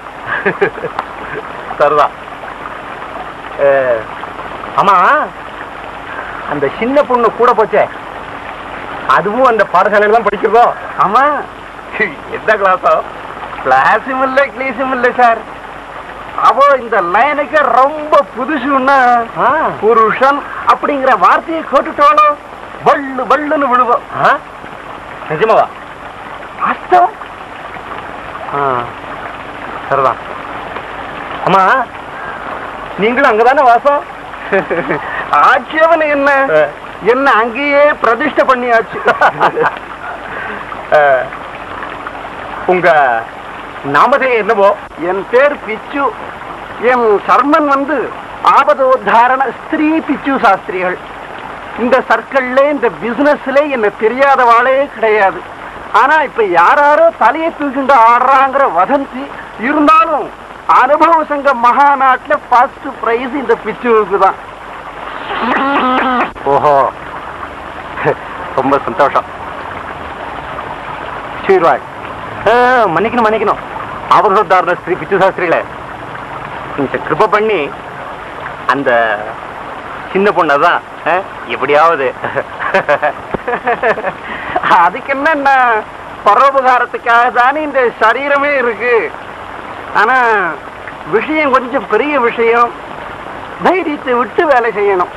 சரிதான் அஹ், ஆமா அந்த சின்ன பொண்ணு கூட போச்சே அதுவும் அந்த பாடசாலையில தான் படிக்கிறதோ ஆமா எந்த கிளாஸோ கிளாஸும் இல்ல கிளீஸும் இல்ல சார் அவ இந்த லைனுக்கு ரொம்ப புதுசுன்னா புருஷன் அப்படிங்கிற வார்த்தையை கேட்டுட்டாலும் வள்ளு வள்ளுன்னு விழுவோம் நிஜமாவா வாஸ்தவம் ஆ, சரிதான் அம்மா நீங்களும் அங்கதானே வாசம் ஆட்சேபனை என்ன என்ன அங்கேயே பிரதிஷ்டை பண்ணியாச்சு அஹ், உங்க நாமதேயம் என்னவோ என் பேர் பிச்சு என் சர்மன் வந்து ஆபதோத்தாரண ஸ்திரீ பிச்சு சாஸ்திரிகள் இந்த சர்க்கிள்ல இந்த பிசினஸ்ல என்ன தெரியாதவாளே கிடையாது ஆனா இப்ப யாராரோ தலையை தூக்கிண்டு ஆடுறாங்கிற வதந்தி இருந்தாலும் அனுபவ சங்க மகாநாட்டுல ஃபர்ஸ்ட் பிரைஸ் இந்த பிச்சுவுக்கு தான் ஓஹோ ரொம்ப சந்தோஷம் சீர்வாய் மன்னிக்கணும் மன்னிக்கணும் ஆபரணத்தாரண ஸ்ரீ பிச்சு சாஸ்திரிகளே கொஞ்சம் கிருப பண்ணி அந்த சின்ன பொண்ணதான் எப்படியாவது அதுக்கு என்ன பரோபகாரத்துக்காக தானே இந்த சரீரமே இருக்கு ஆனா விஷயம் கொஞ்சம் பெரிய விஷயம் தைரியத்தை விட்டு வேலை செய்யணும்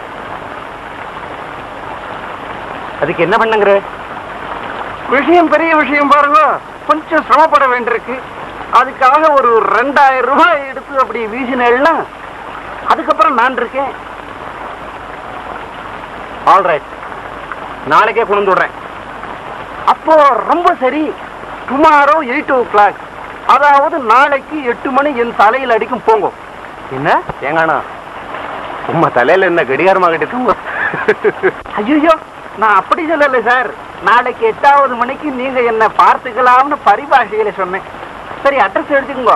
அதுக்கு என்ன பண்ணுங்கிற விஷயம் பெரிய விஷயம் பாருங்க கொஞ்சம் சிரமப்பட வேண்டியிருக்கு அதுக்காக ஒரு ரெண்டாயிரம் ரூபாய் எடுத்து அப்படி வீசினேன்னா அதுக்கப்புறம் நான் இருக்கேன் ஆல் ரைட் நாளைக்கே கொண்டு விடுறேன் அப்போ ரொம்ப சரி டுமாரோ எயிட் ஓ கிளாக் அதாவது நாளைக்கு எட்டு மணி என் தலையில் அடிக்கும் போங்க என்ன ஏங்கானா உம்ம தலையில என்ன கடிகாரமா கட்டிருக்கோங்க ஐயோ நான் அப்படி சொல்லல சார் நாளைக்கு எட்டாவது மணிக்கு நீங்க என்ன பார்த்துக்கலாம்னு பரிபாஷையில சொன்னேன் சரி அட்ரஸ் எடுத்துக்கோங்க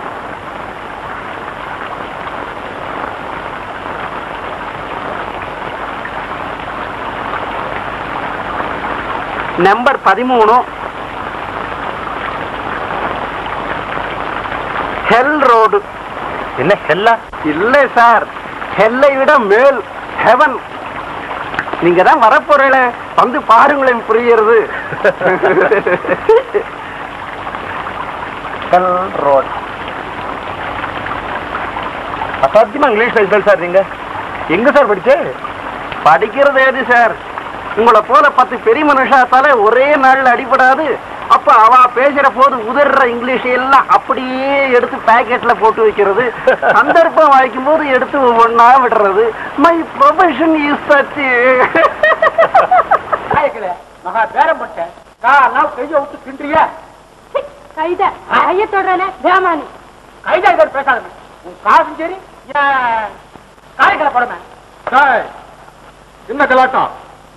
நம்பர் பதிமூணு ஹெல் ரோடு என்ன ஹெல்லா இல்லை சார் ஹெல்லை விட மேல் ஹெவன் நீங்க தான் வரப்போறீங்கள வந்து பாருங்களேன் புரியுறது ஹெல் ரோட் அசாத்தியமா இங்கிலீஷ் பேசுறேன் சார் நீங்க எங்க சார் படிச்சு படிக்கிறது ஏது சார் உங்களை போல பத்து பெரிய மனுஷாத்தால ஒரே நாள்ல அடிபடாது அப்ப அவ பேசுற போது உதர்ற இங்கிலீஷ் எல்லாம் அப்படியே எடுத்து பாக்கெட்ல போட்டு வைக்கிறது சந்தர்ப்பம் வாய்க்கும் போது எடுத்து ஒவ்வொன்னா விடுறது மை ப்ரொஃபஷன் இஸ் சச் மகா பேரம் பட்டேன் நான் கையை விட்டு கிண்டிய கைத கைய தொடரல வேமானி கைதா இதோட பேசாத உன் காசும் சரி என் காய்களை படமே என்ன கலாட்டம்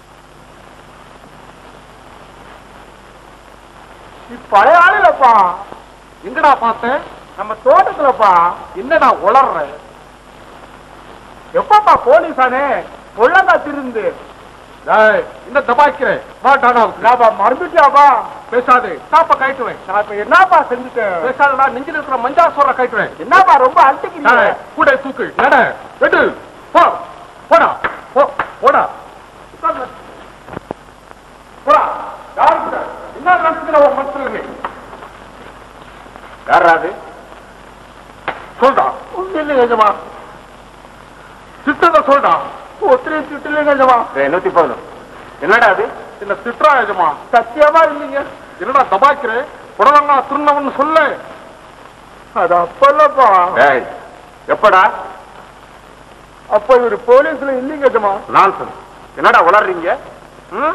நீ பழைய ஆளுலப்பா எங்கடா பார்த்தேன் நம்ம தோட்டத்துலப்பா என்னடா உளர்ற எப்பப்பா போலீஸானே கொள்ளங்கா திருந்து என்ன தபாய்க்கிறேன் வா டானாவுக்கு நாப்பா மறந்துட்டியாப்பா பேசாது சாப்பா கைட்டுவேன் நான் இப்ப என்னப்பா செஞ்சுட்டேன் பேசாதடா நெஞ்சில் இருக்கிற மஞ்சா சொல்ற கைட்டுவேன் என்னப்பா ரொம்ப அழுத்திக்கிறீங்க கூட தூக்கு நட வெட்டு போ போடா போ போடா உட்கார்ந்து. போடா யாருக்கு என்ன நினைச்சுக்கிற உன் மனசுல நீ யாராது சொல்றா ஒண்ணு நிஜமா திட்டத சொல்றா ஒத்திரி திட்டல நிஜமா நூத்தி பதினொன்று என்னடா அது என்ன திட்டுறா நிஜமா சத்தியமா இல்லைங்க என்னடா தபாய்க்கிற புடலங்கா திருநவன் சொல்லு அது அப்பல்லப்பா ஏய், எப்படா அப்ப இவரு போலீஸ்ல இல்லைங்க நிஜமா நான் சொல்லு என்னடா உளறீங்க ம்?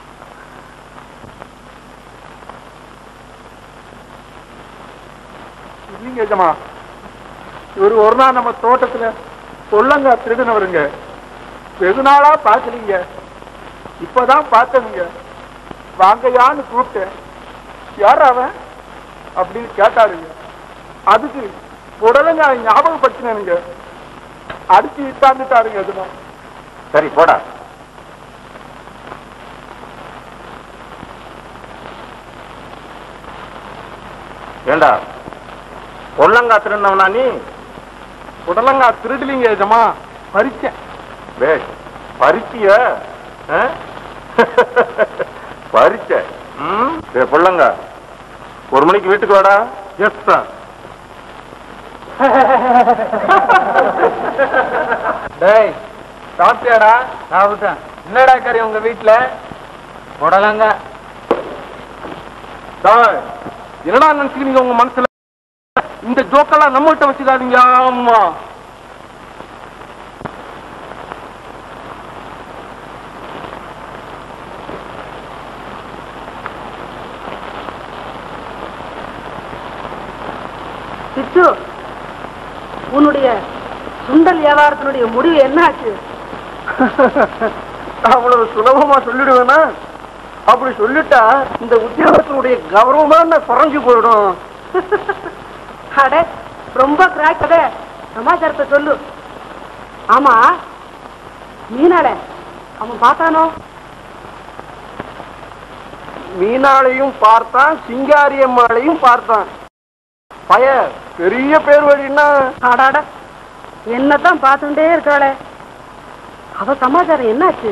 இல்லைங்க நிஜமா இவரு ஒரு நாள் நம்ம தோட்டத்துல சொல்லங்க திருடினவருங்க வெகு நாளா பாக்கலீங்க இப்பதான் பார்த்தனுங்க வாங்கயான்னு கூப்பிட்டேன் யார் அவன் அப்படின்னு கேட்டாருங்க அதுக்கு உடலுங்க ஞாபகப்படுத்தினேனுங்க அடிச்சு இட்டாந்துட்டாருங்க எதுமா சரி போடா ஏண்டா கொள்ளங்கா திருந்தவனா நீ உடலங்கா திருடலிங்க எஜமா பறிச்சேன் பேஷ் பறிச்சிய பறிச்ச ம் சரி கொள்ளங்க ஒரு மணிக்கு வீட்டுக்கு வாடா எஸ் சார் டேய் சாப்பிட்டியாடா சாப்பிட்டேன் என்னடா கறி உங்க வீட்டுல உடலங்க என்னடா நினைச்சுக்கிறீங்க உங்க மனசுல இந்த ஜோக்கெல்லாம் நம்ம கிட்ட வச்சுக்காதீங்க ஆமா சித்து உன்னுடைய சுண்டல் வியாபாரத்தினுடைய முடிவு என்னாச்சு அவ்வளவு சுலபமா சொல்லிடுவேனா அப்படி சொல்லிட்டா இந்த உத்தியோகத்தினுடைய கௌரவமா குறைஞ்சு போயிடும் அட ரொம்ப கிராக் கதை சமாச்சாரத்தை சொல்லு ஆமா மீனால அவன் பார்த்தானோ மீனாளையும் பார்த்தான் சிங்காரியம்மாளையும் பார்த்தான் பய பெரிய பேர் வழின்னா ஆடாட என்னதான் பார்த்துட்டே இருக்காளே அவ சமாச்சாரம் என்னாச்சு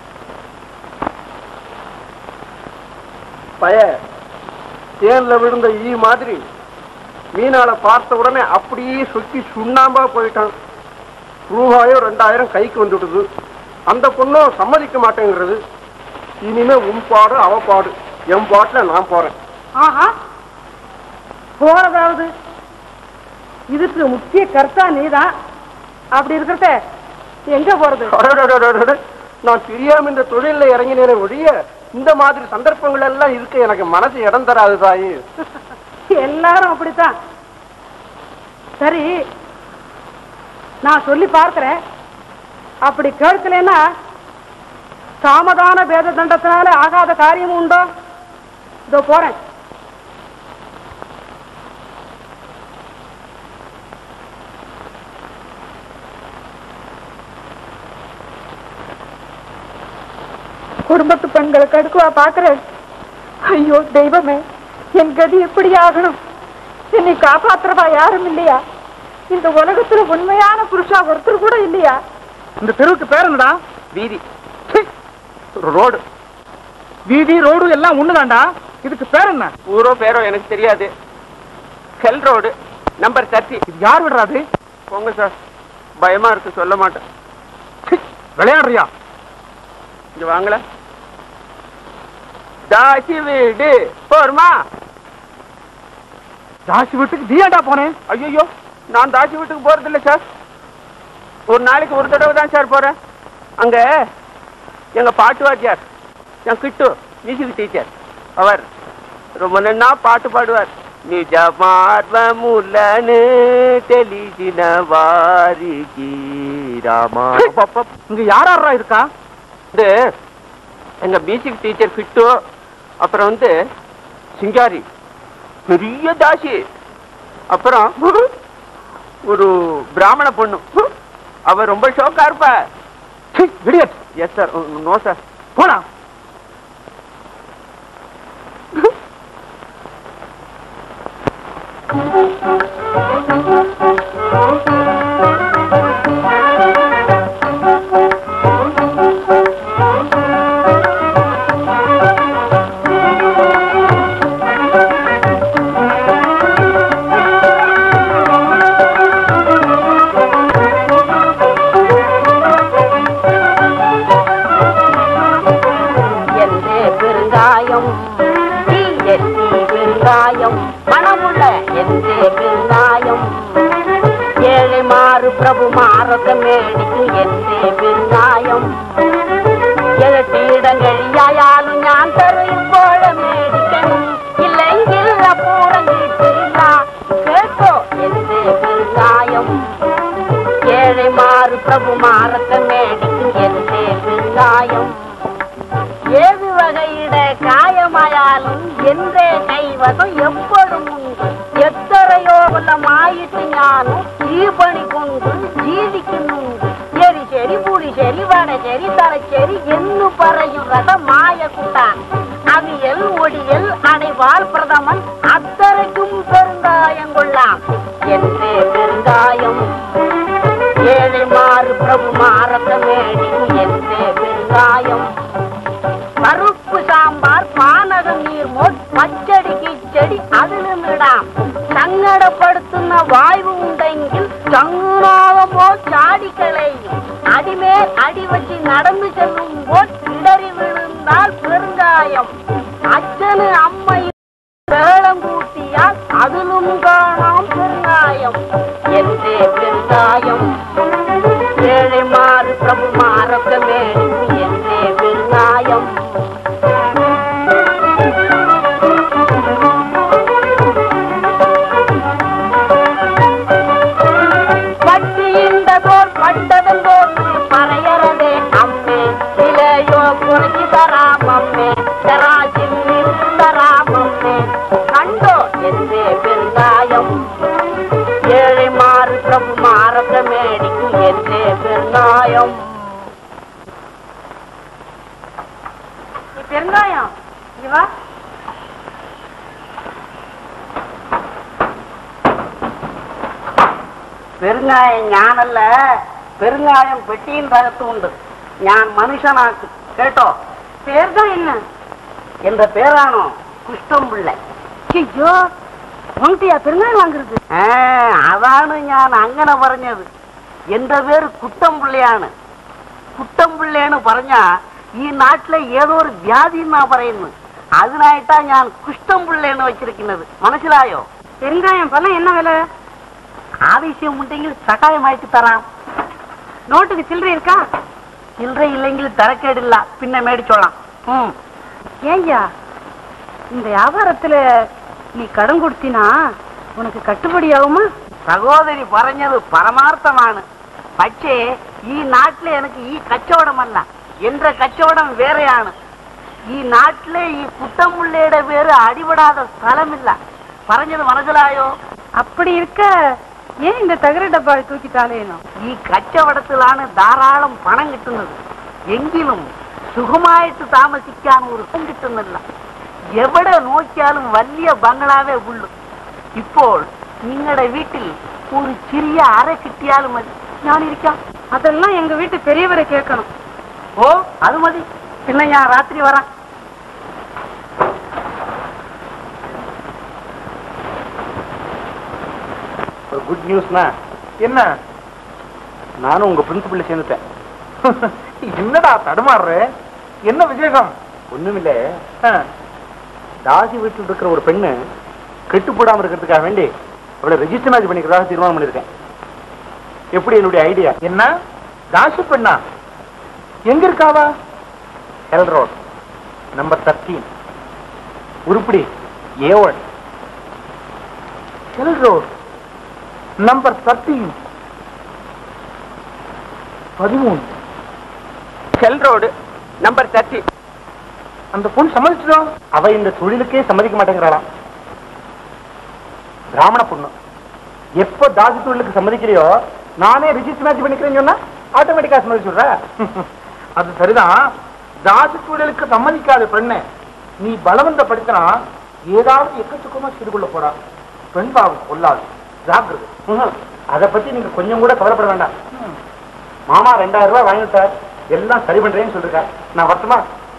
பய தேன்ல விழுந்த ஈ மாதிரி மீனாளை பார்த்த உடனே அப்படியே சுத்தி சுண்ணாம்பா போயிட்டான் ரூபாயோ ரெண்டாயிரம் கைக்கு வந்துடுது அந்த பொண்ணும் சம்மதிக்க மாட்டேங்கிறது இனிமே உன் பாடு அவ பாடு என் பாட்டுல நான் போறேன் ஆஹா போறதாவது இதுக்கு முக்கிய கர்த்தா நீதான் அப்படி இருக்கிறத எங்க போறது அடடடடடட. நான் தெரியாம இந்த தொழில இறங்கினேனே ஒழிய இந்த மாதிரி சந்தர்ப்பங்கள் எல்லாம் இருக்க எனக்கு மனசு இடம் தராது தாயி எல்லாரும் அப்படித்தான் சரி நான் சொல்லி பார்க்கிறேன் அப்படி கேட்கலன்னா சாமதான பேத தண்டத்தினால ஆகாத காரியமும் உண்டோ இதோ போறேன் குடும்பத்து பெண்களுக்கு அடுக்குவா பாக்குறேன் ஐயோ தெய்வமே என் கதி எப்படி ஆகணும் என்னை காப்பாத்துறவா யாரும் இல்லையா இந்த உலகத்துல உண்மையான புருஷா ஒருத்தர் கூட இல்லையா இந்த தெருவுக்கு பேர் என்னடா வீதி சி, ரோடு வீதி ரோடு எல்லாம் ஒண்ணுதான்டா இதுக்கு பேர் என்ன ஊரோ பேரோ எனக்கு தெரியாது ஹெல் ரோடு நம்பர் தேர்ட்டி இது யார் விடுறாது போங்க சார் பயமா இருக்கு சொல்ல மாட்டேன் சி, விளையாடுறியா இங்க வாங்கல தாசி வீடு போருமா ஜாஸ்தி வீட்டுக்கு நீயாண்டா போனேன் ஐயோ நான் தாசி வீட்டுக்கு போறது இல்ல சார் ஒரு நாளைக்கு ஒரு தடவை தான் சார் போறேன் அங்க எங்க பாட்டு வாத்தியார் என் கிட்டு மியூசிக் டீச்சர் அவர் ரொம்ப நன்னா பாட்டு பாடுவார் நிஜமார்வமுல்லனு தெளிசின வாரிகி ராமா இங்க யார் யாரா இருக்கா வந்து எங்க மியூசிக் டீச்சர் கிட்டு அப்புறம் வந்து சிங்காரி பெரிய தாசி அப்புறம் ஒரு பிராமண பொண்ணு அவ ரொம்ப ஷோக்கா இருப்பா idiot yes sir no sir போடா எந்தே பெருங்காயம் எத்தி பெருங்காயம் மனமுள்ள எந்தே பெருங்காயம் ஏழை மாறு பிரபு மாறக்க மேடிக்கு എന്റെ പെരുന്നായം ഇരട്ടിയിടങ്ങഴിയായാലും ഞാൻ തെറിയുമ്പോൾ മേടിക്കണം ഇല്ലെങ്കിൽ അപ്പൂറം കിട്ടില്ല കേട്ടോ എന്റെ പെരുന്നായം ഏഴை മാറ് പ്രഭു മാറക്ക മേടിക്കും എന്റെ പെരുന്നായം ഏത് വകയുടെ കായമായാലും എന്റെ കൈവശം എപ്പോഴും ഉണ്ട് എത്രയോ കൊല്ലമായിട്ട് ഞാനും ഈ പണി കൊണ്ട് ജീവിക്കുന്നുണ്ട് എരിശരി പുളിശരി വടശരി തലശ്ശേരി എന്നു പറയുന്നത് മായ കുട്ടാൻ അവിയൽ ഒടിയൽ അടിവാൾ പ്രഥമൻ അത്രയ്ക്കും പെരുങ്കായം കൊള്ളാം എന്റെ പെരുങ്കായം ഏഴ് മാറ് പ്രഭു മാറക്ക മേടിക്കും എന്റെ പെരുങ്കായം பருப்பு சாம்பார் பானகம் நீர்மோட் പച്ചടി കിച്ചടി അതിലും ഇടാം സങ്കടപ്പെടുത്തുന്ന വായു ഉണ്ടെങ്കിൽ ചങ്ങുനാവുമ്പോൾ ചാടിക്കളയും അടിമേൽ അടിവച്ച് നടന്നു ചെല്ലുമ്പോൾ ഇടറി വീഴുന്നാൽ പെരുങ്കായം അച്ഛന് അമ്മയും വേളം കൂട്ടിയാൽ അതിലും കാണാം പെരുങ്കായം എന്റെ പെരുങ്കായം ഏഴമാറ് പ്രഭുമാരൊക്കെ മേടിക്കും എന്റെ പെരുങ്കായം പട്ടിയുണ്ടതോർ പട്ടതെന്തോർ പറയറതേ അമ്മേ വിലയോ കുറച്ച് തരാം അമ്മേ തറാശിൽ തരാം അമ്മേ കണ്ടോ എന്റെ പെരുങ്കായം ഏഴ് മാറ് പ്രഭു മാറൊക്കെ മേടിക്കും എന്റെ പെരുങ്കായം പെരുങ്കായം ഇവ പെരുങ്ങായം ഞാനല്ല പെരുങ്ങായം പെട്ടിயின் അകത്ത് ഉണ്ട് ഞാൻ മനുഷ്യനാക്ക് കേട്ടോ പേർതാ என்ன എന്റെ പേരാണോ കുഷ്ടം പിള്ളை ஐயோ உங்கள்கிட்டயா பெருங்காயம் வாங்குறது ആ, അതാണ് ഞാൻ അങ്ങനെ പറഞ്ഞത് എന്റെ പേര് കുട്ടംപിള്ളയാണ് കുട്ടംപിള്ളയെന്ന് പറഞ്ഞാ ഈ നാട്ടിലെ ഏതോ ഒരു വ്യാധി എന്നാ പറയുന്നത് അതിനായിട്ടാ ഞാൻ കുഷ്ടംപിള്ളയെന്ന് വെച്ചിരിക്കുന്നത് മനസ്സിലായോ பெருங்காயம் பழம் என்ன விலை ആവശ്യമുണ്ടെങ്കിൽ സഹായമായിട്ട് തരാം நோட்டுக்கு சில்லறை இருக்கா சில்லறை இல்லைங்கில் தரக்கேடு இல்ல பின்ன மேடிச்சோலாம் ம் ஏய்யா இந்த வியாபாரத்துல நீ கடன் கொடுத்தினா உனக்கு கட்டுப்படி ஆகுமா சகோதரி പറഞ്ഞത് പരമാർത്ഥമാണ് പക്ഷേ ഈ നാട്ടിലെ എനിക്ക് ഈ കച്ചവടമല്ല എന്റെ കച്ചവടം വേറെയാണ് ഈ നാട്ടിലെ ഈ കുട്ടമുള്ളയുടെ പേര് അടിപെടാതെ സ്ഥലമില്ല പറഞ്ഞത് മനസ്സിലായോ அப்படி இருக்க ஏன் இந்த தகர டப்பாவை தூக்கிட்டாலேனோ ഈ കച്ചവടത്തിലാണ് ധാരാളം പണം കിട്ടുന്നത് എങ്കിലും സുഖമായിട്ട് താമസിക്കാൻ ഒരു സുഖം കിട്ടുന്നില്ല എവിടെ നോക്കിയാലും വലിയ ബംഗ്ലാവേ ഉള്ളു ഇപ്പോൾ നിങ്ങളുടെ വീട്ടിൽ ഒരു ചെറിയ അറ കിട്ടിയാലും മതി ഞാനിരിക്കാം அதெல்லாம் எங்க வீட்டு பெரியவரை கேட்கணும் ഓ അത് മതി പിന്നെ ഞാൻ രാത്രി വരാം ஒரு குட் நியூஸ்னா என்ன நானும் உங்க பிரின்சிபல்ல சேர்ந்துட்டேன் என்னடா தடுமாறுற என்ன விசேஷம் ஒண்ணுமில்ல தாசி வீட்டில் இருக்கிற ஒரு பெண்ணு கெட்டு போடாம இருக்கிறதுக்காக வேண்டி அவளை ரெஜிஸ்டர் மேரேஜ் பண்ணிக்கிறதாக தீர்மானம் பண்ணிருக்கேன் எப்படி என்னுடைய ஐடியா என்ன தாசி பெண்ணா எங்க இருக்காவா ஹெல் ரோட் நம்பர் தர்டீன் உருப்படி ஏவன் ஹெல் ரோட் நம்பர் தர்டீன் பதிமூணு செல் ரோடு நம்பர் தேர்ட்டி அந்த பொண்ணு சம்மதிச்சிடும் அவ இந்த தொழிலுக்கே சம்மதிக்க மாட்டேங்கிறாளாம் பிராமண பொண்ணு எப்ப தாசி தொழிலுக்கு சம்மதிக்கலையோ நானே ரிஜிஸ்டர் மேட்ச் பண்ணிக்கிறேன்னு சொன்னா ஆட்டோமேட்டிக்கா சம்மதிச்சுடுற அது சரிதான் தாசி தொழிலுக்கு சம்மதிக்காத பெண்ணு நீ பலவந்தப்படுத்தினா ஏதாவது எக்கச்சக்கமா செய்து கொள்ள போறா பெண் பாவம் கொள்ளாது ஜாக்கிரதை அதை பத்தி நீங்க கொஞ்சம் கூட கவலைப்பட வேண்டாம் மாமா ரெண்டாயிரம் ரூபாய் வாங்கிட்டார் எல்லாம் சரி பண்றேன்னு சொல்லிருக்கார் நான் வரட்டுமா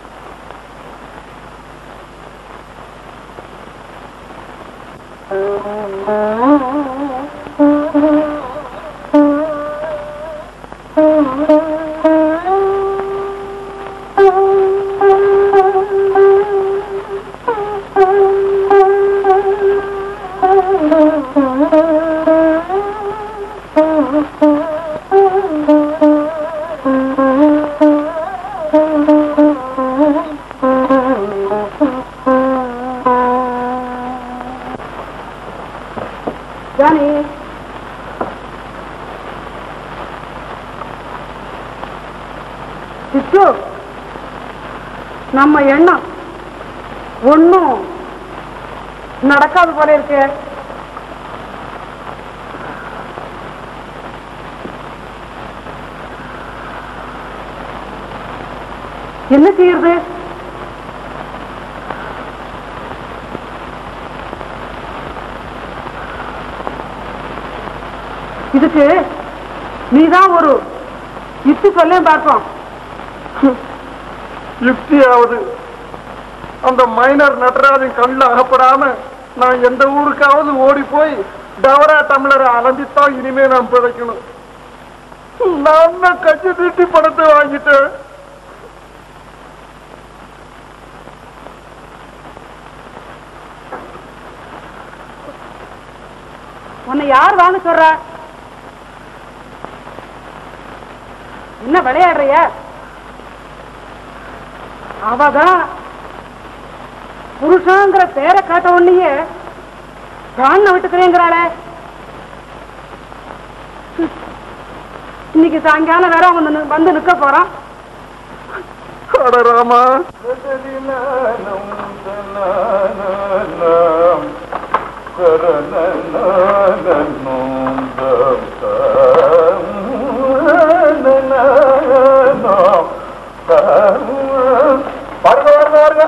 ஜானி சித்து நம்ம எண்ணம் ஒன்னும் நடக்காது போல இருக்கு என்ன செய்யறது இதுக்கு நீதான் ஒரு யுக்தி சொல்ல பார்ப்போம் யுக்தியாவது அந்த மைனர் நடராஜன் கண்ணில் அகப்படாம நான் எந்த ஊருக்காவது ஓடி போய் டவரா டம்ளரை அலந்தித்தான் இனிமே நான் பிழைக்கணும் நான் தான் கட்சி தீட்டி பணத்தை வாங்கிட்டேன் உன்னை யார் வாங்க சொல்ற என்ன விளையாடுறிய அவதான் புருஷங்கிற பேரை காட்ட உடனேயே பிராண விட்டுக்கிறேங்கிறாளே இன்னைக்கு சாயங்காலம் வேற வந்து நி- வந்து நிக்க போறான் அட ராமா பாருங்க பாருங்க பாருங்க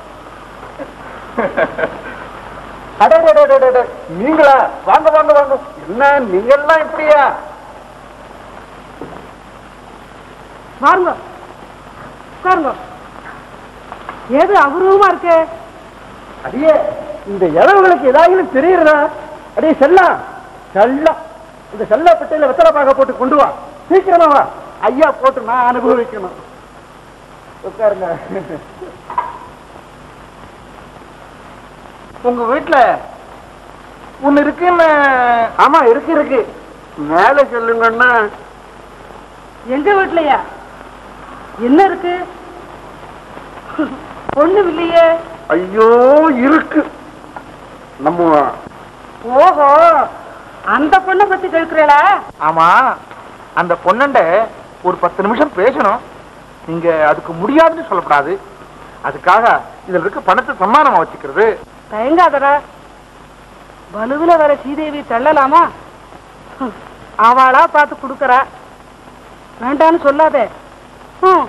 அட, அட, அட, அட, அட. நீங்களா வாங்க வாங்க வாங்க என்ன நீங்கெல்லாம் இப்படியா பாருங்க உட்காருங்க ஏது அபூர்வமா இருக்கு அடியே இந்த இளவுகளுக்கு ஏதாவது தெரியுறதா அடியே செல்லாம் செல்லம் இந்த செல்ல பெட்டையில வெத்தலை பாக்க போட்டு கொண்டு வா சீக்கிரமா வா ஐயா போட்டு நான் அனுபவிக்கணும் உட்காருங்க உங்க வீட்டுல ஒண்ணு இருக்குன்னு ஆமா இருக்கு இருக்கு மேல சொல்லுங்கன்னா எங்க வீட்லயா என்ன இருக்கு ஒண்ணும் இல்லையே ஐயோ இருக்கு நம்ம ஓஹோ அந்த பொண்ணை பத்தி கேட்கிறீங்களா ஆமா அந்த பொண்ணண்ட ஒரு பத்து நிமிஷம் பேசணும் நீங்க அதுக்கு முடியாதுன்னு சொல்லக்கூடாது அதுக்காக இதுல இருக்க பணத்தை சம்மானமா வச்சுக்கிறது தயங்காதடா வலுவுல வர சீதேவி தள்ளலாமா ஹம், அவளா பார்த்து கொடுக்கறா வேண்டான்னு சொல்லாதே ஹம்,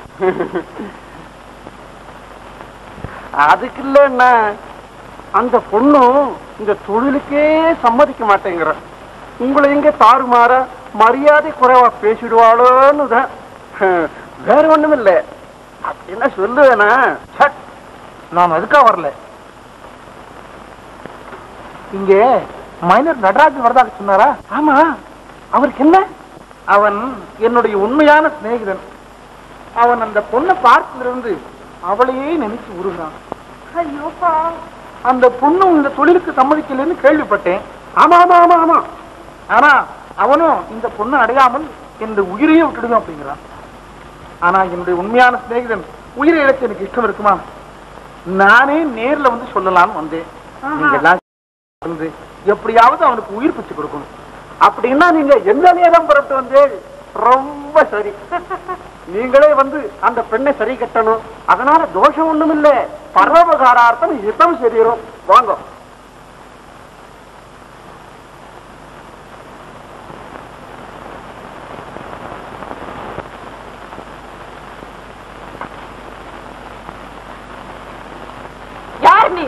அதுக்கு இல்லைன்னா அந்த பொண்ணும் இந்த தொழிலுக்கே சம்மதிக்க மாட்டேங்கிற உங்களை எங்க தாறுமாற மரியாதை குறைவா பேசிடுவாளோன்னு தான் ஹம், வேற ஒண்ணும் இல்ல அப்படின்னா சொல்லுவேனா சட், நான் அதுக்காக வரல இங்க மைனர் நடராஜன் வரதாக சொன்னாரா ஆமா அவருக்கு என்ன அவன் என்னுடைய உண்மையான சிநேகிதன் அவன் அந்த பொண்ணை பார்த்ததிலிருந்து அவளையே நினைச்சு உருகிறான் ஐயோப்பா அந்த பொண்ணு இந்த தொழிலுக்கு சம்மதிக்கலைன்னு கேள்விப்பட்டேன் ஆமா ஆமா ஆமா ஆமா ஆனா அவனும் இந்த பொண்ணை அடையாமல் என்னுடைய உயிரையே விட்டுடுவேன் அப்படிங்கிறான் ஆனா என்னுடைய உண்மையான சிநேகிதன் உயிரை இழக்க எனக்கு இஷ்டம் இருக்குமா நானே நேர்ல வந்து சொல்லலாம்னு வந்தேன் நீங்க எல்லாம் இருந்து எப்படியாவது அவனுக்கு உயிர் பிச்சு கொடுக்கணும் அப்படின்னா நீங்க எந்த நேரம் புறப்பட்டு வந்து ரொம்ப சரி நீங்களே வந்து அந்த பெண்ணை சரி கட்டணும் அதனால தோஷம் ஒண்ணும் இல்ல பரோபகாரார்த்தம் ஹிதம் சரீரம் வாங்க யார் நீ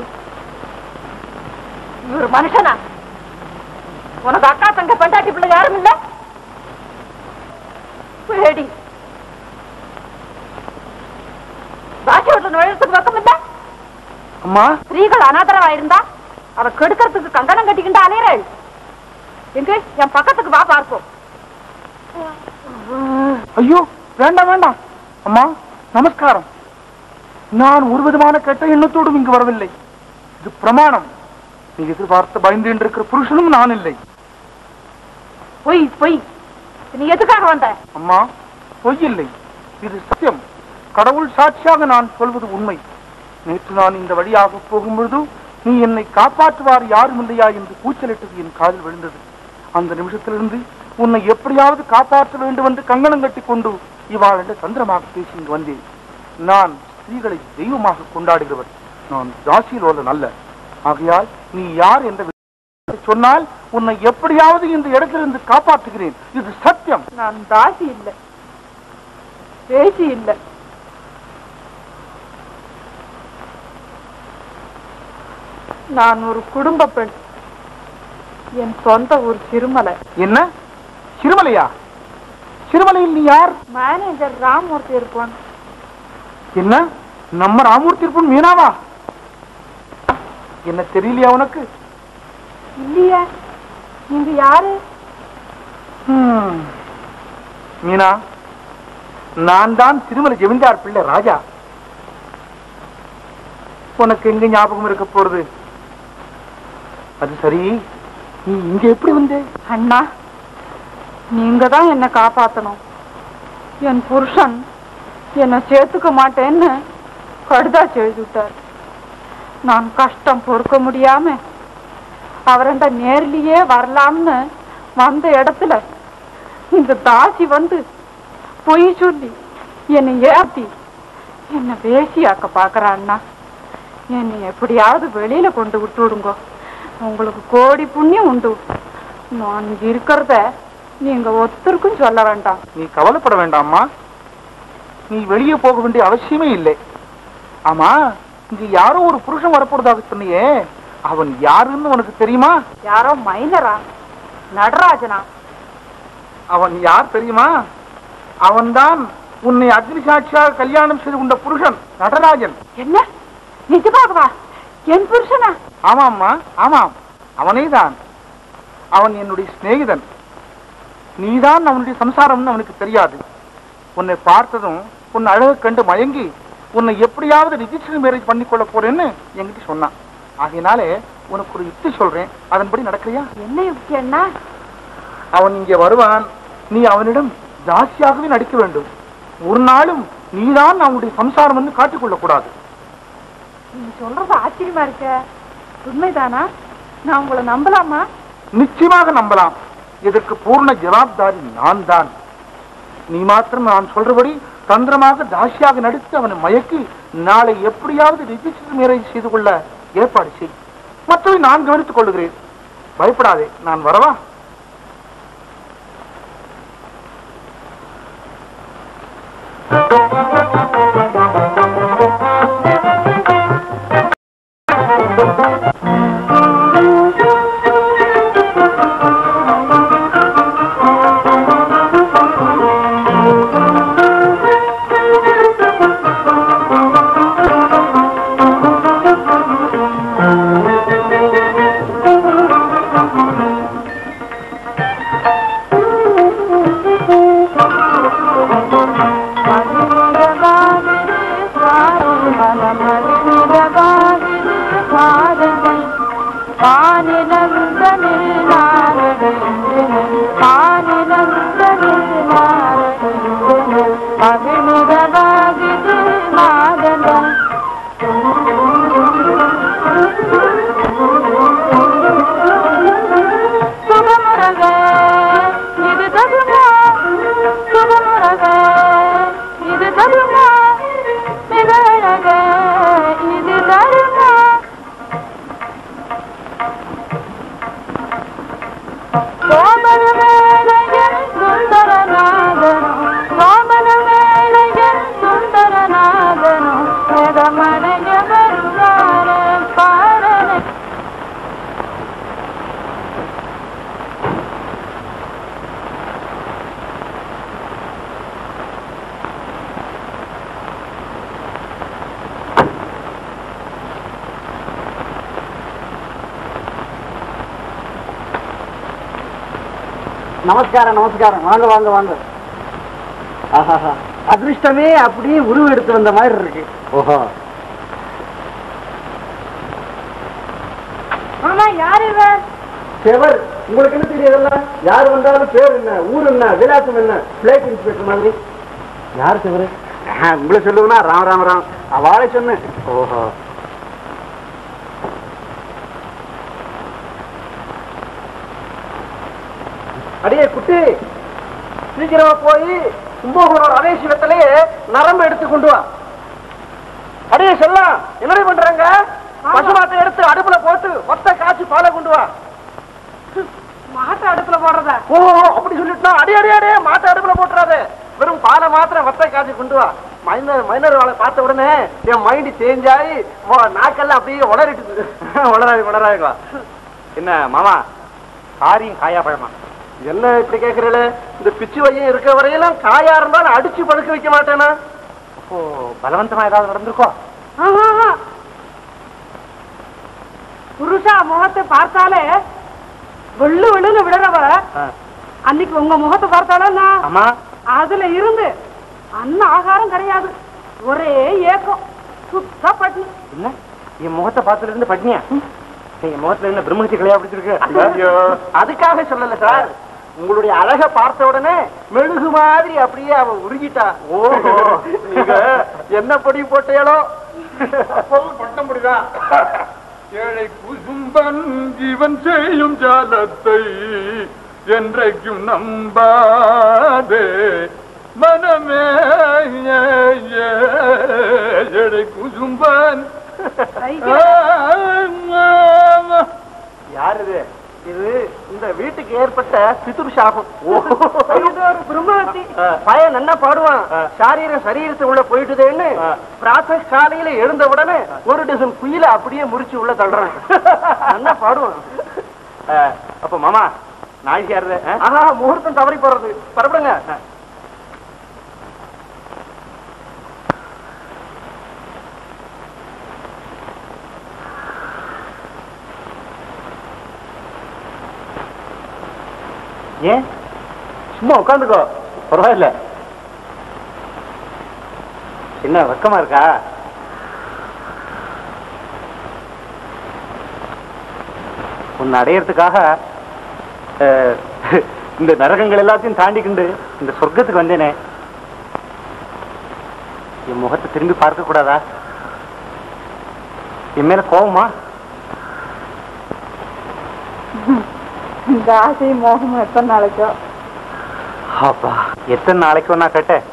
நீ ஒரு மனுஷனா உனக்கு அக்கா தங்க பெண்டாட்டி பிள்ளை யாரும் இல்ல பேடி பாஷை வீட்டுல நுழையறதுக்கு பக்கம் இல்ல அம்மா ஸ்திரீகள் அனாதரவா இருந்தா அவ கெடுக்கறதுக்கு கங்கணம் கட்டிக்கிட்டு அலையறாள் எங்க என் பக்கத்துக்கு வா பார்ப்போம் ஐயோ வேண்டாம் வேண்டாம் அம்மா நமஸ்காரம் நான் ஒரு விதமான கெட்ட எண்ணத்தோடும் இங்கு வரவில்லை இது பிரமாணம் நீ எதிர்பார்த்து பயந்து இருக்கிற புருஷனும் நான் இல்லை பொய் பொய் நீ எதுக்காக வந்த அம்மா பொய் இல்லை இது சத்தியம் கடவுள் சாட்சியாக நான் சொல்வது உண்மை நேற்று நான் இந்த வழியாக போகும்பொழுது நீ என்னை காப்பாற்றுவார் யாரும் இல்லையா என்று கூச்சலிட்டது என் காதில் விழுந்தது அந்த நிமிஷத்திலிருந்து உன்னை எப்படியாவது காப்பாற்ற வேண்டும் என்று கங்கணம் கட்டி கொண்டு இவாள் என்று தந்திரமாக பேசி இங்கு வந்தேன் நான் ஸ்திரீகளை தெய்வமாக கொண்டாடுகிறவர் நான் தாசியலோலன் அல்ல ஆகையால் நீ யார் என்ற சொன்னால் உன்னை எப்படியாவது இந்த இடத்திலிருந்து காப்பாற்றுகிறேன் இது சத்தியம் நான் தாசி இல்ல பேசி இல்ல நான் ஒரு குடும்ப பெண் என் சொந்த ஊர் சிறுமலை என்ன சிறுமலையா சிறுமலையில் நீ யார் மேனேஜர் ராமூர்த்தி இருப்பான் என்ன நம்ம ராமூர்த்தி இருப்பன் மீனாவா என்ன தெரியலையா உனக்கு இல்லையா நீங்க யாரு ஹம். மீனா நான் தான் திருமலை ஜெமீன்தார் பிள்ளை ராஜா உனக்கு எங்க ஞாபகம் இருக்க போறது அது சரி நீ இங்க எப்படி வந்தே அண்ணா நீங்க தான் என்ன காப்பாத்தணும் என் புருஷன் என்ன சேர்த்துக்க மாட்டேன்னு கடுதாச்சு எழுதி விட்டார் நான் கஷ்டம் பொறுக்க முடியாம அவரண்ட நேர்லயே வரலாம்னு வந்த இடத்துல இந்த தாசி வந்து பொய் சொல்லி என்னை ஏத்தி என்னை வேசியாக்க பாக்குறா அண்ணா என்னை எப்படியாவது வெளியில கொண்டு விட்டு விடுங்க உங்களுக்கு கோடி புண்ணியம் உண்டு நான் இங்க இருக்கிறத நீங்க ஒருத்தருக்கும் சொல்ல வேண்டாம் நீ கவலைப்பட வேண்டாம்மா நீ வெளியே போக வேண்டிய அவசியமே இல்லை ஆமா இங்க யாரோ ஒரு புருஷன் வரப்போறதாக சொன்னியே அவன் யாருன்னு உனக்கு தெரியுமா யாரோ மைனரா நடராஜனா அவன் யார் தெரியுமா அவன்தான் உன்னை அக்னி சாட்சியாக கல்யாணம் செய்து கொண்ட புருஷன் நடராஜன் என்ன நிஜமாகவா என் புருஷனா ஆமாம்மா ஆமாம் அவனே தான் அவன் என்னுடைய சிநேகிதன் நீதான் அவனுடைய சம்சாரம்னு அவனுக்கு தெரியாது உன்னை பார்த்ததும் உன் அழகு கண்டு மயங்கி உன்னை எப்படியாவது ரிஜிஸ்டர் மேரேஜ் பண்ணி கொள்ள போறேன்னு என்கிட்ட சொன்னான் ஆகையினாலே உனக்கு ஒரு யுக்தி சொல்றேன் அதன்படி நடக்கிறியா என்ன யுக்தி அண்ணா அவன் இங்கே வருவான் நீ அவனிடம் ஜாஸ்தியாகவே நடிக்க வேண்டும் ஒரு நாளும் நீதான் அவனுடைய சம்சாரம் வந்து காட்டிக்கொள்ளக் கூடாது நீங்க சொல்றது ஆச்சரியமா இருக்க உண்மைதானா நான் உங்களை நம்பலாமா நிச்சயமாக நம்பலாம் இதற்கு பூர்ண ஜவாப்தாரி நான் தான் நீ மாத்திரம் நான் சொல்றபடி தந்திரமாக தாசியாக நடித்து அவனை மயக்கி நாளை எப்படியாவது ரிஜிஸ்டர் மேரேஜ் செய்து கொள்ள ஏற்பாடு செய் மற்றவை நான் கவனித்துக் கொள்ளுகிறேன் பயப்படாதே நான் வரவா இது தகுமா சுகமுறக இது தகுமா மிக அழக இது தருமா சோமன வேளையன் சுந்தரநாதனோ சோமன வேளையன் சுந்தரநாதனோ எதமனைய வருவார பாரனை நமஸ்காரம் நமஸ்காரம் வாங்க வாங்க வாங்க ஆஹாஹா. அதிர்ஷ்டமே அப்படியே உருவம் எடுத்து வந்த மாதிரி இருக்கு ஓஹோ ஆமா யார் இவன் செவர் உங்களுக்கு என்ன தெரியாதுல்ல யார் வந்தாலும் பேர் என்ன ஊர் என்ன விலாசம் என்ன பிளேட் இன்ஸ்பெக்டர் மாதிரி யார் செவரு உங்களை சொல்லுவனா ராம் ராம் ராம் அவளை சொன்னேன் ஓஹோ அடியே குட்டி சீக்கிரமா போய் கும்பகோணம் ரமேஸ்வரத்திலேயே நரம்பு எடுத்து கொண்டு வா அடியே செல்லாம் என்னடி பண்றாங்க பசுமாட்டை எடுத்து அடுப்புல போட்டு மொத்த காய்ச்சி பாலை கொண்டு வா மாட்டு அடுப்புல போடுறதா ஓ அப்படி சொல்லிட்டா அடி அடி அடி மாட்டை அடுப்புல போட்டுறாது வெறும் பாலை மாத்திரம் வத்த காய்ச்சி கொண்டு வா மைனர் மைனர் வாழை பார்த்த உடனே என் மைண்ட் சேஞ்ச் ஆகி மொ- நாக்கெல்லாம் அப்படியே உளறிட்டு உளராது உளராது என்ன மாமா காரியம் காயா பழமா என்ன இப்படி கேக்குறீல இந்த பிச்சு வையம் இருக்க வரையிலும் காயா இருந்தாலும் அடிச்சு படுக்க வைக்க மாட்டேனா அப்போ பலவந்தமா ஏதாவது நடந்திருக்கோ ஆஹா. புருஷா முகத்தை பார்த்தாலே வெள்ளு வெள்ளுன்னு விடுறவ அன்னைக்கு உங்க முகத்தை பார்த்தாலும் ஆமா அதுல இருந்து அன்ன ஆகாரம் கிடையாது ஒரே ஏக்கம் சுத்த பட்னி என்ன என் முகத்தை பார்த்ததுல இருந்து பட்னியா என் முகத்துல என்ன பிரம்மஹத்தி கலையா பிடிச்சிருக்கு ஐயோ அதுக்காக சொல்லல சார் உங்களுடைய அழக பார்த்த உடனே மெழுகு மாதிரி அப்படியே அவ உருகிட்டா ஓஹோ நீங்க என்ன பொடி போட்டேளோ பட்டம் முடிதான் ஏழை குசும்பன் இவன் செய்யும் ஜாலத்தை என்றைக்கும் நம்பாதே மனமே ஏழை குசும்பன் யார் இது இது இந்த வீட்டுக்கு ஏற்பட்ட பிதுர் சாபம் இது ஒரு பிரம்மவத்தி பையன் நல்லா பாடுவான் சாரீரம் சரீரத்தை உள்ள போயிட்டுதேன்னு பிராத்த காலையில எழுந்த உடனே ஒரு டசன் குயில அப்படியே முறிச்சு உள்ள தள்ளுறான் நல்லா பாடுவான் அப்ப மாமா நாளைக்கு யாரு ஆஹா முகூர்த்தம் தவறி போறது பரப்படுங்க ஏன் சும்மா உட்காந்துக்கோ பரவாயில்ல என்ன வெக்கமா இருக்கா உன்னை அடையறதுக்காக அஹ், இந்த நரகங்கள் எல்லாத்தையும் தாண்டிக்கிண்டு இந்த சொர்க்கத்துக்கு வந்தேனே என் முகத்தை திரும்பி பார்க்க கூடாதா என் மேல கோவமா இந்த ஆசை மோகம் எத்தனை நாளைக்கோ அப்பா எத்தனை நாளைக்கு நான் கேட்டேன்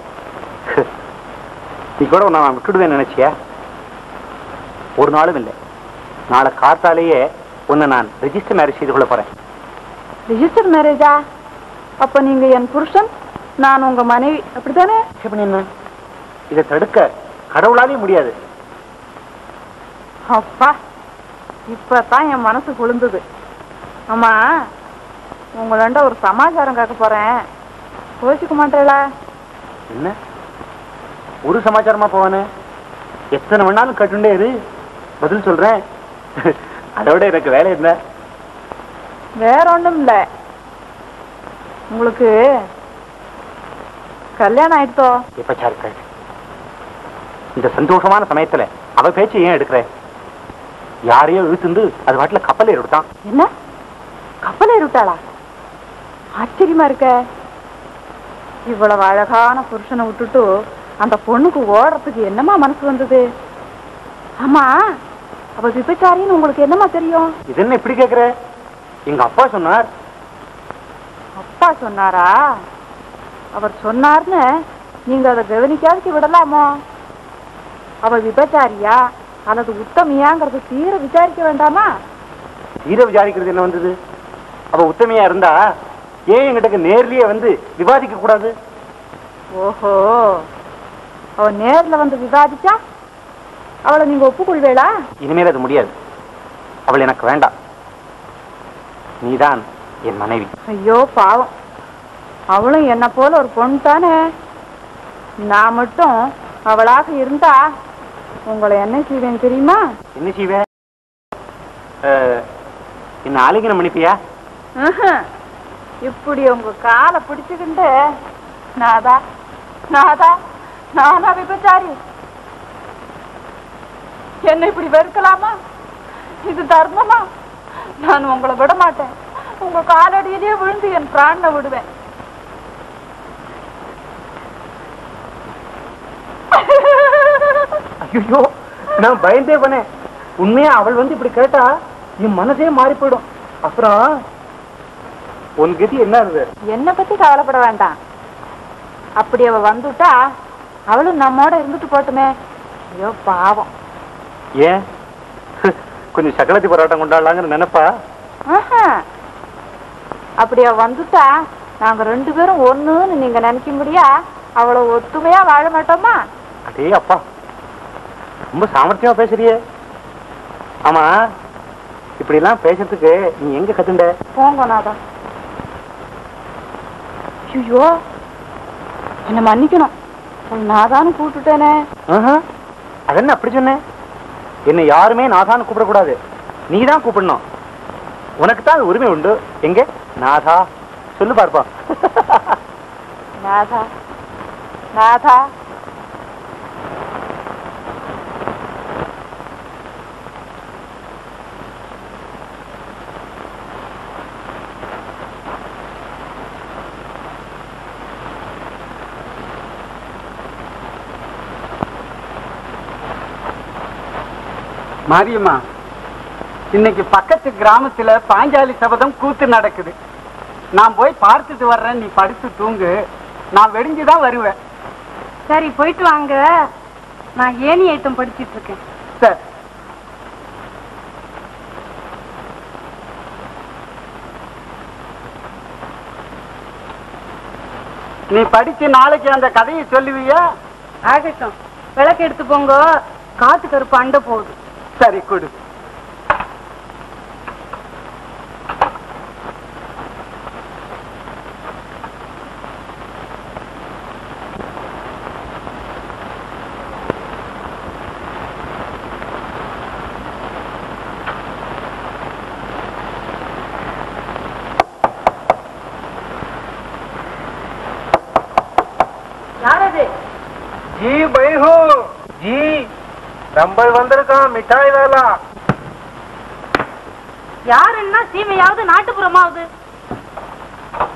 நீ கூட நான் விட்டுடுவேன் நினைச்சியா ஒரு நாளும் இல்லை நாளை காத்தாலேயே உன்னை நான் ரெஜிஸ்டர் மேரேஜ் செய்து கொள்ள போறேன் ரிஜிஸ்டர் மேரேஜா அப்ப நீங்க என் புருஷன் நான் உங்க மனைவி அப்படித்தானே எப்படி என்ன இதை தடுக்க கடவுளாலேயும் முடியாது அப்பா இப்பதான் என் மனசு குளிர்ந்தது ஆமா உங்களாண்ட ஒரு சமாச்சாரம் கேட்க போறேன் கோச்சிக்க மாட்டேளா என்ன ஒரு சமாச்சாரமா போவானே எத்தனை வேணாலும் கட்டுண்டே இரு பதில் சொல்றேன் அதோட எனக்கு வேலை என்ன வேற ஒண்ணும் இல்ல உங்களுக்கு கல்யாணம் ஆயிடுத்தோ எப்ப சாருக்கள் இந்த சந்தோஷமான சமயத்துல அவ பேச்சு ஏன் எடுக்கிற யாரையோ இழுத்துந்து அது வாட்டில கப்பல் ஏறிவிட்டான் என்ன கப்பல் ஏறிவிட்டாளா ஆச்சரியமா இருக்க இவ்வளவு அழகான புருஷனை விட்டுட்டு அந்த பொண்ணுக்கு ஓடுறதுக்கு என்னமா மனசு வந்தது ஆமா அவ விபச்சாரின்னு உங்களுக்கு என்னமா தெரியும் இது என்ன இப்படி கேக்குற எங்க அப்பா சொன்னார் அப்பா சொன்னாரா அவர் சொன்னார்னு நீங்க அதை கவனிக்காதுக்கு விடலாமோ அவ விபச்சாரியா அல்லது உத்தமியாங்கிறது தீர விசாரிக்க வேண்டாமா தீர விசாரிக்கிறது என்ன வந்தது அவ உத்தமையா இருந்தா ஏன் எங்கிட்ட நேர்லயே வந்து விவாதிக்க கூடாது ஓஹோ அவ நேர்ல வந்து விவாதிச்சா அவளை நீங்க ஒப்புக்கொள்வேளா இனிமேல் அது முடியாது அவள் எனக்கு வேண்டாம் நீதான் என் மனைவி ஐயோ பாவம் அவளும் என்ன போல ஒரு பொண்ணு தானே நான் மட்டும் அவளாக இருந்தா உங்களை என்ன செய்வேன் தெரியுமா என்ன செய்வ அஹ், என்ன ஆலிங்கனம் பண்ணிப்பியா ம்ஹும். இப்படி உங்க காலை பிடிச்சுக்கிண்டு நாதா நாதா நானா விபச்சாரி என்ன இப்படி வெறுக்கலாமா இது தர்மமா நான் உங்களை விட மாட்டேன் உங்க காலடியிலேயே விழுந்து என் பிராணனை விடுவேன் ஐயோ நான் பயந்தே பண்ணேன் உண்மையா அவள் வந்து இப்படி கேட்டா என் மனசே மாறி போயிடும் அப்புறம் உன் கதி என்ன இருந்தது என்னை பத்தி கவலைப்பட வேண்டாம் அப்படி அவ வந்துட்டா அவளும் நம்மோட இருந்துட்டு போட்டுமே ஐயோ பாவம் ஏன் கொஞ்சம் சக்கலத்தி போராட்டம் கொண்டாடலாங்கிற நினைப்பா ஆஹா. அப்படி அவ வந்துட்டா நாங்க ரெண்டு பேரும் ஒண்ணுன்னு நீங்க நினைக்க முடியா அவளை ஒத்துமையா வாழ மாட்டோமா அடே அப்பா ரொம்ப சாமர்த்தியமா பேசுறியே ஆமா இப்படி எல்லாம் பேசுறதுக்கு நீ எங்க கத்துண்ட போங்க நாதா ஐயோ என்ன மன்னிக்கணும் உன் நாதான்னு கூப்பிட்டுட்டேனே ஆஹா. அது என்ன அப்படி சொன்ன என்னை யாருமே நாதான்னு கூப்பிடக்கூடாது நீ தான் கூப்பிடணும் உனக்கு தான் உரிமை உண்டு எங்க நாதா சொல்லு பார்ப்பா நாதா நாதா மாரியம்மா இன்னைக்கு பக்கத்து கிராமத்துல பாஞ்சாலி சபதம் கூத்து நடக்குது நான் போய் பார்த்துட்டு வர்றேன் நீ படுத்து தூங்கு நான் வெடிஞ்சுதான் வருவேன் சரி போயிட்டு வாங்க நான் ஏணி ஏத்தம் படிச்சிட்டு இருக்கேன் சரி நீ படிச்சு நாளைக்கு அந்த கதையை சொல்லுவியா ஆகட்டும் விளக்கு எடுத்து போங்க காத்து கருப்பு அண்ட போகுது சரி கொடு யாரது ஜி பைஹு ஜி நம்பர் வந்திருக்கான் மிட்டாய் வேலா யாருன்னா சீமையாவது நாட்டுப்புறமாவது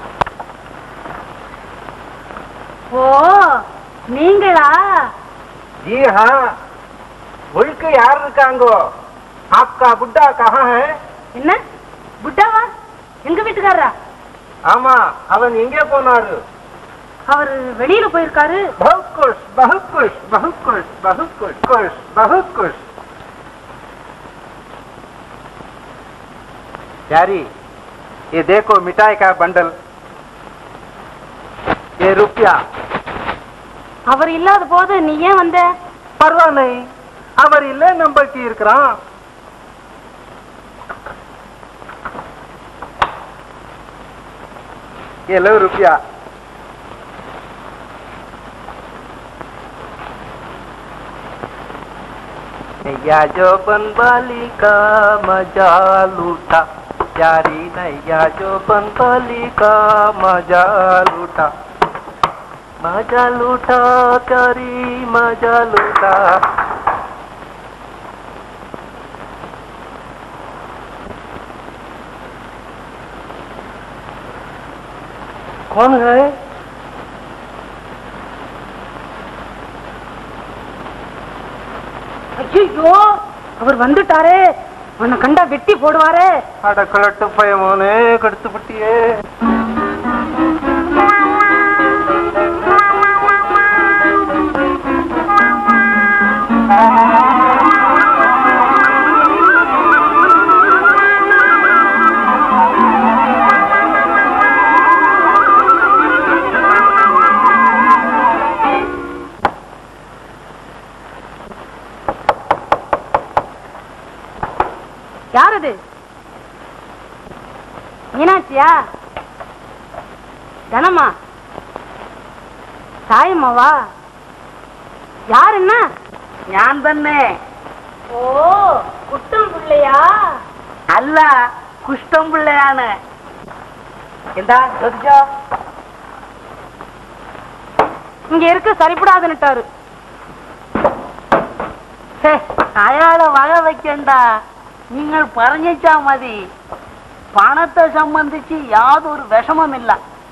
ஓ நீங்களா जी हाँ मुल्क यार இருக்காங்கோ आपका बुड्ढा कहाँ है என்ன புட்டாவா எங்க வீட்டுக்காரரா ஆமா அவன் எங்கே போனாரு அவர் வெளியில போயிருக்காரு बहुत खुश बहुत खुश बहुत खुश बहुत खुश खुश बहुत खुश प्यारी ये देखो मिठाई का बंडल ये रुपया அவர் இல்லாத போது நீ ஏன் வந்த பரவாயில்லை அவர் இல்ல நம்பருக்கு இருக்கிறான் ये लो रुपया नैया जो बनबाली का मजा लूटा प्यारी नैया जो बनबाली का मजा लूटा मजा लूटा प्यारी मजा लूटा कौन है ஐயோ அவர் வந்துட்டாரே உன்னை கண்டா வெட்டி போடுவாரே அட கலட்டு பயமோனே கடுத்து பட்டியே யார் அது மீனாட்சியா தனமா தாயம்மாவா யார் என்ன ഞാൻ തന്നെ ஓ குட்டம் பிள்ளையா അല്ല കുഷ്ഠം പിള്ളയാണ് എന്താ ചോദിച്ചോ இங்க இருக்க சரிப்படாதுன்னுட்டாரு ഛേ, അയാളെ വക വെക്കണ്ട നിങ്ങൾ പറഞ്ഞാ മതി പണത്തെ സംബന്ധിച്ച് യാതൊരു വിഷമമില്ല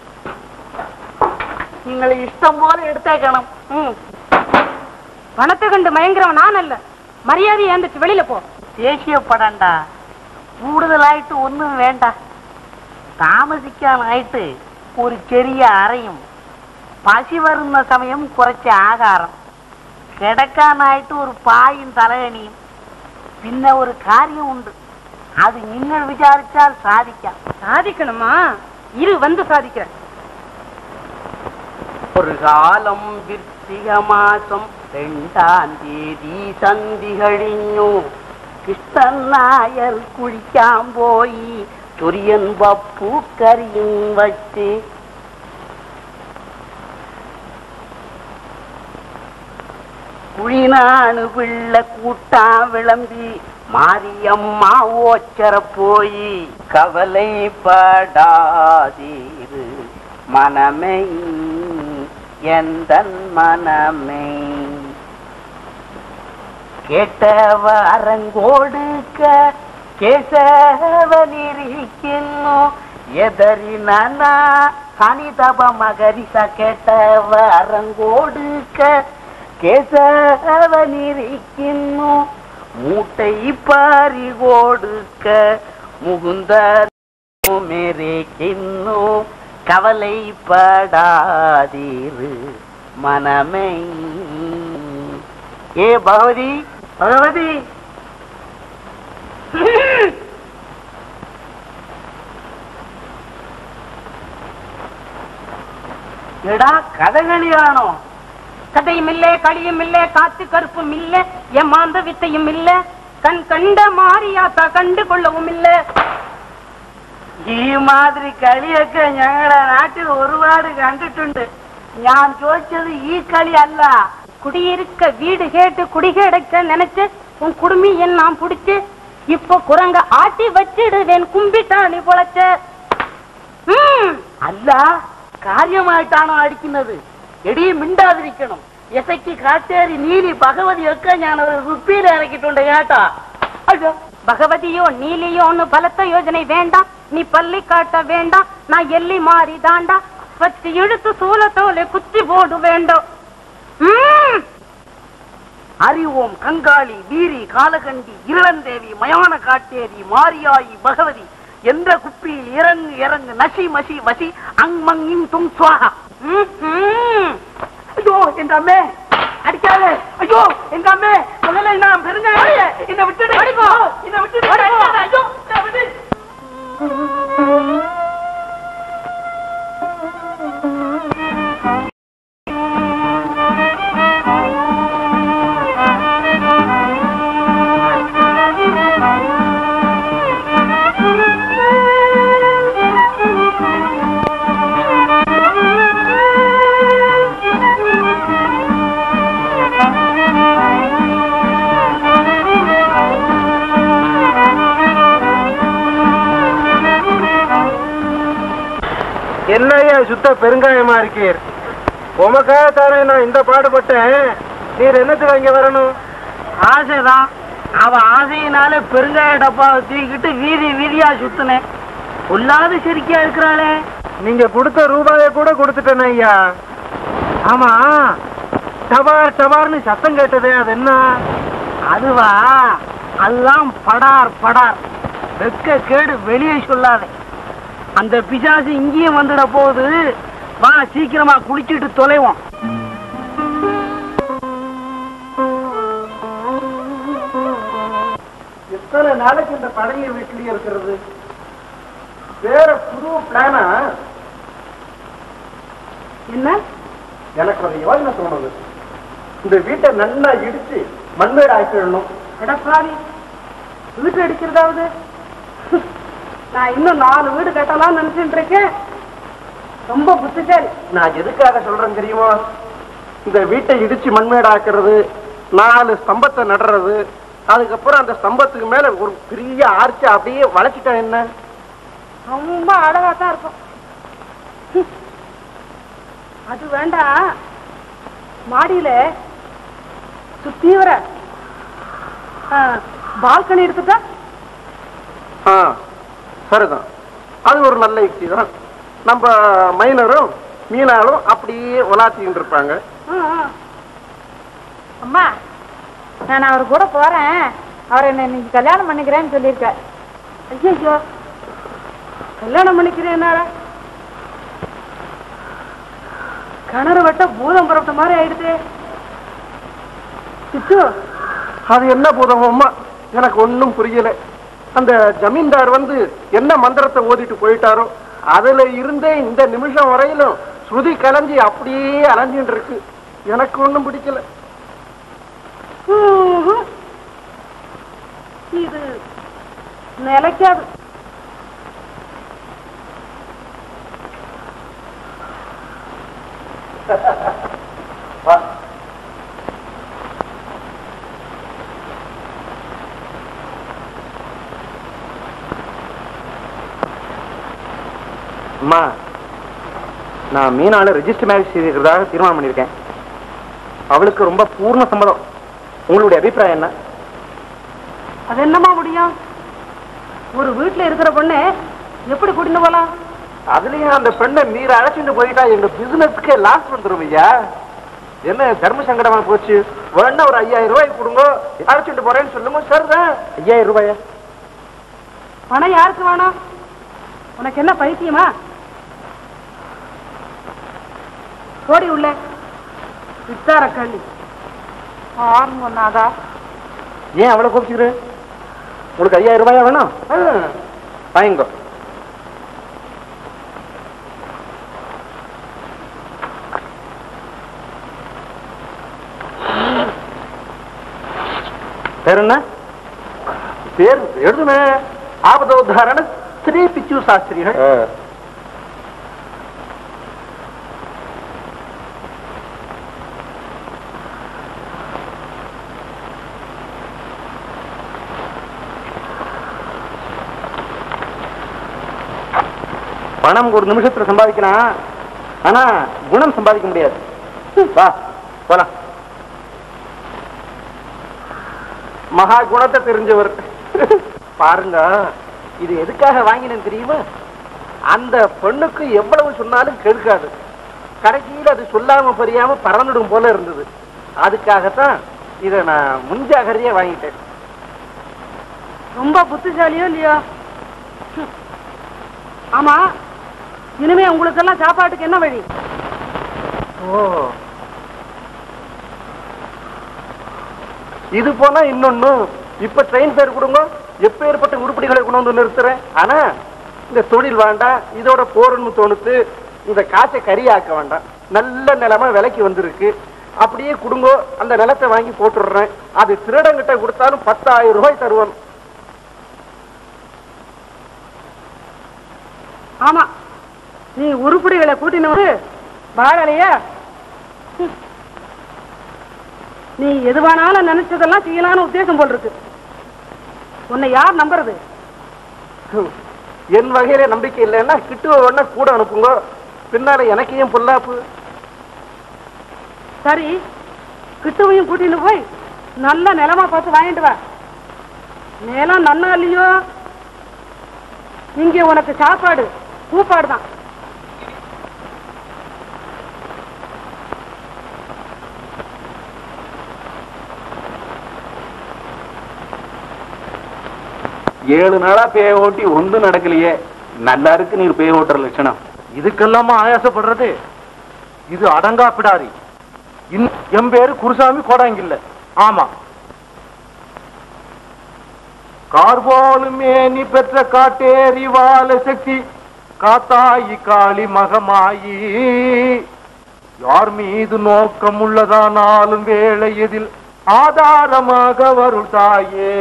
നിങ്ങൾ ഇഷ്ടം പോലെ എടുത്തേക്കണം ഉം. பணத்தை கண்டு மயங்குறவன் நான் அல்ல மரியாதை ஏந்துச்சு வெளியில போ ദേഷ്യപ്പെടണ്ട കൂടുതലായിട്ട് ഒന്നും വേണ്ട താമസിക്കാനായിട്ട് ഒരു ചെറിയ അറയും പശി വരുന്ന സമയം കുറച്ച് ആഹാരം കിടക്കാനായിട്ട് ഒരു പായും തലകണിയും പിന്നെ ഒരു കാര്യമുണ്ട് അത് നിങ്ങൾ വിചാരിച്ചാൽ സാധിക്കാം சாதிக்கணுமா இரு வந்து சாதிக்கிறேன் ഒരു കാലം വൃത്തിക മാസം രണ്ടാം തീയതി സന്ധി കഴിഞ്ഞു കൃഷ്ണൻ നായർ കുളിക്കാൻ പോയി ചൊരിയൻ പപ്പൂക്കറിയും വച്ച് കുഴിനാണ് പിള്ള കൂട്ടാൻ വിളമ്പി മാരിയമ്മ ഓച്ചറ പോയി കവലൈப்படாதீரு மனமே எந்தன் மனமே കേട്ടവ അരങ്കോടുക്ക കേശവനിരിക്കുന്നു എതറിന സനിതപ മകരിസ കേട്ടവ അരങ്കോടുക്ക കേശവനിരിക്കുന്നു മൂട്ടை പാരി കൊടുക്ക മുകുന്ദ മെരയ്ക്കുന്നു കവലൈப்படாதீரு மனமே ஏ பகவதி பகவதி എടാ കഥകളിയാണോ கதையும் இல்ல களியும் இல்ல காத்து கருப்பும் இல்ல ஏமாந்த வித்தையும் இல்ல கண் கண்ட மாரியாத்தா கண்டு கொள்ளவும் இல்ல ഈ മാതിരി കളിയൊക്കെ ഞങ്ങളുടെ നാട്ടിൽ ഒരുപാട് കണ്ടിട്ടുണ്ട് ഞാൻ ചോദിച്ചത് ഈ കളിയല്ല குடியிருக்க வீடு கேட்டு குடிகெடுக்க நினைச்சு உன் குடுமி என் நான் புடிச்சு இப்போ குரங்க ஆட்டி வச்சிடுவேன் கும்பிட்டாணி பொழைச்ச ம் അല്ല കാര്യമായിട്ടാണോ അടിക്കുന്നത് എടി മിണ്ടാതിരിക്കണം എസയ്ക്ക് കാട്ടേരി നീലി ഭഗവതിയൊക്കെ ഞാൻ ഒരു റുപ്പിയിൽ ഇറക്കിയിട്ടുണ്ട് കേട്ടാ അയ്യോ பகவதியோ நீலியோன்னு பலத்த யோஜனை வேண்டாம் நீ பள்ளி காட்ட வேண்டாம் நான் எல்லி மாறி தாண்டா வச்சு இழுத்து சூலத்தோலை குத்தி போடு வேண்டும் ம். அறிவோம் கங்காளி வீரி காலகண்டி இருளந்தேவி மயான காட்டேரி மாரியாயி பகவதி என்ற குப்பியில் இறங்கு இறங்கு நசி மசி வசி அங் மங்கின் துங் சுவாகா ம், ம். ஐயோ எங்க அம்மே அடிக்காத ஐயோ எங்க அம்மே முதல்ல நான் பெருங்க என்ன விட்டுடு என்ன விட்டுடு அடிக்காத, ஐயோ என்னை விடு. என்னையா சுத்த பெருங்காயமா இருக்கீர் உமக்காக தானே நான் இந்த பாடுபட்டேன் நீர் என்னத்துக்கு இங்க வரணும் ஆசைதான் அவ ஆசையினால பெருங்காய டப்பாவை தூக்கிட்டு வீதி வீதியா சுத்துனேன் பொல்லாத சிரிக்கியா இருக்கிறாளே நீங்க கொடுத்த ரூபாய கூட கொடுத்துட்டேன் ஐயா ஆமா டபார் டபார்னு சத்தம் கேட்டதே அது என்ன அதுவா அதுதான் படார் படார் வெக்க கேடு வெளியே சொல்லாத அந்த பிசாசு இங்கேயும் வந்துட போகுது வா சீக்கிரமா குளிச்சிட்டு தொலைவோம் எத்தனை நாளைக்கு இந்த பழைய வீட்லயே இருக்கிறது வேற புது பிளானா என்ன எனக்கு ஒரு யோசனை தோணுது இந்த வீட்டை நல்லா இடிச்சு மண்மேடு ஆக்கிடணும் எடப்பாடி வீட்டு அடிக்கிறதாவது நான் இன்னும் நாலு வீடு கட்டலாம்னு நினைச்சிட்டு இருக்கேன் ரொம்ப புத்திசாலி நான் எதுக்காக சொல்றேன் தெரியுமா இந்த வீட்டை இடிச்சு மண்மேடு ஆக்குறது நாலு ஸ்தம்பத்தை நடுறது அதுக்கப்புறம் அந்த ஸ்தம்பத்துக்கு மேல ஒரு பெரிய ஆர்ச்சி அப்படியே வளைச்சிட்டா என்ன ரொம்ப அழகா தான் இருக்கும் ஹம். அது வேண்டாம் மாடியில சுத்தி வர பால்கனி எடுத்துட்டா ஆ சரிதான் அது ஒரு நல்ல யுக்தி தான் நம்ம மைனரும் மீனாலும் அப்படியே உலாத்தின்னு இருப்பாங்க ம், ம். அம்மா நான் அவர் கூட போறேன் அவர் என்ன இன்னைக்கு கல்யாணம் பண்ணிக்கிறேன்னு சொல்லியிருக்கார் ஐயோ கல்யாணம் பண்ணிக்கிறேன்னார கிணறு வெட்ட பூதம் புறப்பட்ட மாதிரி ஆயிடுது சித்து அது என்ன பூதம் அம்மா எனக்கு ஒன்றும் புரியல அந்த ஜமீன்தார் வந்து என்ன மந்திரத்தை ஓதிட்டு போயிட்டாரோ அதுல இருந்தே இந்த நிமிஷம் வரையிலும் ஸ்ருதி கலைஞ்சி அப்படியே அலைஞ்சிட்டு இருக்கு எனக்கு ஒன்றும் பிடிக்கல ம்ஹும். இது நிலைக்காது அம்மா நான் மீனால ரெஜிஸ்டர் மேரேஜ் செய்திருக்கிறதாக தீர்மானம் பண்ணியிருக்கேன் அவளுக்கு ரொம்ப பூர்ண சம்மதம் உங்களுடைய அபிப்பிராயம் என்ன அது என்னமா முடியும் ஒரு வீட்டுல இருக்கிற பொண்ணு எப்படி கூட்டிட்டு போலாம் அதுலயும் அந்த பெண்ணை மீற அழைச்சிட்டு போயிட்டா எங்க பிசினஸ்க்கே லாஸ் வந்துரும் ஐயா என்ன தர்ம சங்கடமா போச்சு வேணா ஒரு ஐயாயிரம் ரூபாய் கொடுங்க அழைச்சிட்டு போறேன்னு சொல்லுங்க சரிதான் ஐயாயிரம் ரூபாயா பணம் யாருக்கு வேணும் உனக்கு என்ன பைத்தியமா ஓடி உள்ள வித்தார கள்ளி ஆறுங்க ஒன்னாதா ஏன் அவ்வளவு கோபிச்சுக்கிற உங்களுக்கு ஐயாயிரம் ரூபாயா வேணும் ஆ, வாங்கிக்கோ பேர் என்ன பேர் எழுதுமே ஆபதோத்தாரண ஸ்ரீ பிச்சு சாஸ்திரிகள் பணம் ஒரு நிமிஷத்துல சம்பாதிக்கலாம் ஆனா குணம் சம்பாதிக்க முடியாது வா போலாம் மகா குணத்தை தெரிஞ்சவர் பாருங்க இது எதுக்காக வாங்கினேன் தெரியுமா அந்த பெண்ணுக்கு எவ்வளவு சொன்னாலும் கெடுக்காது கடைசியில் அது சொல்லாம புரியாம பறந்துடும் போல இருந்தது அதுக்காகத்தான் இத நான் முன்ஜாகிரதையா வாங்கிட்டேன் ரொம்ப புத்திசாலியோ இல்லையோ ஹம். ஆமா இனிமே உங்களுக்கெல்லாம் சாப்பாட்டுக்கு என்ன வழி ஓ இது போனா இன்னொன்னு இப்ப ட்ரெயின் பேர் கொடுங்க எப்ப ஏற்பட்ட உருப்படிகளை கொண்டு வந்து நிறுத்துறேன் ஆனா இந்த தொழில் வேண்டாம் இதோட போறன்னு தோணுத்து இந்த காசை கரியாக்க வேண்டாம் நல்ல நிலைமை விலைக்கு வந்திருக்கு அப்படியே கொடுங்க அந்த நிலத்தை வாங்கி போட்டுடுறேன் அது திருடங்கிட்ட கொடுத்தாலும் பத்தாயிரம் ரூபாய் தருவான் ஆமா நீ உருப்படிகளை கூட்டினவரு வாழலையா ஹம். நீ எதுவானாலும் நினைச்சதெல்லாம் செய்யலான்னு உத்தேசம் போல் இருக்கு உன்னை யார் நம்புறது என் வகையில நம்பிக்கை இல்லைன்னா கிட்டுவ உடனே கூட அனுப்புங்க பின்னால எனக்கு ஏன் பொல்லாப்பு சரி கிட்டுவையும் கூட்டின்னு போய் நல்ல நிலமா பார்த்து வாங்கிட்டு வா நிலம் நன்னா இல்லையோ இங்க உனக்கு சாப்பாடு கூப்பாடு தான் ஏழு நாளா பேய ஓட்டி ஒன்றும் நடக்கலையே நல்லா இருக்கு நீர் பேய ஓட்டுற லட்சணம் இதுக்கெல்லாமா ஆயாசப்படுறது இது அடங்கா பிடாரி இன்- என் பேரு குருசாமி கோடாங்கில்ல ஆமா கார்போலுமே நீ பெற்ற காட்டேரி வாழ சக்தி காத்தாயி காளி மகமாயி யார் மீது நோக்கம் உள்ளதானாலும் வேளையதில் ஆதாரமாக வருள் தாயே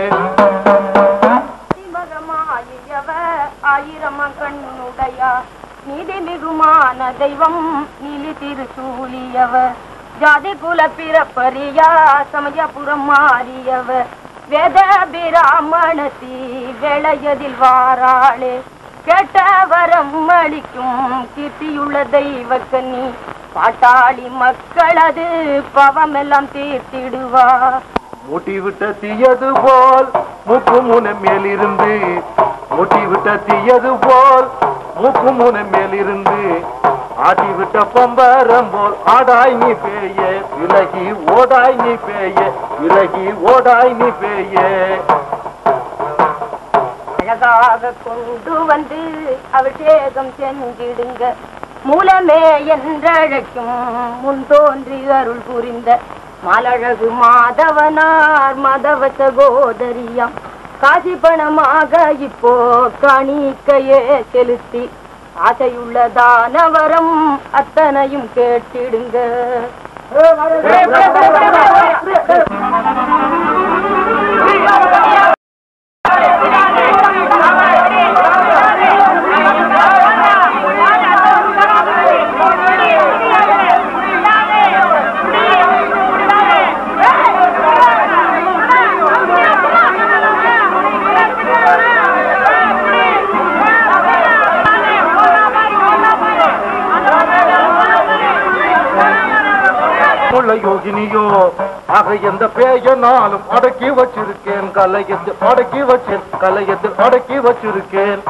மகமாயியவ ஆயிரம் கண்ணுடையா நீதி மிகுமான தெய்வம் நீலி திருச்சூலியவ ஜாதி குல பிறப்பறியா சமயபுரம் மாறியவ வேத பிராமணத்தி வேளையதில் வாராளே கேட்ட வரம் அளிக்கும் கீர்த்தியுள்ள தெய்வ கன்னி பாட்டாளி மக்களது பவமெல்லாம் தீர்த்திடுவா மூட்டி விட்ட தீயது போல் மூக்கு முனை மேலிருந்து மூட்டி விட்ட தீயது போல் மூக்கு முனை மேலிருந்து ஆட்டி விட்ட பம்பரம் போல் ஆடாய் நீ பேய விலகி ஓடாய் நீ பேய விலகி ஓடாய் நீ பேய அழகாக கொண்டு வந்து அபிஷேகம் செஞ்சிடுங்க மூலமே என்றழைக்கும் முன் தோன்றி அருள் புரிந்த மாலழகு மாதவனார் மதவ சகோதரியாம் காசி பணமாக இப்போ காணிக்கையே செலுத்தி ஆசையுள்ள தானவரம் அத்தனையும் கேட்டிடுங்க உள்ள யோகினியோ ஆக எந்த பேயனாலும் அடக்கி வச்சிருக்கேன் கலையத்தில் அடக்கி வச்சேன் கலையத்தில் அடக்கி வச்சிருக்கேன்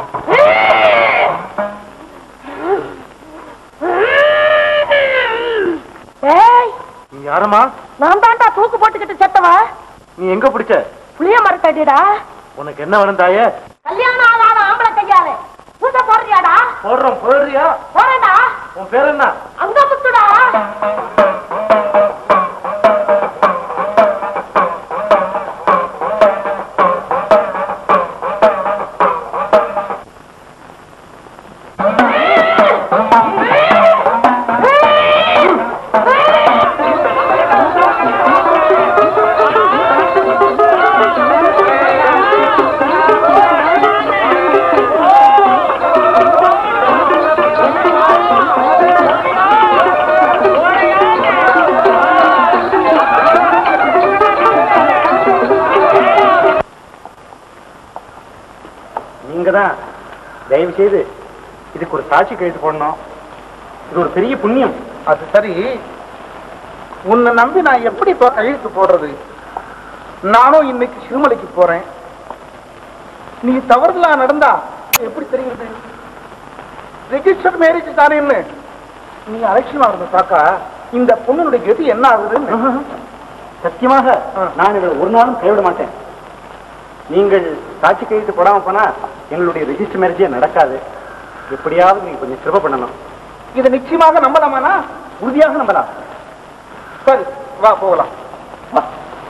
ஏய் நீ யாரம்மா நான் தான்டா தூக்கு போட்டுக்கிட்டு செத்தவா நீ எங்க பிடிச்ச புளிய மரத்தடிடா உனக்கு என்ன வேணும் தாயே கல்யாணம் ஆகாத ஆம்பளை கையாலே பூசை போடுறியாடா போடுறோம் போடுறியா போறேன்டா உன் பேர் என்ன அங்க முத்துடா நீங்க தான் தயவு செய்து இதுக்கு ஒரு சாட்சி கழித்து போடணும் இது ஒரு பெரிய புண்ணியம் அது சரி உன்னை நம்பி நான் எப்படி இப்போ கையெழுத்து போடுறது நானும் இன்னைக்கு சிறுமலைக்கு போறேன் நீ தவறுதலா நடந்தா எப்படி தெரியுது ரெஜிஸ்டர் மேரேஜ் தானேன்னு நீ அலட்சியமா இருந்த பாக்கா இந்த பொண்ணுடைய கதி என்ன ஆகுதுன்னு சத்தியமாக நான் இதை ஒரு நாளும் கைவிட மாட்டேன் நீங்கள் சாட்சி கையெழுத்து போடாம போனா எங்களுடைய ரெஜிஸ்டர் மேரேஜே நடக்காது எப்படியாவது நீங்க கொஞ்சம் சிரம பண்ணணும் இதை நிச்சயமாக நம்பலாமாண்ணா உறுதியாக நம்பலாம் சரி வா போகலாம் வா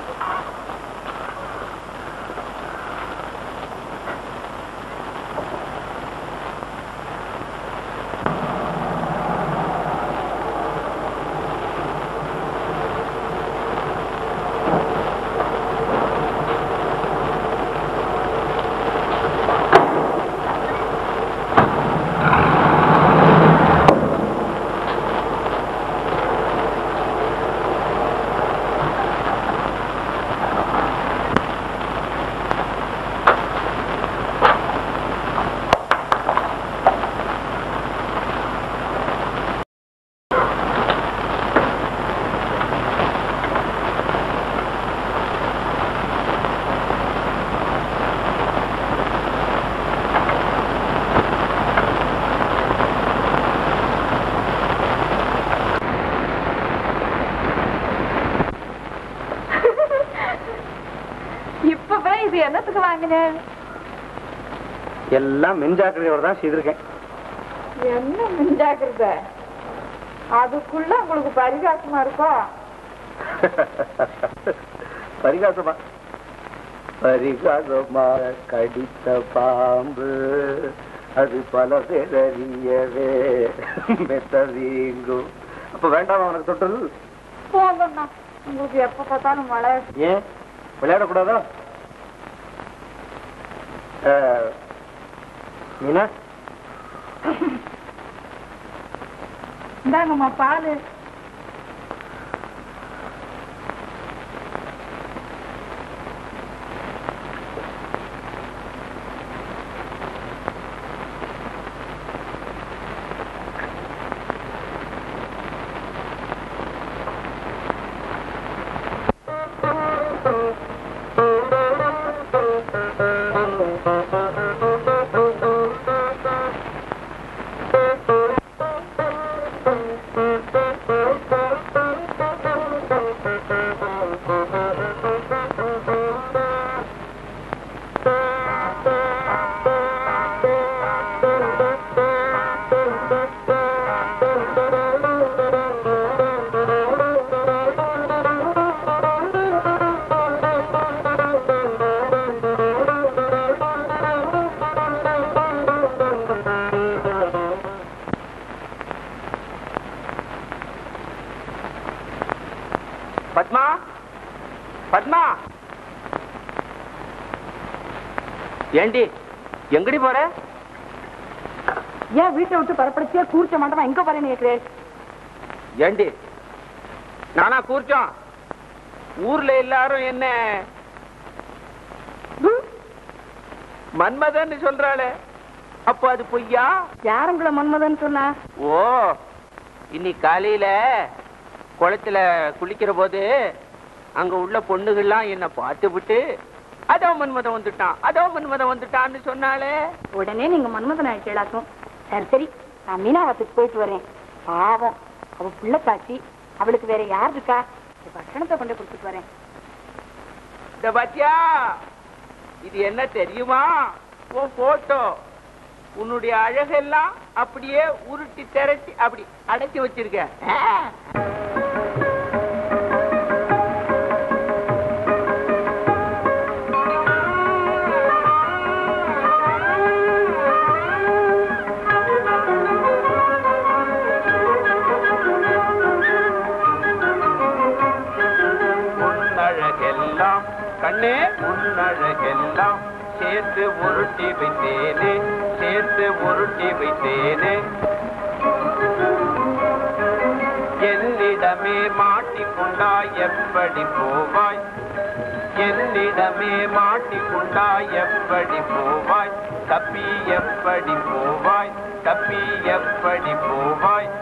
இப்பவே இது என்னத்துக்கு வாங்கினேன் எல்லாம் மெஞ்சாக்கிரதையோட தான் செய்திருக்கேன் என்ன மிஞ்சாக்குறத அதுக்குள்ள உங்களுக்கு பரிகாசமா இருக்கும் பரிகாசமா பரிகாசமா கடித்த பாம்பு அது பல பேரறியவே மெத்தவீங்கும் அப்ப வேண்டாமா உனக்கு தொட்டல் போங்கண்ணா உங்களுக்கு எப்ப பார்த்தாலும் மழை ஏன் விளையாடக்கூடாதா அஹ், மீனா இந்தாங்கம்மா பாலு பத்மா பத்மா ஏண்டி எங்கடி போற ஏன் வீட்டை விட்டு பரப்படிச்சே கூர்ச்ச மாட்டமா எங்க போறேன்னு கேக்குறேன் ஏண்டி நானா கூர்ச்சோம் ஊர்ல எல்லாரும் என்ன மன்மதன்னு சொல்றாளே அப்போ அது பொய்யா யாருங்கள மன்மதன் சொன்னா ஓ இன்னைக்கு காலையில குளத்துல குளிக்கிற போது அங்க உள்ள பொண்ணுகள்லாம் என்ன பார்த்து விட்டு அதோ மன்மதன் வந்துட்டான் அதோ மன்மதன் வந்துட்டான்னு சொன்னாலே உடனே நீங்க மன்மதன் ஆயிட்டேளாக்கும் சரி சரி நான் மீனாவத்துக்கு போயிட்டு வரேன் பாவம் அவ புள்ள காட்சி அவளுக்கு வேற யார் இருக்கா இந்த பட்டணத்தை கொண்டு கொடுத்துட்டு வரேன் இந்த பாத்தியா இது என்ன தெரியுமா உன் போட்டோ உன்னுடைய அழகெல்லாம் அப்படியே உருட்டி திரட்டி அப்படி அடைச்சி வச்சிருக்க ஆ. உன்னழகெல்லாம் கண்ணே உன்னழகெல்லாம் சேர்த்து உருட்டி வைத்தேனே சேர்த்து உருட்டி வைத்தேனே என்னிடமே மாட்டிக்கொண்டாய் எப்படி போவாய் என்னிடமே மாட்டிக்கொண்டாய் எப்படி போவாய் தப்பி எப்படி போவாய் தப்பி எப்படி போவாய்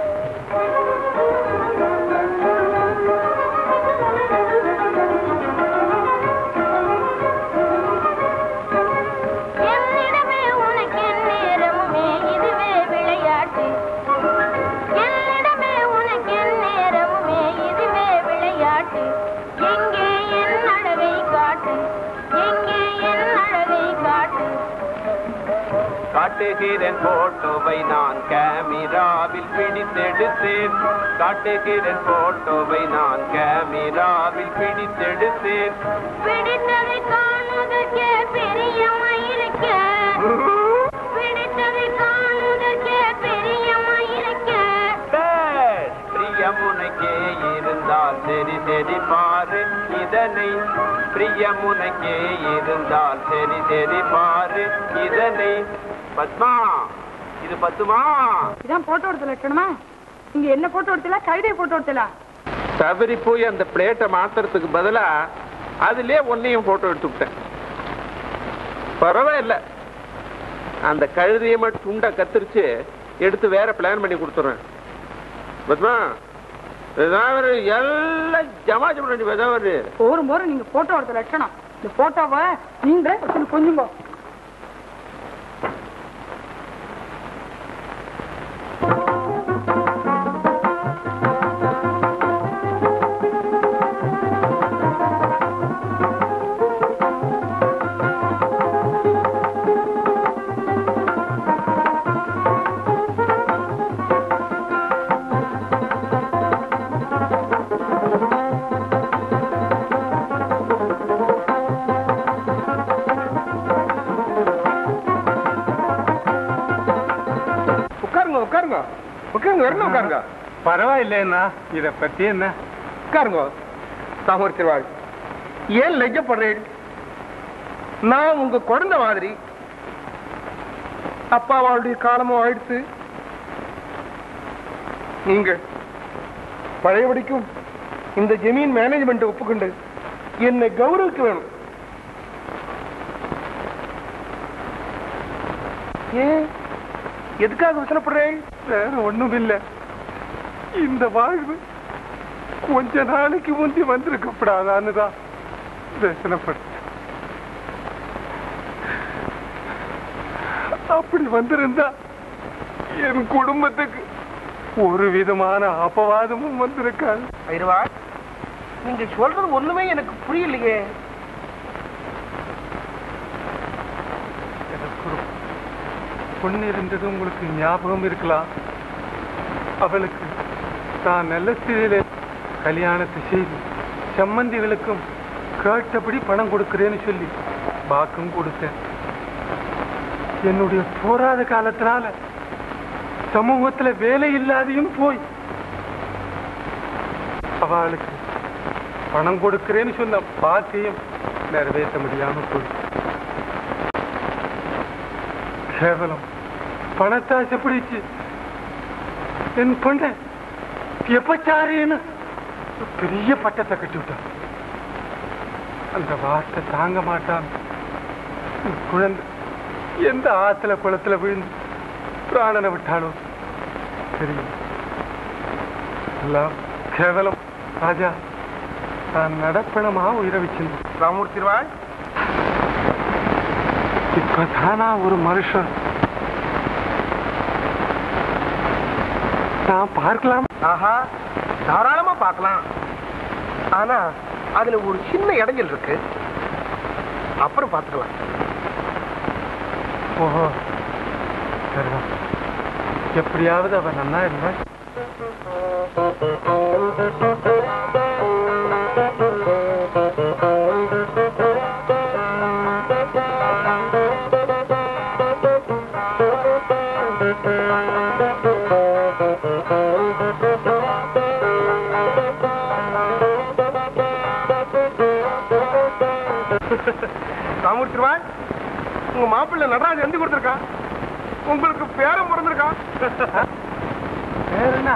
என்னிடமே உனக்கு நேரமுமே இதுவே விளையாட்டு என்னிடமே உனக்கு நேரமுமே இதுவே விளையாட்டு காட்டுகிறேன் போட்டோவை நான் கேமராவில் பிடித்தெடுத்தேன் காட்டுகிறேன் போட்டோவை நான் கேமராவில் பிடித்தெடுத்தேன் பிடித்ததை காணுதற்கே பிரியமாயிருக்க பிடித்ததை காணுதற்கே பிரியமாயிருக்க பிரியமுனைக்கே இருந்தால் சரி சரி பாரு இதனை பிரியமுனைக்கே இருந்தால் சரி சரி பாரு இதனை பத்மா இது பத்துமா இதான் போட்டோ எடுத்த லட்சணமா நீங்க என்ன போட்டோ எடுத்தல கைதை போட்டோ எடுத்தல தவறி போய் அந்த பிளேட்டை மாத்துறதுக்கு பதிலா அதுலயே ஒன்னையும் போட்டோ எடுத்து விட்டேன் பரவாயில்ல அந்த கழுதையை மட்டும் துண்டை கத்திரிச்சு எடுத்து வேற பிளான் பண்ணி கொடுத்துறேன் பத்மா ஏதாவது எல்லாம் ஜமா ஜமா ஏதாவது போரும் போரும் நீங்க போட்டோ எடுத்த லட்சணம் இந்த போட்டோவை நீங்க கொஞ்சம் உட்காருங்க உட்காருங்க உட்காருங்க வரணும் உட்காருங்க பரவாயில்லைண்ணா இத பத்தி என்ன உட்காருங்க சாமர்த்தியவாள் ஏன் லெஜப்படுறேன் நான் உங்க குழந்தை மாதிரி அப்பாவாளுடைய காலமும் ஆயிடுத்து நீங்க பழையபடிக்கும் இந்த ஜமீன் மேனேஜ்மெண்ட் ஒப்புக்கொண்டு என்னை கௌரவிக்க வேணும் ஏன் எதுக்காக விசனப்படுறேன் வேற ஒண்ணும் இல்ல இந்த வாழ்வு கொஞ்ச நாளைக்கு முந்தி வந்திருக்கப்படாதான்னு தான் வேசனப்பட்டேன் அப்படி வந்திருந்தா என் குடும்பத்துக்கு ஒரு விதமான அபவாதமும் வந்திருக்காது ஐரவா நீங்க சொல்றது ஒண்ணுமே எனக்கு புரியலையே எனக்கு ஒரு பொண்ணு இருந்தது உங்களுக்கு ஞாபகம் இருக்கலாம் அவளுக்கு தான் நல்ல ஸ்திதியில கல்யாணத்தை செய்து சம்மந்திகளுக்கும் கேட்டபடி பணம் கொடுக்கிறேன்னு சொல்லி வாக்கும் கொடுத்தேன் என்னுடைய போராத காலத்தினால சமூகத்துல வேலை இல்லாதையும் போய் அவளுக்கு பணம் கொடுக்கிறேன்னு சொன்ன பாக்கையும் நிறைவேற்ற முடியாம போய் கேவலம் பணத்தாசை பிடிச்சு என் பொண்ண எப்பச்சாரின்னு ஒரு பெரிய பட்டத்தை கட்டி விட்டான் அந்த வார்த்தை தாங்க மாட்டான் என் குழந்தை எந்த ஆத்துல குளத்துல விழுந்து பிராணனை விட்டாலும் தெரியும் எல்லாம் கேவலம் ராஜா நான் நடப்பணமா உயிரை வச்சிருந்தேன் ராமூர்த்திவாள் இப்பதானா ஒரு மனுஷன் நான் பார்க்கலாம் ஆஹா தாராளமா பார்க்கலாம் ஆனா அதுல ஒரு சின்ன இடைஞ்சல் இருக்கு அப்புறம் பார்த்துக்கலாம் ஓஹோ சரிதான் எப்படியாவது அவன் நன்னா இருந்தா ராமூர்த்திவாள் உங்க மாப்பிள்ளை நடராஜ் எழுதி கொடுத்துருக்கான் உங்களுக்கு பேரம் பிறந்திருக்கான் வேற என்ன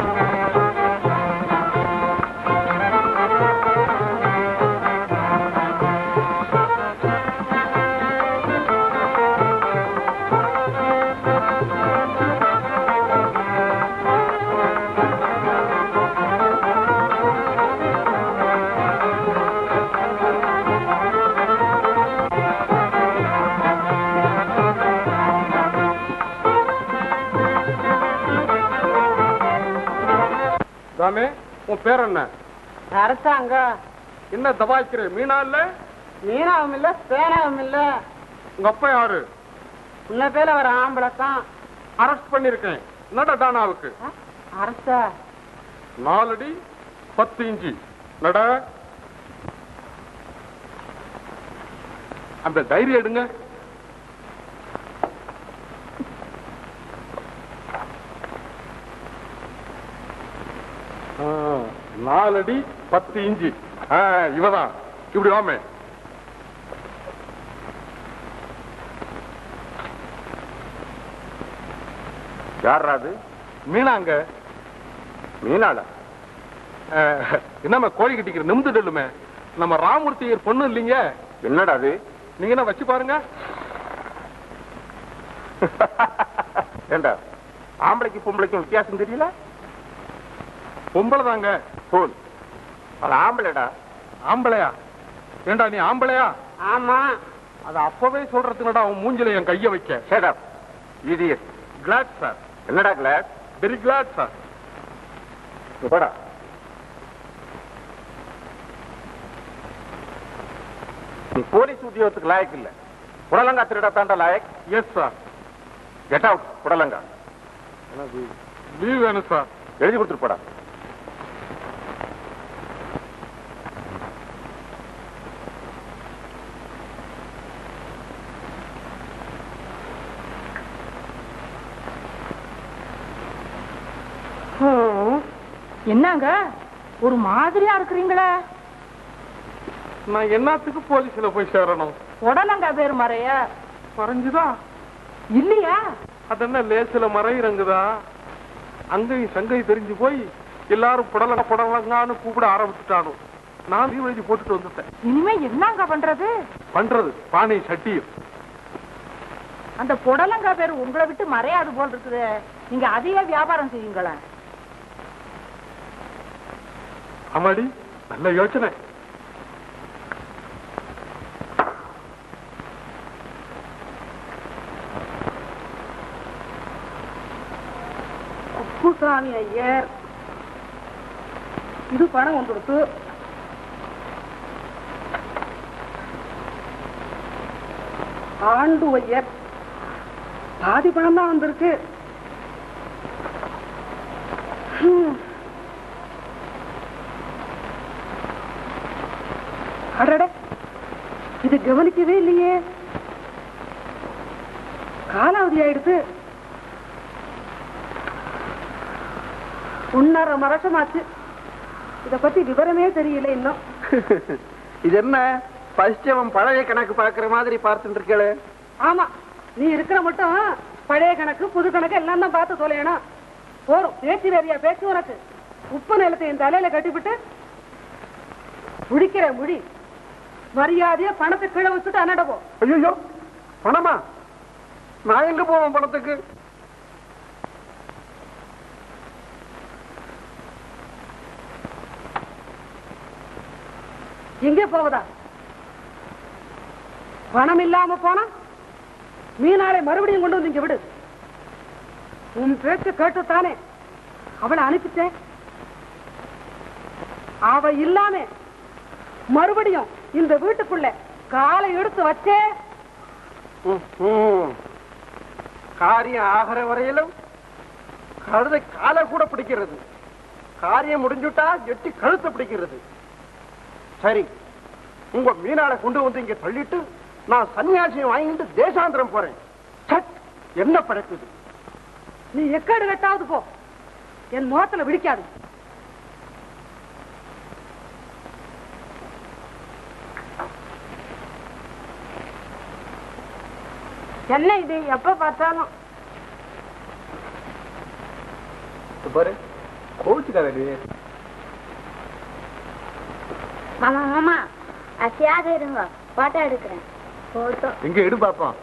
சாமி உன் பேர் என்ன அரசாங்க என்ன தபாய்க்கிற மீனா இல்ல மீனாவும் இல்ல பேனாவும் இல்ல உங்க அப்பா யாரு உன்ன பேல வர ஆம்பளை தான் அரெஸ்ட் பண்ணிருக்கேன் என்னடா தானாவுக்கு அரசா நாலடி பத்து இன்ச்சு நட அந்த டைரி எடுங்க ஆ, நாலடி பத்து இன்ச்சு ஆ, இவதான் இப்படி வாமே யாரா அது மீனாங்க மீனாடா என்னம்மா கோழி கட்டிக்கிற நிமிந்து டெல்லுமே நம்ம ராமூர்த்தியர் பொண்ணு இல்லைங்க என்னடா அது நீங்க என்ன வச்சு பாருங்க ஏண்டா ஆம்பளைக்கு பொம்பளைக்கும் வித்தியாசம் தெரியல பொம்பளை தாங்க போல் அது ஆம்பளைடா ஆம்பளையா ஏண்டா நீ ஆம்பளையா ஆமா அது அப்பவே சொல்றதுனடா அவன் மூஞ்சில என் கைய வைக்க சேடா இடியட் கிளாட் சார் என்னடா கிளாட் வெரி கிளாட் சார் போடா நீ போலீஸ் உத்தியோகத்துக்கு லாயக் இல்ல புடலங்கா திருடா தாண்டா லாயக் எஸ் சார் கெட் அவுட் புடலங்கா லீவ் வேணும் சார் எழுதி கொடுத்துட்டு போடா என்னங்க ஒரு மாதிரியா இருக்கிறீங்களே நான் என்னத்துக்கு போலீஸ்ல போய் சேரணும் உடலங்க பேர் மறைய குறைஞ்சுதா இல்லையா அது என்ன லேசில மறையிறங்குதா அங்கேயும் சங்கையும் தெரிஞ்சு போய் எல்லாரும் புடலங்க புடலங்கான்னு கூப்பிட ஆரம்பிச்சுட்டானு நான் லீவ் எழுதி போட்டுட்டு வந்துட்டேன் இனிமே என்னங்க பண்றது பண்றது பானை சட்டியும் அந்த புடலங்க பேர் உங்களை விட்டு மறையாது போல் இருக்குது நீங்க அதிக வியாபாரம் செய்யுங்களேன் ஆமாடி நல்ல யோசனை குப்புசாமி ஐயர் இது பணம் வந்துடுத்து ஆண்டு ஐயர் பாதி பணம் தான் வந்திருக்கு ஹம். அடடே இது கவனிக்கவே இல்லையே காலாவதி ஆயிடுத்து ஒன்னரை வருஷமாச்சு இத பத்தி விவரமே தெரியல இன்னும் இது என்ன பசிச்சவன் பழைய கணக்கு பாக்குற மாதிரி பார்த்துட்டு இருக்கே ஆமா நீ இருக்கிற மட்டும் பழைய கணக்கு புது கணக்கு எல்லாம் தான் பார்த்து தொலையணும் போறோம் பேச்சு வேறியா பேச்சு உனக்கு உப்பு நிலத்தை என் தலையில கட்டிவிட்டு முடிக்கிற முடி மரியாதையா பணத்தை கீழே வச்சுட்டு அன்னடப்போம் ஐயோ பணமா நான் எங்க போவேன் பணத்துக்கு எங்கே போவதா பணம் இல்லாம போனா மீனாளை மறுபடியும் கொண்டு வந்து இங்க விடு உன் பேச்சு கேட்டுத்தானே அவளை அனுப்பிட்டேன் அவ இல்லாம மறுபடியும் இந்த வீட்டுக்குள்ள காலை எடுத்து வச்சே ம்ஹும். காரியம் ஆகிற வரையிலும் கழுதை காலை கூட பிடிக்கிறது காரியம் முடிஞ்சுட்டா எட்டி கழுத்தை பிடிக்கிறது சரி உங்க மீனாளை கொண்டு வந்து இங்க தள்ளிட்டு நான் சன்னியாசியம் வாங்கிட்டு தேசாந்திரம் போறேன் சட், என்ன பழக்குது நீ எக்கேடு கட்டாவது போ என் முகத்துல விழிக்காது என்ன இது எப்ப பார்த்தாலும் பாரு கோச்சுக்காதடி மாமா மாமா அசையாத இருங்க போட்டோ எடுக்கிறேன் போட்டோ எங்க எடு பாப்போம்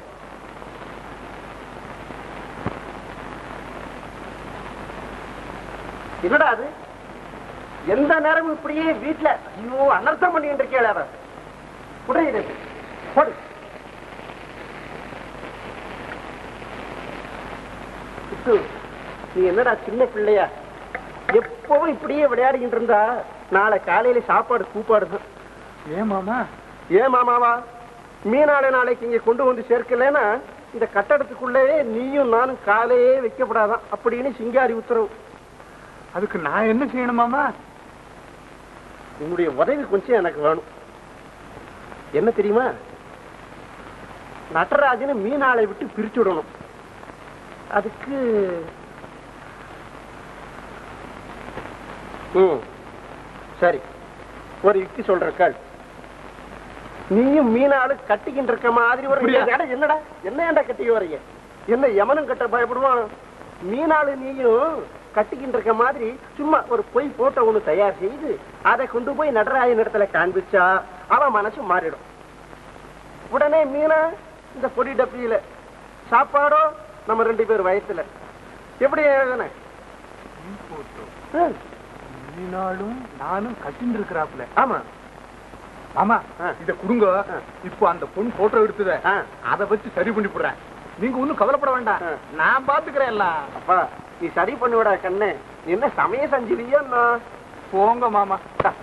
என்னடா அது எந்த நேரமும் இப்படியே வீட்டுல ஐயோ அனர்த்தம் பண்ணிட்டு இருக்கேன் அவன் உடனே போடு சித்து, நீ என்னடா சின்ன பிள்ளையா எப்பவும் இப்படியே விளையாடிக்கிட்டு இருந்தா நாளை காலையில சாப்பாடு கூப்பாடு தான் ஏன் மாமா ஏன் மாமாவா மீனாளை நாளைக்கு இங்க கொண்டு வந்து சேர்க்கலன்னா இந்த கட்டடத்துக்குள்ளே நீயும் நானும் காலையே வைக்கப்படாதான் அப்படின்னு சிங்காரி உத்தரவு அதுக்கு நான் என்ன செய்யணுமாமா உன்னுடைய உதவி கொஞ்சம் எனக்கு வேணும் என்ன தெரியுமா நடராஜனை மீனாளை விட்டு பிரிச்சு விடணும் அதுக்கு ம் சரி ஒரு யுக்தி சொல்ற கேள் நீயும் மீனாளு கட்டிக்கிட்டு இருக்க மாதிரி ஒரு அப்படியா? அட, என்னடா என்ன ஏன்டா கட்டிக்க வரீங்க என்ன யமனும் கட்ட பயப்படுவான் மீனாளு நீயும் கட்டிக்கிட்டு இருக்க மாதிரி சும்மா ஒரு பொய் போட்டோ ஒண்ணு தயார் செய்து அதை கொண்டு போய் நடராஜன் இடத்துல காண்பிச்சா அவன் மனசு மாறிடும் உடனே மீனா இந்த பொடி டப்பியில சாப்பாடோ நம்ம ரெண்டு பேர் வயசுல எப்படி எழுதுன மீனாலும் நானும் கட்டின்னு இருக்கிறாப்ல ஆமா ஆமா ஆ. இத குடுங்க இப்போ அந்த பொண்ணு போட்டோ எடுத்தத ஆ. அத வச்சு சரி பண்ணி போடுறேன் நீங்க ஒண்ணும் கவலைப்பட வேண்டாம் ஆ. நான் பாத்துக்கிறேன் எல்லாம் அப்பா நீ சரி பண்ணுவிடா கண்ணு நீ என்ன சமய சஞ்சிலியா நான் போங்க மாமா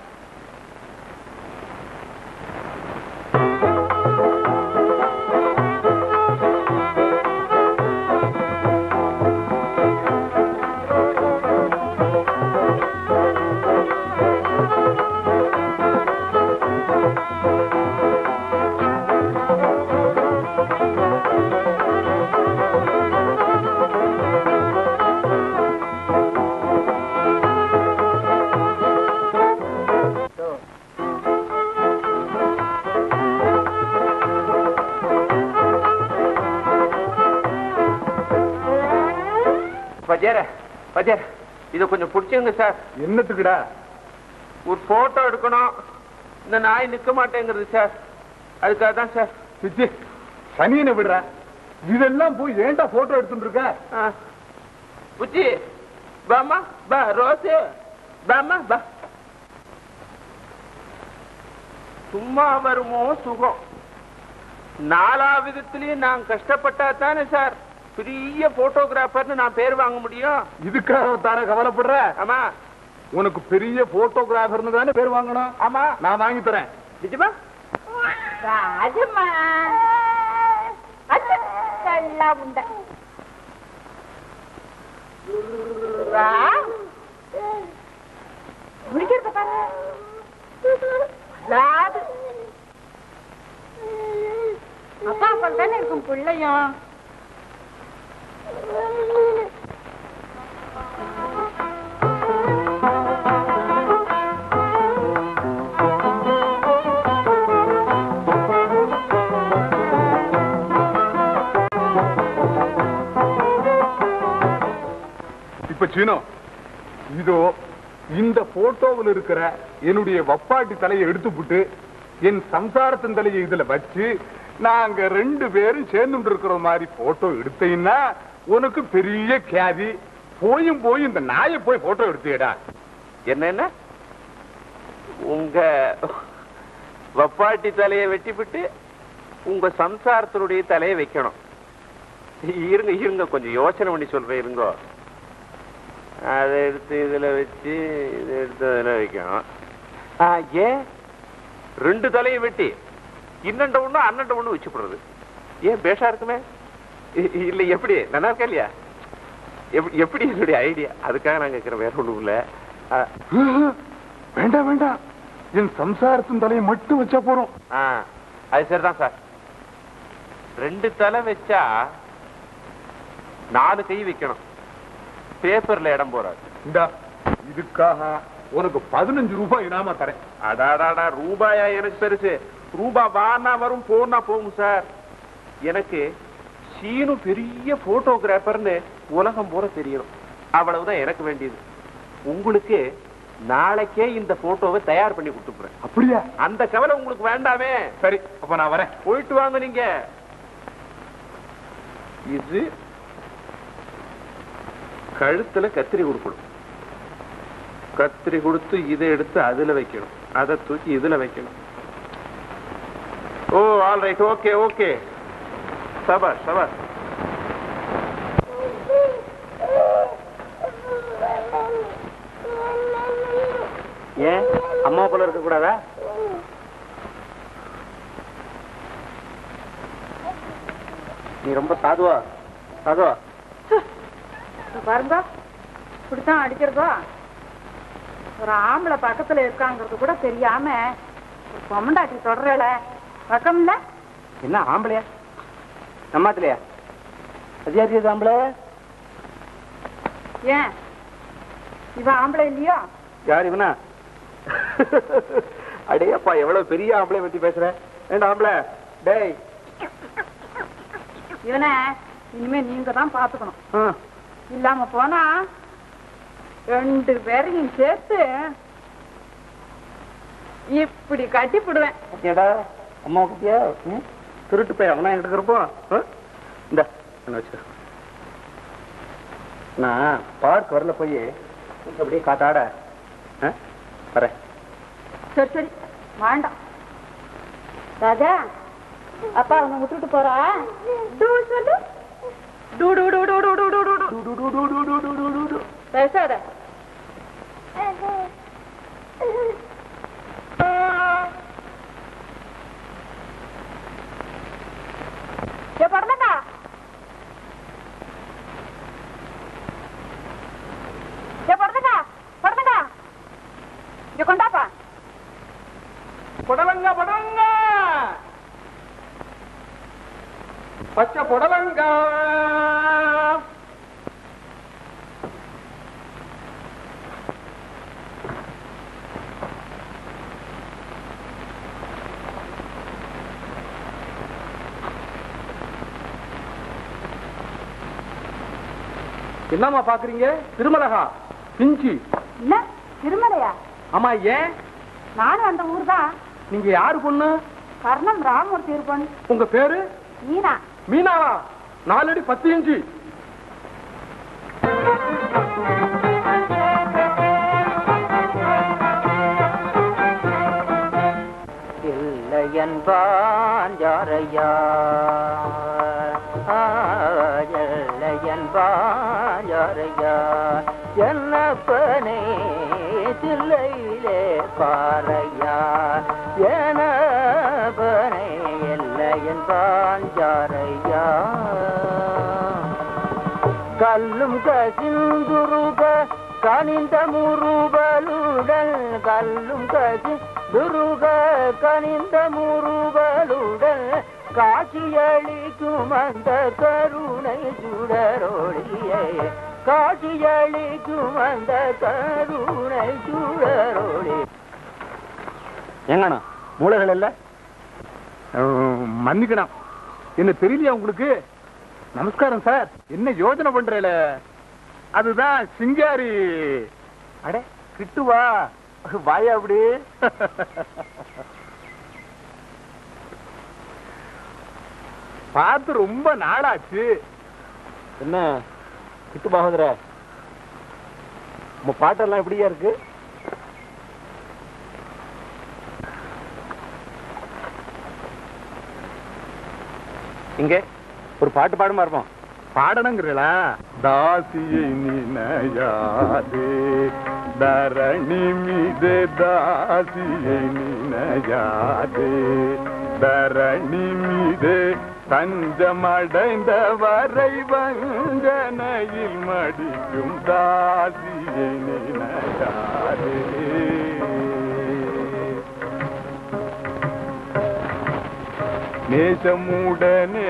பஜேர பஜேர இதை கொஞ்சம் பிடிச்சுங்க சார் என்னத்துக்குடா ஒரு போட்டோ எடுக்கணும் இந்த நாய் நிக்க மாட்டேங்கிறது சார் அதுக்காக தான் சார் சிச்சி சனியனை விடுற இதெல்லாம் போய் ஏன்டா போட்டோ எடுத்துட்டு இருக்க ஆ. புச்சி பாமா பா ரோஸு பாமா பா சும்மா வருமோ சுகம் நாலா விதத்திலயும் நான் கஷ்டப்பட்டா தானே சார் பெரிய போட்டோகிராஃபர்னு நான் பேர் வாங்க முடியும் இதுக்காக தானே கவலைப்படுற ஆமா உனக்கு பெரிய போட்டோகிராஃபர்னு தானே பேர் வாங்கணும் ஆமா நான் வாங்கி தரேன் நிஜமா ராஜம்மா அச்சல்லா உண்ட முடிக்கிறத பாரு லாது அப்பா அப்பா தானே இருக்கும் பிள்ளையும் இப்ப சீனோ இதோ இந்த போட்டோவில் இருக்கிற என்னுடைய வப்பாட்டி தலையை எடுத்துப்புட்டு என் சம்சாரத்தின் தலையை இதுல வச்சு நாங்க ரெண்டு பேரும் சேர்ந்து இருக்கிற மாதிரி போட்டோ எடுத்தீங்கன்னா உனக்கு பெரிய கேதி போயும் போய் இந்த நாயை போய் போட்டோ எடுத்தீடா என்னென்ன உங்க வப்பாட்டி தலையை வெட்டிவிட்டு உங்க சம்சாரத்தினுடைய தலையை வைக்கணும் இருங்க இருங்க கொஞ்சம் யோசனை பண்ணி சொல்றேன் இருங்கோ அதை எடுத்து இதுல வச்சு இதை எடுத்து அதுல வைக்கணும் ஆ, ஏன் ரெண்டு தலையை வெட்டி இன்னண்ட ஒண்ணு அண்ணண்ட ஒண்ணு வச்சு போடுறது ஏன் பேஷா இருக்குமே இ- இல்ல எப்படி நல்லா இருக்கா இல்லையா எப்படி- எப்படி என்னுடைய ஐடியா அதுக்காக நான் கேட்கிறேன் வேற ஒண்ணும் இல்ல ஆ, வேண்டாம் வேண்டாம் என் சம்சாரத்தின் தலையை மட்டும் வச்சா போறோம் ஆ, அது சரிதான் சார் ரெண்டு தலை வச்சா நாலு கை வைக்கணும் பேப்பர்ல இடம் போறாது இந்தா இதுக்காக உனக்கு பதினஞ்சு ரூபாய் இனாமா தரேன் அடாடாடா ரூபாயா எனக்கு பெருசு ரூபா வானா வரும் போனா போகும் சார் எனக்கு சீனு பெரிய போட்டோகிராஃபர்னு உலகம் பூரா தெரியணும் அவ்வளவுதான் எனக்கு வேண்டியது உங்களுக்கு நாளைக்கே இந்த போட்டோவை தயார் பண்ணி கொடுத்துப்புறேன் அப்படியா அந்த கவலை உங்களுக்கு வேண்டாமே சரி அப்ப நான் வரேன் போயிட்டு வாங்க நீங்க இது கழுத்துல கத்திரி கொடுக்கணும் கத்திரி கொடுத்து இதை எடுத்து அதுல வைக்கணும் அதை தூக்கி இதுல வைக்கணும் oh all right okay okay சபாஷ் சபாஷ் ஏன் அம்மா போல இருக்க கூடாதா நீ ரொம்ப சாதுவா சாதுவா இப்ப பாருங்க இப்படித்தான் அடிக்கிறதோ ஒரு ஆம்பளை பக்கத்துல இருக்காங்கிறது கூட தெரியாம ஒரு பொம்மண்டாட்டி தொடரல பக்கம் இல்ல என்ன ஆம்பளையா நம்மாத்திலையா அது யாரு இது ஆம்பளை ஏன் இவன் ஆம்பளை இல்லையோ யார் இவனா அடேப்பா எவ்வளவு பெரிய ஆம்பளை பத்தி பேசுற ஏண்டா ஆம்பளை டேய் இவனை இனிமே நீங்க தான் பாத்துக்கணும் ஆ, இல்லாம போனா ரெண்டு பேரையும் சேர்த்து இப்படி கட்டி போடுவேன் பாத்தியாடா அம்மா பத்தியா ம்? திருட்டு போய் அவனா என்கிட்ட இருக்கிறப்போ ஆ? இந்த என்ன வச்சு நான் பார்க் வரல போய் கொஞ்சம் அப்படியே காத்தாட ஆ? வரேன் சரி சரி வேண்டாம் ராஜா அப்பா அவனை விட்டுட்டு போறா டூ சொல்லு டூ டூ டூ டூ டூ டூ டூ டூ டூ பேசாத ஏ படந்தக்கா ஏ படந்தக்கா படந்தக்கா இங்க கொண்டாப்பா புடலங்க புடலங்க பச்சை புடலங்க என்னம்மா பாக்குறீங்க திருமலகா பிஞ்சி இல்ல திருமலையா ஆமா ஏன் நானும் அந்த ஊர் தான் நீங்க யாரு பொண்ணு கர்ணம் ராமூர்த்தி இருப்பன் உங்க பேரு மீனா மீனாவா நாலடி பத்து இன்ச்சு இல்லை என்பான் யாரையா இல்லை என்பான் யாரையா என்னப்பனே தில்லையிலே பாறையா எனப்பனே இல்லை என்பான் யாரையா கல்லும் கசிந்துருக கனிந்த முருகலுடன் கல்லும் கசிந்துருக கனிந்த முருகலுடன் காட்சியளிக்கும் அந்த கருணை சுடரொளியே காட்சியளிக்கும் அந்த கருணை சுடரொளி எங்கண்ணா மூளைகள் இல்ல மன்னிக்கணும் என்ன தெரியலையா உங்களுக்கு நமஸ்காரம் சார் என்ன யோசனை பண்றேல அதுதான் சிங்காரி அடே கிட்டு வா வாயா அப்படி பார்த்து ரொம்ப நாளாச்சு என்ன கிட்டு பாகதுர உங்க பாட்டெல்லாம் எப்படியா இருக்கு இங்க ஒரு பாட்டு பாடுமா இருப்போம் பாடணுங்கிறீங்களா தாசியை நினையாதே தரணி மீது தாசியை நினையாதே தரணி மீது தஞ்சமடைந்த வரை வஞ்சனையில் மடிக்கும் தாசியை நினையாதே நேசமுடனே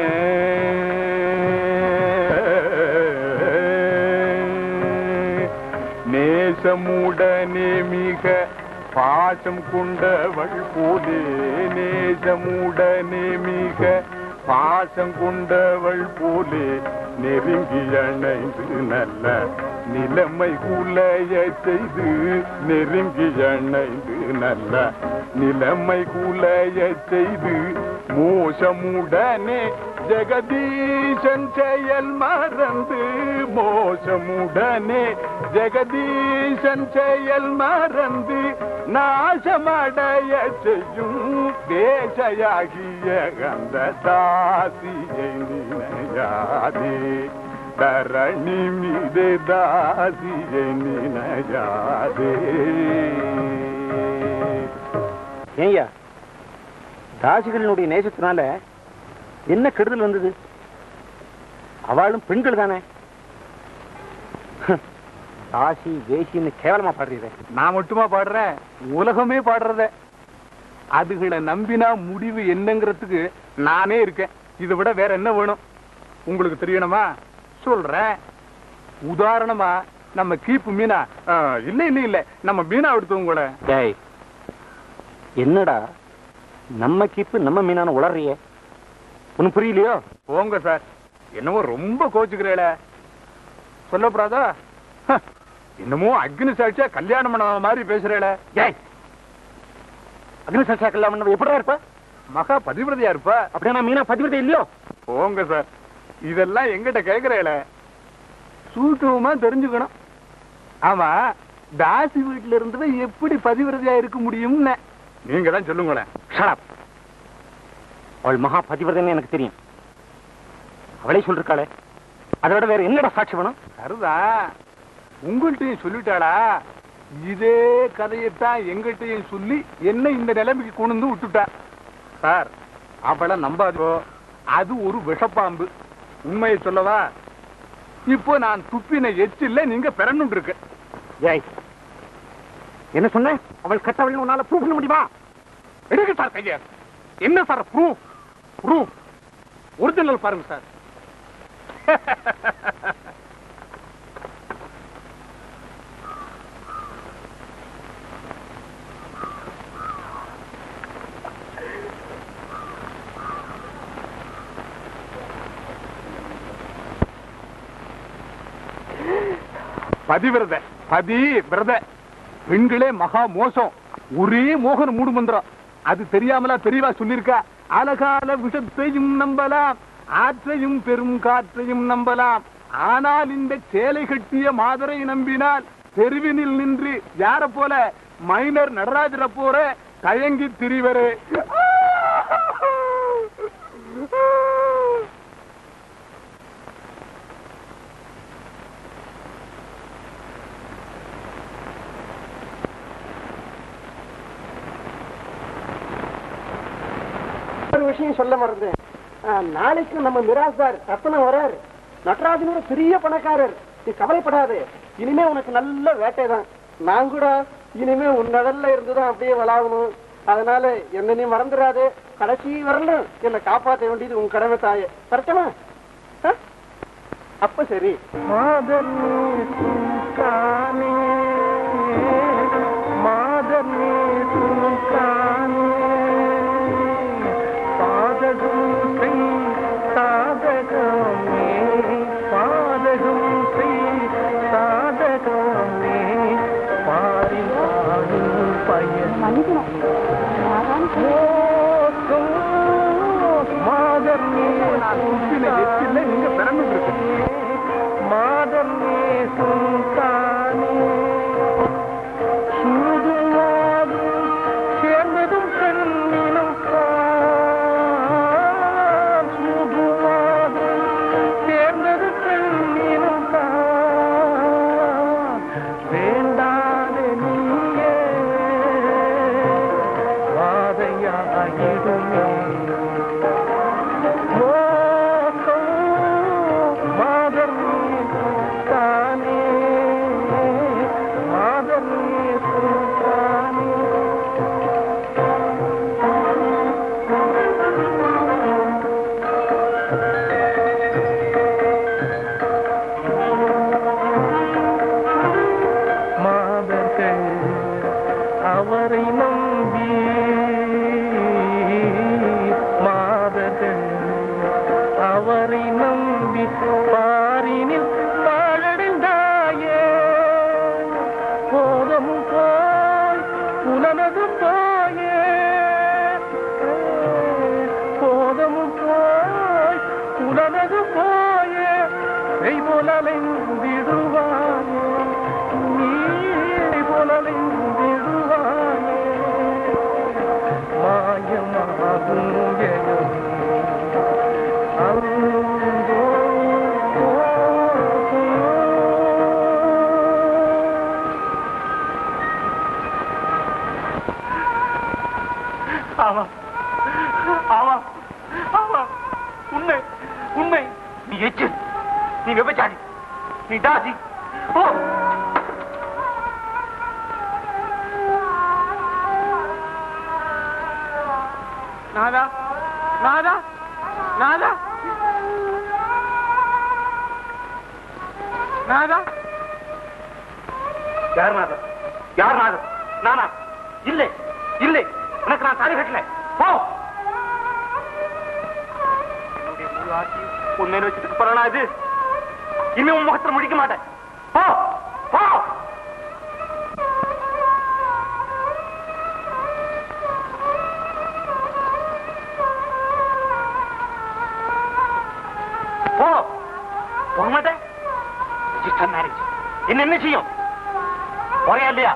நேசமுடனே மிக பாசம் கொண்டவள் போலே நேசமுடனே மிக பாசம் கொண்டவள் போலே நெருங்கி அணைந்து நல்ல நிலைமை குலைய செய்து நெருங்கி அணைந்து நல்ல நிலைமை குலைய செய்து மோசமுடனே ஜெகதீசன் செயல் மறந்து மோசமுடனே ஜெகதீசன் செயல் மறந்து நாசமடைய செய்யும் தேசையாகிய அந்த தாசியை நினையாதே தரணி மீது தாசியை நினையாதே ஏய்யா தாசிகளினுடைய நேசத்தினால என்ன கெடுதல் வந்தது அவளும் பெண்கள் தானே தாசி வேசின்னு கேவலமா பாடுறீங்க நான் மட்டுமா பாடுறேன் உலகமே பாடுறத அதுகளை நம்பினா முடிவு என்னங்கிறதுக்கு நானே இருக்கேன் இதை விட வேற என்ன வேணும் உங்களுக்கு தெரியணுமா சொல்றேன் உதாரணமா நம்ம கீப்பு மீனா ஆ, இல்ல இல்ல இல்ல நம்ம மீனா எடுத்தவங்க கூட டேய் என்னடா நம்ம கீப்பு நம்ம மீனான உளறியே ஒன்னும் புரியலையோ போங்க சார் என்னவோ ரொம்ப கோச்சுக்கிறேல சொல்லப்படாதா ஹ, என்னமோ அக்னி சாட்சியா கல்யாணம் பண்ண மாதிரி பேசுறேல ஏய் அக்னி சர்ச்சா கல்யாணம் எப்படிடா இருப்ப மகா பதிவிரதையா இருப்பா அப்படியே நான் மீனா பதிவிரதை இல்லையோ போங்க சார் இதெல்லாம் எங்கிட்ட கேக்குறேல சூட்சமா தெரிஞ்சுக்கணும் ஆமா தாசி வீட்டுல இருந்தவ எப்படி பதிவிரதையா இருக்க முடியும்னு நீங்க தான் சொல்லுங்களேன் ஷடாப் அவள் மகா பதிவிரதைன்னு எனக்கு தெரியும் அவளே சொல்லிருக்காளே அதை விட வேற என்னடா சாட்சி வேணும் கருதா உங்கள்கிட்டயும் சொல்லிட்டாளா இதே கதையத்தான் எங்கள்கிட்டயும் சொல்லி என்ன இந்த நிலைமைக்கு கொண்டு வந்து விட்டுட்டா சார் அவளை நம்பாதோ அது ஒரு விஷப்பாம்பு உண்மையை சொல்லவா இப்போ நான் துப்பின எச்சில்ல நீங்க பிறன்னு இருக்கு ஏய் என்ன சொன்ன அவள் கட்டவள் உன்னால ப்ரூவ் பண்ண முடியுமா எடுங்க சார் கையா என்ன சார் ப்ரூஃப் ப்ரூஃப் ஒரிஜினல் பாருங்க சார் பதிவிரத பதி விரத பெண்களே மகா மோசம் ஒரே மோகன மூடு மந்திரம் அது தெரியாமலா தெரியவா சொல்லிருக்கா அழகால விஷத்தையும் நம்பலாம் ஆற்றையும் பெரும் காற்றையும் நம்பலாம் ஆனால் இந்த சேலை கட்டிய மாதரை நம்பினால் தெருவினில் நின்று யார போல மைனர் நடராஜரை போற தயங்கி திரிவரே ஒரு விஷயம் சொல்ல மறந்தேன் ஆ, நாளைக்கு நம்ம மிராஸ் சார் ரத்தனம் வரார் நடராஜன் ஒரு பெரிய பணக்காரர் நீ கவலைப்படாதே இனிமே உனக்கு நல்ல வேட்டை தான் நான் கூட இனிமே உன் நடல்ல இருந்துதான் அப்படியே விளாகணும் அதனால என்ன நீ மறந்துடாதே கடைசி வரலும் என்னை காப்பாற்ற வேண்டியது உன் கடமை தாயே கரெக்டமா அப்ப சரி நீங்க பிறந்து இருக்கு சேர்ந்ததும் கண்ணினும் சேர்ந்தது கண்ணினும் வேண்டாத நீயே வாதையாகிடுமே மோசம் மாதர் தானே மாதர் தானே மாதர்கள் அவரை நம்பி மாதர்கள் அவரை நம்பி பாரினில் பாழடைந்தாயே போதமும் போய் புலனது போயே போதமும் போய் புலனது போயே செய்போலலைந்திடுவாயே நீ போலலைந்திடுவாயே மாயமாகும் எனும் அந்தோ ஆமா ஆமா ஆமா உண்மை உண்மை நீ எச்சு நீ விபச்சாரி நீ தாசி ஓ நாதா நாதா நாதா நாதா யார் நாதா யார் நாதா நானா இல்லை இல்லை உனக்கு நான் தாலி கட்டல போ என்னுடைய முழு ஆட்சியும் உன் மேல வச்சுட்டு போறானா இது இனிமே உன் முகத்துல முடிக்க மாட்டேன் போ போ போ போக மாட்டேன் சிஸ்டர் மேரேஜ் என்ன என்ன செய்யும் போறியா இல்லையா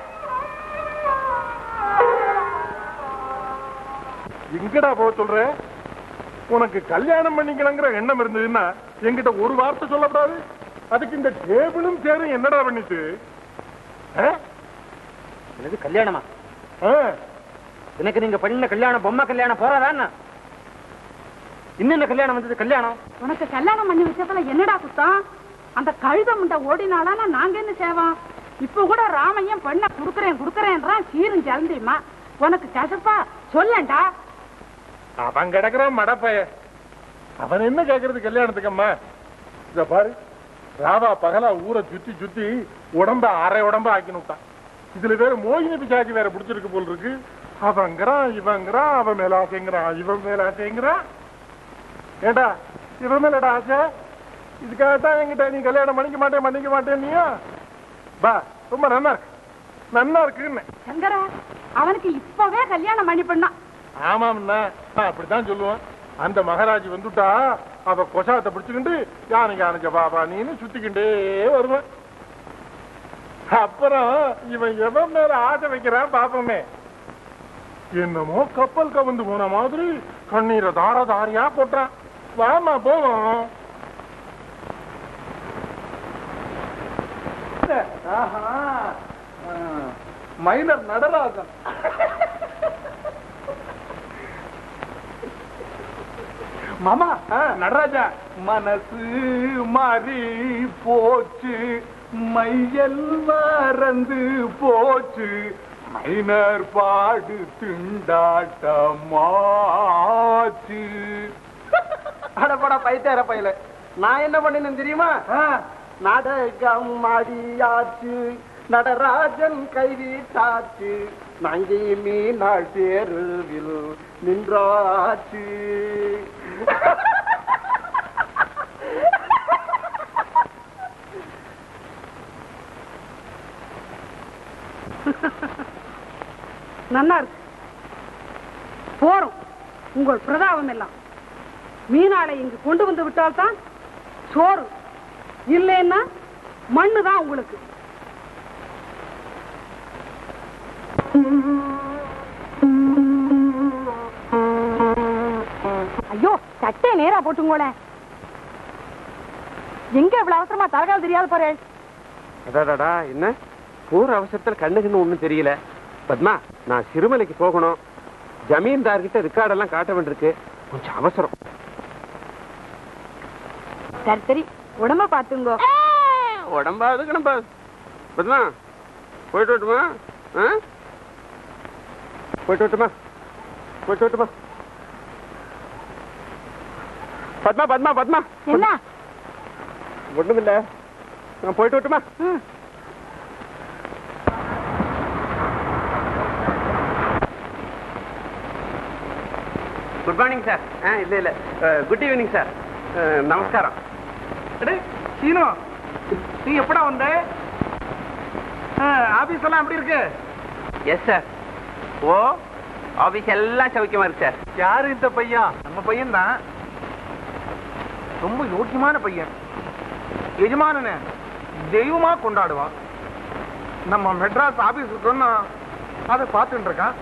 எங்கடா போக சொல்ற உனக்கு கல்யாணம் பண்ணிக்கலங்கிற எண்ணம் இருந்ததுன்னா என்கிட்ட ஒரு வார்த்தை சொல்லக்கூடாது அதுக்கு இந்த டேபிளும் சேரும் என்னடா பண்ணிட்டு ஆ? எனக்கு கல்யாணமா ஆ, எனக்கு நீங்க பண்ண கல்யாணம் பொம்மை கல்யாணம் போறாதா இன்னென்ன கல்யாணம் வந்தது கல்யாணம் உனக்கு கல்யாணம் பண்ணி வச்சதுல என்னடா குத்தம் அந்த கழுத முண்டை ஓடினாலான நாங்க என்ன செய்வோம் இப்ப கூட ராமையன் பெண்ணை குடுக்கறேன் குடுக்கறேன்றான் சீரும் ஜலந்தியமா உனக்கு கசப்பா சொல்லண்டா அவன் கிடக்குறான் மடப்பைய அவன் என்ன கேக்குறது கல்யாணத்துக்கு அம்மா இத பாரு ராவா பகலா ஊரை சுத்தி சுத்தி உடம்ப அரை உடம்ப ஆக்கி விட்டான் இதுல வேற மோகினி பிசாச்சி வேற பிடிச்சிருக்கு போல் இருக்கு அவங்கிறான் இவங்கிறான் அவன் மேல ஆசைங்கிறான் இவன் மேல ஆசைங்கிறான் ஏண்டா இவன் மேலடா ஆசை இதுக்காகத்தான் என்கிட்ட நீ கல்யாணம் பண்ணிக்க மாட்டேன் பண்ணிக்க மாட்டேன் நீயா பா ரொம்ப நன்னா இருக்கு நன்னா இருக்குன்னு சங்கரா அவனுக்கு இப்பவே கல்யாணம் பண்ணி பண்ணான் ஆமாம்ண்ணா நான் அப்படித்தான் சொல்லுவேன் அந்த மகாராஜி வந்துட்டா அவ கொசாத்தை பிடிச்சுக்கிண்டு யானைக்கு அணைச்ச பாபா நீன்னு சுத்திக்கிண்டே வருவேன் அப்புறம் இவன் எவன் மேல ஆசை வைக்கிறான் பாப்போமே என்னமோ கப்பல் கவுந்து போன மாதிரி கண்ணீரை தார தாரியா போட்டான் வாமா போவோம் மைனர் நடராஜன் மாமா நடராஜா மனசு மாறி போச்சு மையல் மறந்து போச்சு மைனர் பாடு திண்டாட்டமாச்சு அடப்படா பைத்தியார பையல நான் என்ன பண்ணினேன் தெரியுமா நாடகம் மாடியாச்சு நடராஜன் கைவிட்டாச்சு நங்கை மீனாள் தேர்வில் நின்றாச்சு நன்னா இருக்கு போறோம் உங்கள் பிரதாபம் எல்லாம் மீனாளை இங்கு கொண்டு வந்து விட்டால்தான் சோறு இல்லைன்னா மண்ணு தான் உங்களுக்கு ஐயோ சட்டை நேரா போட்டுங்களேன் எங்க இவ்வளவு அவசரமா தரகால் தெரியாத பாரு அடாடாடா என்ன போற அவசரத்துல கண்ணுக்குன்னு ஒண்ணும் தெரியல பத்மா நான் சிறுமலைக்கு போகணும் ஜமீன்தார்கிட்ட ரெக்கார்டெல்லாம் காட்ட வேண்டியிருக்கு கொஞ்சம் அவசரம் சரி சரி உடம்ப பாத்துங்கோ உடம்பா அதுக்கணும்பா பத்மா போயிட்டு வரட்டுமா ஆ? போயிட்டு வரட்டுமா போயிட்டு வரட்டுமா பத்மா பத்மா பத்மா என்ன ஒண்ணுமில்ல நான் போயிட்டு வரட்டுமா குட் மார்னிங் சார் ஆ இல்ல இல்ல குட் ஈவினிங் சார் நமஸ்காரம் சீனோ நீ எப்படா வந்த ஆபீஸ் எல்லாம் எப்படி இருக்கு எஸ் சார் ஓ ஆபீஸ் எல்லாம் சௌக்கியமா இருக்கு சார் யாரு இந்த பையன் நம்ம பையன் தான் ரொம்ப யோக்கியமான பையன் எஜமானன தெய்வமா கொண்டாடுவான் நம்ம மெட்ராஸ் ஆபீஸ் இருக்கோம்னா அதை பார்த்துட்டு இருக்கான்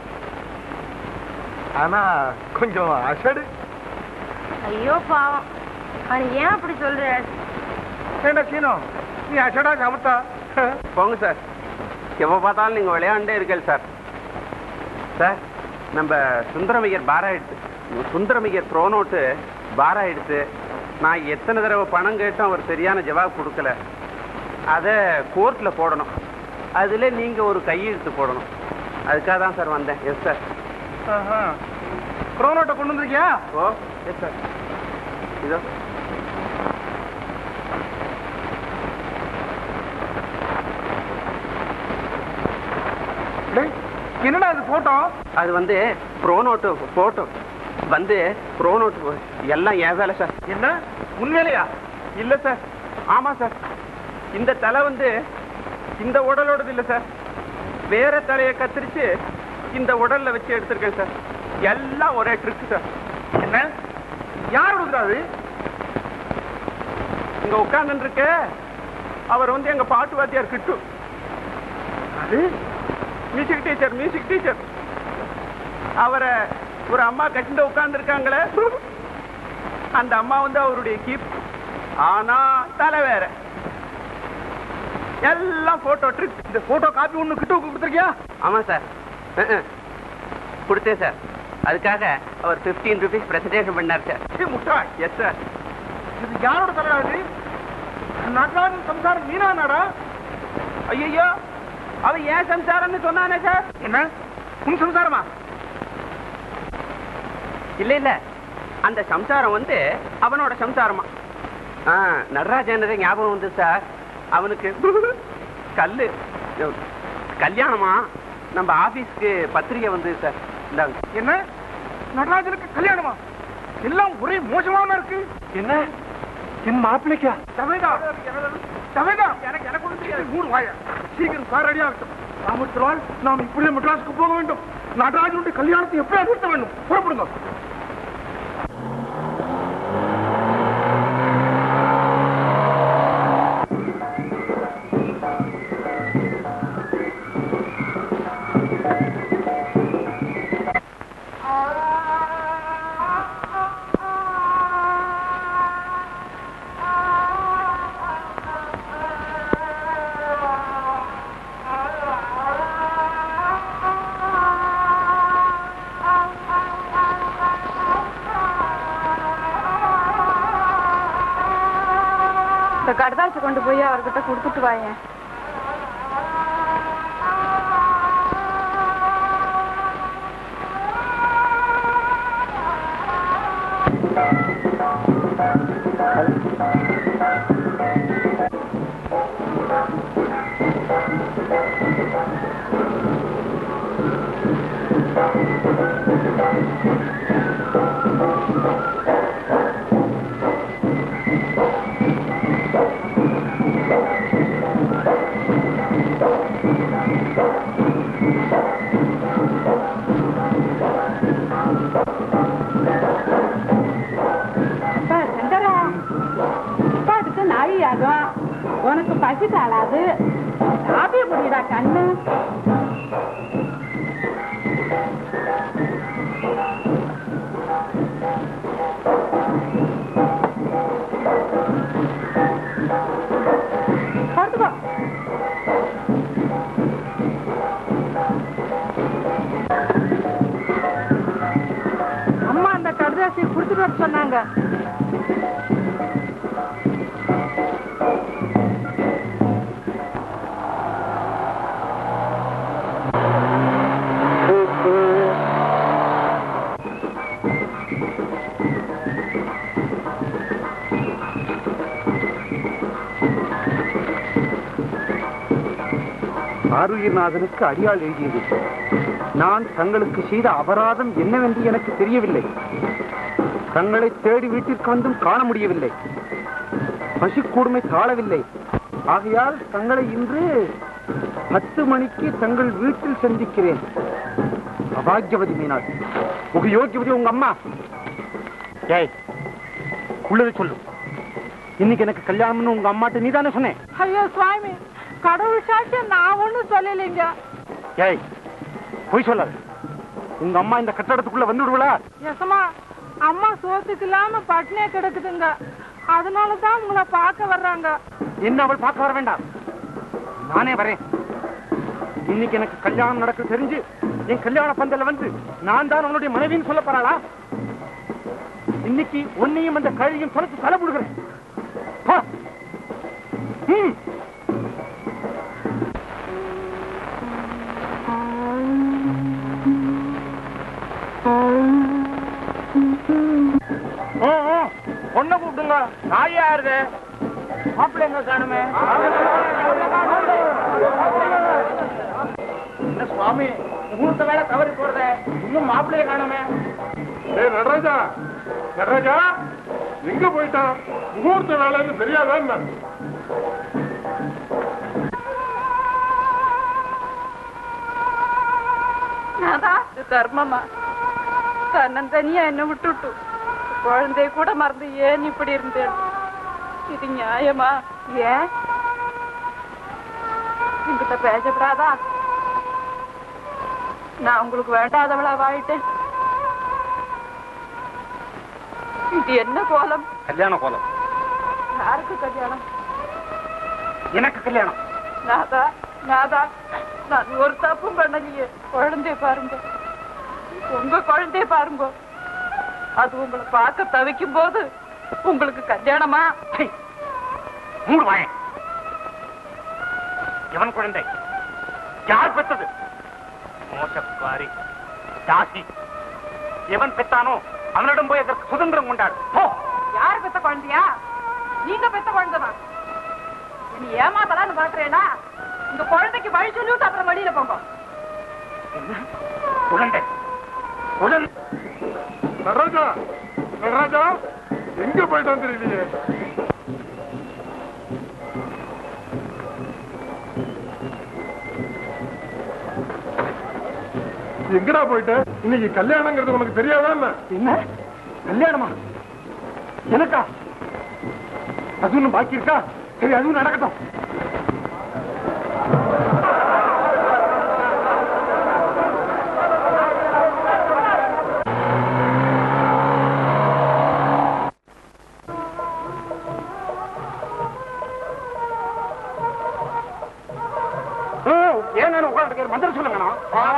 ஆனா கொஞ்சம் அசடு ஐயோ பாவம் அவன் ஏன் அப்படி சொல்ற ஏண்டா சீனோ நீ அசடா சமத்தா போங்க சார் எப்ப பார்த்தாலும் நீங்க விளையாண்டே இருக்கல் சார் சார் நம்ம சுந்தரமையர் பாரா எடுத்து சுந்தரமையர் த்ரோனோட்டு பாரா எடுத்து நான் எத்தனை தடவை பணம் கேட்டும் அவர் சரியான ஜவாப் கொடுக்கல அதை கோர்ட்ல போடணும் அதுல நீங்க ஒரு கையெழுத்து போடணும் அதுக்காக தான் சார் வந்தேன் எஸ் சார் ப்ரோனோட்டை கொண்டு வந்திருக்கியா ஓ எஸ் சார் இதோ டேய், என்னடா இது போட்டோ அது வந்து ப்ரோனோட்டு போட்டோ வந்து ப்ரோனோட்டு எல்லாம் என் வேலை சார் என்ன உண்மையிலையா இல்ல சார் ஆமா சார் இந்த தலை வந்து இந்த உடலோடது இல்ல சார் வேற தலையை கத்திரிச்சு இந்த உடல்ல வச்சு எடுத்திருக்கேன் சார் எல்லாம் ஒரே ட்ரிக் சார் என்ன யார் கொடுக்குறாரு இங்க உட்கார்ந்து இருக்க அவர் வந்து எங்க பாட்டு வாத்தியார் கிட்டு அது மியூசிக் டீச்சர் மியூசிக் டீச்சர் அவரை ஒரு அம்மா கட்டிட்டு உட்கார்ந்து இருக்காங்களே அந்த அம்மா வந்து அவருடைய கீப் ஆனா தலை வேற எல்லாம் போட்டோ ட்ரிக் இந்த போட்டோ காப்பி ஒண்ணு கிட்ட கொடுத்துருக்கியா ஆமா சார் கொடுத்தேன் சார் அதுக்காக அவர் 15 ருபீஸ் பிரசன்டேஷன் பண்ணார் சார் முட்டா எஸ் சார் இது யாரோட தலையாது நடராஜன் சம்சாரம் மீனா நாடா ஐயோ அவன் ஏன் சம்சாரம்னு சொன்னானே சார் என்ன உன் சம்சாரமா இல்ல இல்ல அந்த சம்சாரம் வந்து அவனோட சம்சாரமா ஆ நடராஜன் ஞாபகம் வந்து சார் அவனுக்கு கல்லு கல்யாணமா நம்ம ஆபீஸ்க்கு பத்திரிகை வந்து சார் இந்தாங்க என்ன நடராஜனுக்கு கல்யாணமா எல்லாம் ஒரே மோசமான இருக்கு என்ன என் மாப்பிள்ளைக்கா தவேதா தவேதா எனக்கு எனக்கு ஒண்ணு தெரியாது மூணு வாயா சீக்கிரம் கார் ரெடி ஆகட்டும் ராமத்திரால் நாம் இப்படியே மெட்ராஸுக்கு போக வேண்டும் நடராஜனுடைய கல்யாணத்தை எப்படியா நிறுத்த வேண்டும் புறப்படுங்க இந்த கடதாசி கொண்டு போய் அவர்கிட்ட கொடுத்துட்டு வாயேன் அப்பா சங்கரா அப்பாட்டுக்கு நாழியாகும் உனக்கு பசி தாளாது காப்பி குடிடா கண்ணு படுத்துக்கோ அம்மா அந்த கடுதாசியை கொடுத்துட்டு வர சொன்னாங்க ஆருயிர்நாதனுக்கு அடியாள் எழுதியது நான் தங்களுக்கு செய்த அபராதம் என்னவென்று எனக்கு தெரியவில்லை தங்களை தேடி வீட்டிற்கு வந்தும் காண முடியவில்லை பசிக்கூடுமை தாழவில்லை ஆகையால் தங்களை இன்று பத்து மணிக்கு தங்கள் வீட்டில் சந்திக்கிறேன் அபாகியவதி மீனாட்சி உங்க யோகியவதி உங்க அம்மா ஏய் உள்ளதை சொல்லு இன்னைக்கு எனக்கு கல்யாணம்னு உங்க அம்மாட்ட நீ தானே சொன்னேன் ஐயோ சுவாமி கடவுள் சாட்சி நான் ஒண்ணும் சொல்லலைங்க ஏய் பொய் சொல்லாத உங்க அம்மா இந்த கட்டடத்துக்குள்ள வந்து விடுவலா எசமா அம்மா சோத்துக்கு இல்லாம பட்னியா கிடக்குதுங்க அதனால தான் உங்களை பார்க்க வர்றாங்க என்ன அவள் பார்க்க வர வேண்டாம் நானே வரேன் இன்னைக்கு எனக்கு கல்யாணம் நடக்க தெரிஞ்சு என் கல்யாண பந்தல்ல வந்து நான் தான் உன்னுடைய மனைவின்னு சொல்ல போறாளா இன்னைக்கு உன்னையும் அந்த கழியும் தொலைச்சு தலை விடுகிறேன் போ. ம். ஓ ஓ, பொண்ணை கூப்பிடுங்க நான் யாருது மாப்பிள்ளை எங்க காணுமே என்ன சுவாமி முகூர்த்த வேலை தவறி போறத இன்னும் மாப்பிள்ளைய காணுமே ஏய் நடராஜா நடராஜா எங்க போயிட்டான் முகூர்த்த வேலைன்னு தெரியாதா என்ன அதான் இது தர்மமா தன்னந்தனியா என்ன விட்டுட்டு குழந்தைய கூட மறந்து ஏன் இப்படி இருந்தேன் இது நியாயமா ஏன் என்கிட்ட பேசப்படாதா நான் உங்களுக்கு வேண்டாதவளா வாயிட்டேன் இது என்ன கோலம் கல்யாண கோலம் யாருக்கு கல்யாணம் எனக்கு கல்யாணம் நாதா நாதா நான் ஒரு தப்பும் பண்ணலையே குழந்தைய பாருங்க உங்க குழந்தைய பாருங்க அது உங்களை பார்க்க தவிக்கும் போது உங்களுக்கு கல்யாணமா மூடு வாயன் எவன் குழந்தை யார் பெத்தது மோசக்காரி தாசி எவன் பெத்தானோ அவனிடம் போய் அதற்கு சுதந்திரம் கொண்டாடு போ யார் பெத்த குழந்தையா நீங்க பெத்த குழந்தைதான் நீ ஏமாத்தலான்னு பாக்குறேனா இந்த குழந்தைக்கு வழி சொல்லி விட்டு அப்புறம் வெளியில போங்க குழந்தை குழந்தை நடராஜா நடராஜா எங்க போயிட்டான் தெரியலையே எங்கடா போயிட்ட இன்னைக்கு கல்யாணங்கிறது உனக்கு தெரியாதா என்ன என்ன கல்யாணமா எனக்கா அது ஒண்ணும் பாக்கி இருக்கா சரி அதுவும் நடக்கட்டும் ஏன் நான் உட்கார்ந்து மந்திரம் சொல்லுங்க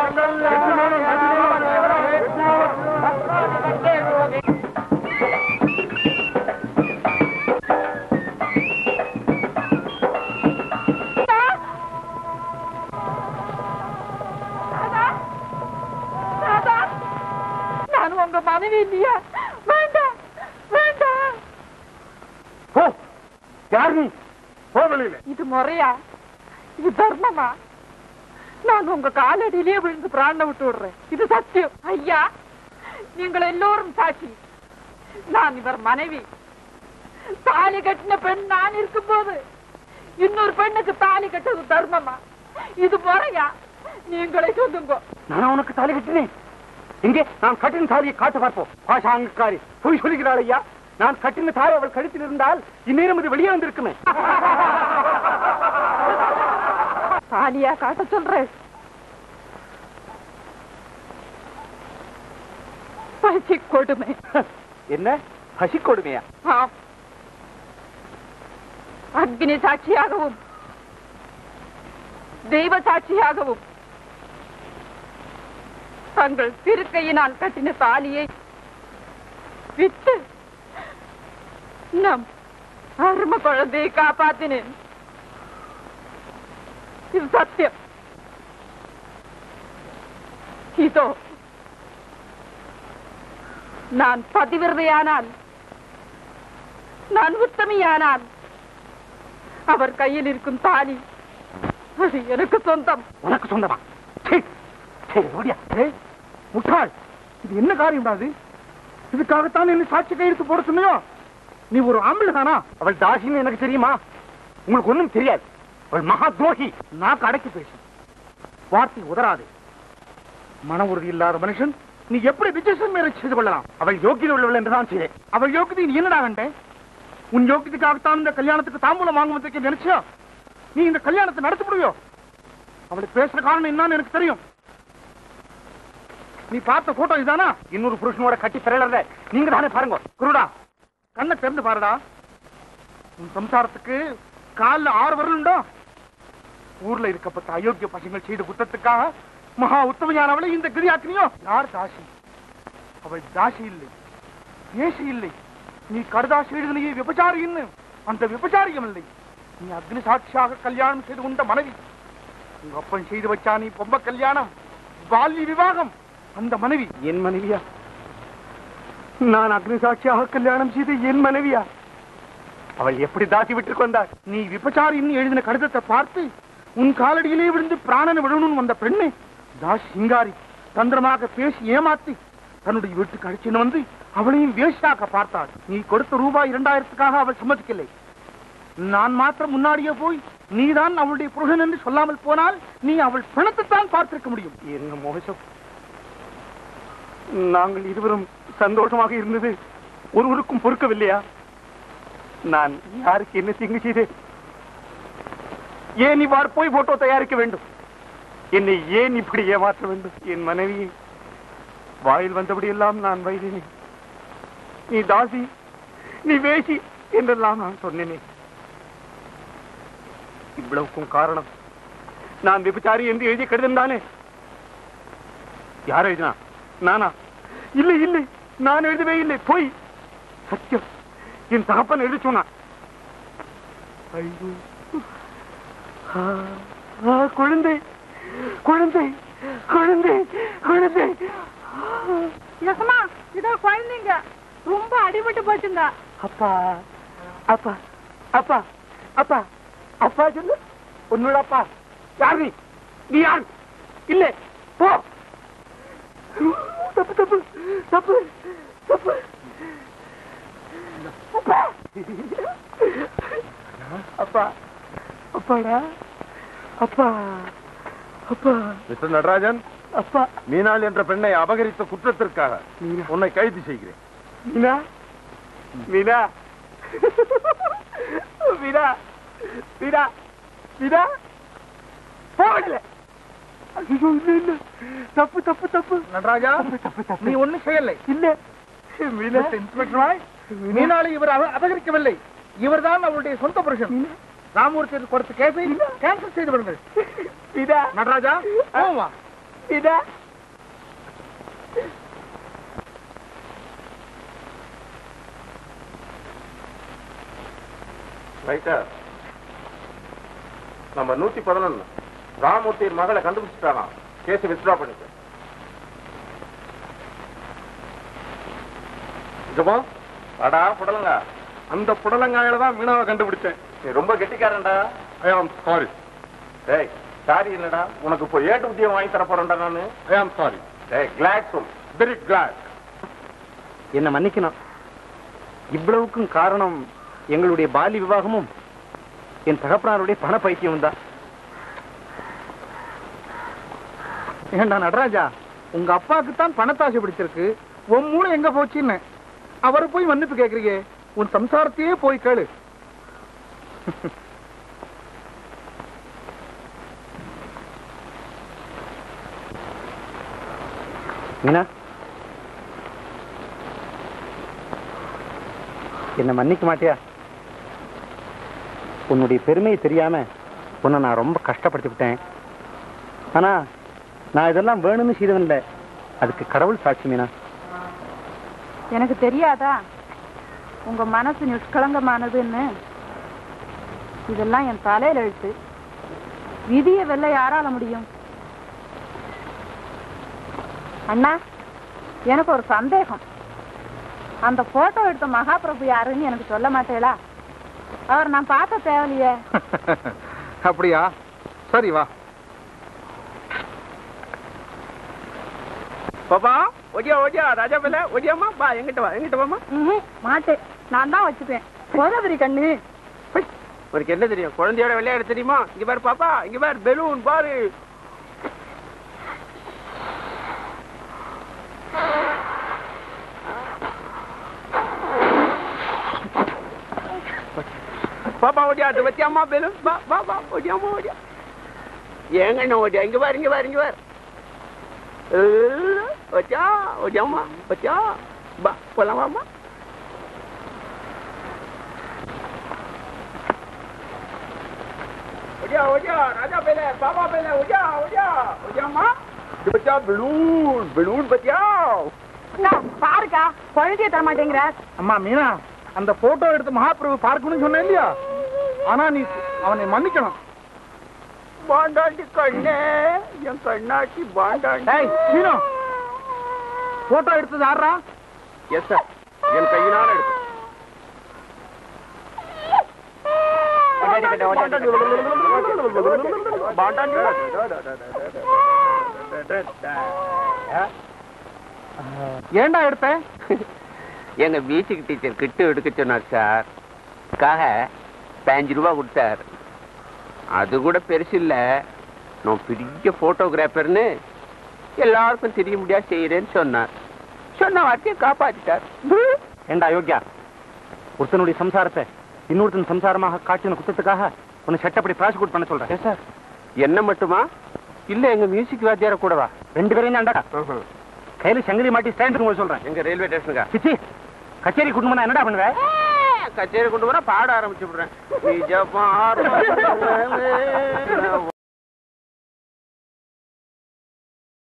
ராதா, நான் உங்க மனைவி இல்லையா வேண்டாம் வேண்டாம் போ யார் நீ போ வெளியில இது முறையா இது தர்மமா நான் உங்க காலடியிலேயே விழுந்து பிராண விட்டு விடுறேன் இது சத்தியம் ஐயா நீங்கள் எல்லோரும் சாட்சி நான் இவர் மனைவி தாலி கட்டின பெண் நான் இருக்கும்போது இன்னொரு பெண்ணுக்கு தாலி கட்டது தர்மமா இது முறையா நீங்களே சொல்லுங்க நான் உனக்கு தாலி கட்டினேன் எங்கே நான் கட்டின தாலியை காட்டு பார்ப்போம் பாஷாங்கக்காரி பொய் சொல்லுகிறாள் ஐயா நான் கட்டின தாலி அவள் கழுத்தில் இருந்தால் இந்நேரம் இது வெளியே வந்திருக்குமே தாலியா காட்ட சொல்றேன் பசி கொடுமை என்ன பசி கொடுமையா ஆம். அக்னி சாட்சியாகவும் தெய்வ சாட்சியாகவும் தங்கள் திருக்கையினால் கட்டின தாலியை விட்டு நம் அரும குழந்தையை காப்பாத்தினேன் இது சத்தியம் இதோ நான் பதிவிரதையானால் நான் உத்தமியானால் அவர் கையில் இருக்கும் தாலி அது எனக்கு சொந்தம் உனக்கு சொந்தமா சீ, சரி ஓடியா ஏய், முட்டாள் இது என்ன காரியம் அது இதுக்காகத்தான் என்ன சாட்சி கையெழுத்து போட சொன்னியோ நீ ஒரு ஆம்பளை தானா அவள் தாசின்னு எனக்கு தெரியுமா உங்களுக்கு ஒண்ணும் தெரியாது அவள் மகா துரோகி நாக்கு அடக்கி பேசு வார்த்தை உதராது மன உறுதி இல்லாத மனுஷன் நீ எப்படி விஜயசன் மேரேஜ் செய்து கொள்ளலாம் அவள் யோக்கியதை உள்ளவள் என்றுதான் செய்தேன் அவள் யோக்கியதை நீ என்னடா கண்டேன் உன் யோக்கியத்துக்காகத்தான் இந்த கல்யாணத்துக்கு தாம்பூலம் வாங்குவதற்கு நினைச்சா நீ இந்த கல்யாணத்தை நடத்தி முடியும் அவளுக்கு பேசுற காரணம் என்னன்னு எனக்கு தெரியும் நீ பார்த்த போட்டோ இதானா இன்னொரு புருஷனோட கட்டி பிறலறத நீங்க தானே பாருங்க குருடா கண்ணை திறந்து பாருடா உன் சம்சாரத்துக்கு கால்ல ஆறு வரல் உண்டோ ஊர்ல இருக்கப்பட்ட அயோக்கிய பசங்கள் செய்த குத்தத்துக்காக மகா உத்தமையானவளை இந்த கிரியாக்கினியோ யார் தாசி அவள் தாசி இல்லை வேசி இல்லை நீ கடுதாசி எழுதிலேயே விபச்சாரின்னு அந்த விபச்சாரியம் இல்லை நீ அக்னி சாட்சியாக கல்யாணம் செய்து கொண்ட மனைவி உங்க அப்பன் செய்து வச்சா நீ பொம்ப கல்யாணம் பால்ய விவாகம் அந்த மனைவி என் மனைவியா நான் அக்னி சாட்சியாக கல்யாணம் செய்து என் மனைவியா அவள் எப்படி தாசி விட்டு கொண்டாள் நீ விபச்சாரின்னு எழுதின கடிதத்தை பார்த்து உன் காலடியிலே விழுந்து பிராணனை விடணும்னு வந்த பெண்ணு தாஸ் சிங்காரி தந்திரமாக பேசி ஏமாத்தி தன்னுடைய வீட்டுக்கு அழைச்சின்னு வந்து அவளையும் வேஷாக்க பார்த்தாள் நீ கொடுத்த ரூபாய் இரண்டாயிரத்துக்காக அவள் சம்மதிக்கலை நான் மாத்திரம் முன்னாடியே போய் நீதான் அவளுடைய புருஷன் என்று சொல்லாமல் போனால் நீ அவள் பிணத்தைத்தான் பார்த்திருக்க முடியும் என்ன மோசம் நாங்கள் இருவரும் சந்தோஷமாக இருந்தது ஒருவருக்கும் பொறுக்கவில்லையா நான் யாருக்கு என்ன தீங்கு செய்தேன் ஏன் இவ்வாறு போய் போட்டோ தயாரிக்க வேண்டும் என்னை ஏன் இப்படி ஏமாற்ற வேண்டும் என் மனைவியை வாயில் வந்தபடியெல்லாம் நான் வைதினேன் நீ தாசி நீ வேசி என்றெல்லாம் நான் சொன்னேனே இவ்வளவுக்கும் காரணம் நான் விபச்சாரி என்று எழுதிய கடிதம் தானே யார் எழுதினா நானா இல்லை இல்லை நான் எழுதவே இல்லை போய் சத்தியம் என் தகப்பன் எழுதி சொன்னான் ஐயோ ஆ, ஆ, குழந்தை குழந்தை குழந்தை குழந்தை யசமா இதோ குழந்தைங்க ரொம்ப அடிபட்டு போச்சுங்க அப்பா அப்பா அப்பா அப்பா அப்பா சொல்லு உன்னோட அப்பா யார் நீ நீ யார் இல்ல போ தப்பு தப்பு தப்பு தப்பு அப்பா அப்பா அப்பாடா அப்பா அப்பா மிஸ்டர் நடராஜன் அப்பா மீனாள் என்ற பெண்ணை அபகரித்த குற்றத்திற்காக மீனா. உன்னை கைது செய்கிறேன் மீனா மீனா மீனா மீனா மீனா போகல ஐயோ இல்ல இல்ல தப்பு தப்பு தப்பு நடராஜா தப்பு தப்பு நீ ஒண்ணும் செய்யலை இல்ல மீனா இன்ஸ்பெக்டர் ராய் மீனாளை இவர் அப- அபகரிக்கவில்லை இவர்தான் அவருடைய சொந்த புருஷன் ராமூர்த்தி கொடுத்த கேஸை கேன்சல் செய்து விடுங்கள் மீனா நடராஜா போவா மீனா ரைட்டா நம்ம நூத்தி பதினொன்னு ராமூர்த்தியின் மகளை கண்டுபிடிச்சிட்டானா கேஸ் வித்ட்ரா பண்ணிக்க இங்கப்போ அடா புடலங்க அந்த புடலங்காயில தான் மீனாவை கண்டுபிடிச்சேன் நீ ரொம்ப கெட்டிக்காரன்டா ஐ ஆம் சாரி டேய் சாரி இல்லடா உனக்கு இப்போ ஏட்டு உத்தியம் வாங்கி தர போறேன்டா நானு ஐ ஆம் சாரி டேய் கிளாட் சொல் வெரி கிளாட் என்ன மன்னிக்கணும் இவ்வளவுக்கும் காரணம் எங்களுடைய பாலி விவாகமும் என் தகப்பனாருடைய பண பைத்தியம் தான் ஏண்டா நடராஜா உங்க அப்பாவுக்கு தான் பணத்தாசை பிடிச்சிருக்கு உன் மூளை எங்க போச்சுன்னு அவரை போய் மன்னிப்பு கேக்குறீங்க உன் சம்சாரத்தையே போய் கேளு மீனா என்ன மன்னிக்க மாட்டியா உன்னுடைய பெருமையை தெரியாம உன்னை நான் ரொம்ப கஷ்டப்படுத்தி விட்டேன் ஆனா நான் இதெல்லாம் வேணும்னு செய்தவன் இல்லை அதுக்கு கடவுள் சாட்சி மீனா எனக்கு தெரியாதா உங்க மனசு நிஷ்கலங்கமானதுன்னு இதெல்லாம் என் தலையில எழுத்து விதியை வெல்ல யாரால முடியும் அண்ணா எனக்கு ஒரு சந்தேகம் அந்த போட்டோ எடுத்த மகாபிரபு யாருன்னு எனக்கு சொல்ல மாட்டேளா அவர் நான் பார்க்க தேவையில்லையே அப்படியா சரி வா பாப்பா ஒடியா ஒடியா ராஜா பிள்ளை ஒடியாமா பா எங்கிட்ட வா எங்கிட்ட வாமா ம்ஹும், மாட்டேன் நான் தான் வச்சுப்பேன் கோதாவரி கண்ணு உனக்கு என்ன தெரியும் குழந்தையோட விளையாட தெரியுமா இங்க பாரு பாப்பா இங்க பாரு பெலூன் பாரு பாப்பா ஓடியா அது வச்சியாமா பெலூன் பா பா பா ஓடியாமா ஓடியா ஏங்க என்ன ஓடியா இங்க பாரு இங்க பாரு இங்க பாரு வச்சா ஓடியாமா வச்சா பா போலாமாமா ओडिया ओडिया राजा पहले बाबा पहले ओडिया ओडिया ओडिया माँ ये बच्चा बलून बलून बचाओ அக்கா பாருக்கா குழந்தைய தர மாட்டேங்கிற அம்மா மீனா அந்த போட்டோ எடுத்து மகாபிரபு பார்க்கணும்னு சொன்னேன் இல்லையா ஆனா நீ அவனை மன்னிக்கணும் பாண்டாண்டி கண்ணே என் கண்ணாட்டி பாண்டாண்டி ஏய் மீனு போட்டோ எடுத்தது யாரா எஸ் சார் என் கையினால எடுத்து ஏன்டா எடுத்த எங்க மியூசிக் டீச்சர் கிட்டு எடுக்க சொன்னார் சார் காக பதினஞ்சு ரூபா கொடுத்தார் அது கூட பெருசு இல்ல நான் பெரிய போட்டோகிராஃபர்னு எல்லாருக்கும் தெரிய முடியாது செய்யறேன்னு சொன்னார் சொன்ன வார்த்தையை காப்பாத்திட்டார் ஏண்டா யோக்கியா ஒருத்தனுடைய சம்சாரத்தை இன்னொருத்தன் சம்சாரமாக காட்டின குத்தத்துக்காக உன்னை சட்டப்படி ப்ராசிக்யூட் பண்ண சொல்றேன் சார் என்ன மட்டுமா இல்ல எங்க மியூசிக் வாத்தியார கூடவா ரெண்டு பேரையும் தான்டா கையில சங்கிலி மாட்டி ஸ்டாண்டுக்கு போய் சொல்றேன் எங்க ரயில்வே ஸ்டேஷனுக்கா சிச்சி கச்சேரி குடும்பம் என்னடா பண்ணுவேன் கச்சேரி கொண்டு போனா பாட ஆரம்பிச்சு விடுறேன் நிஜ பார்வை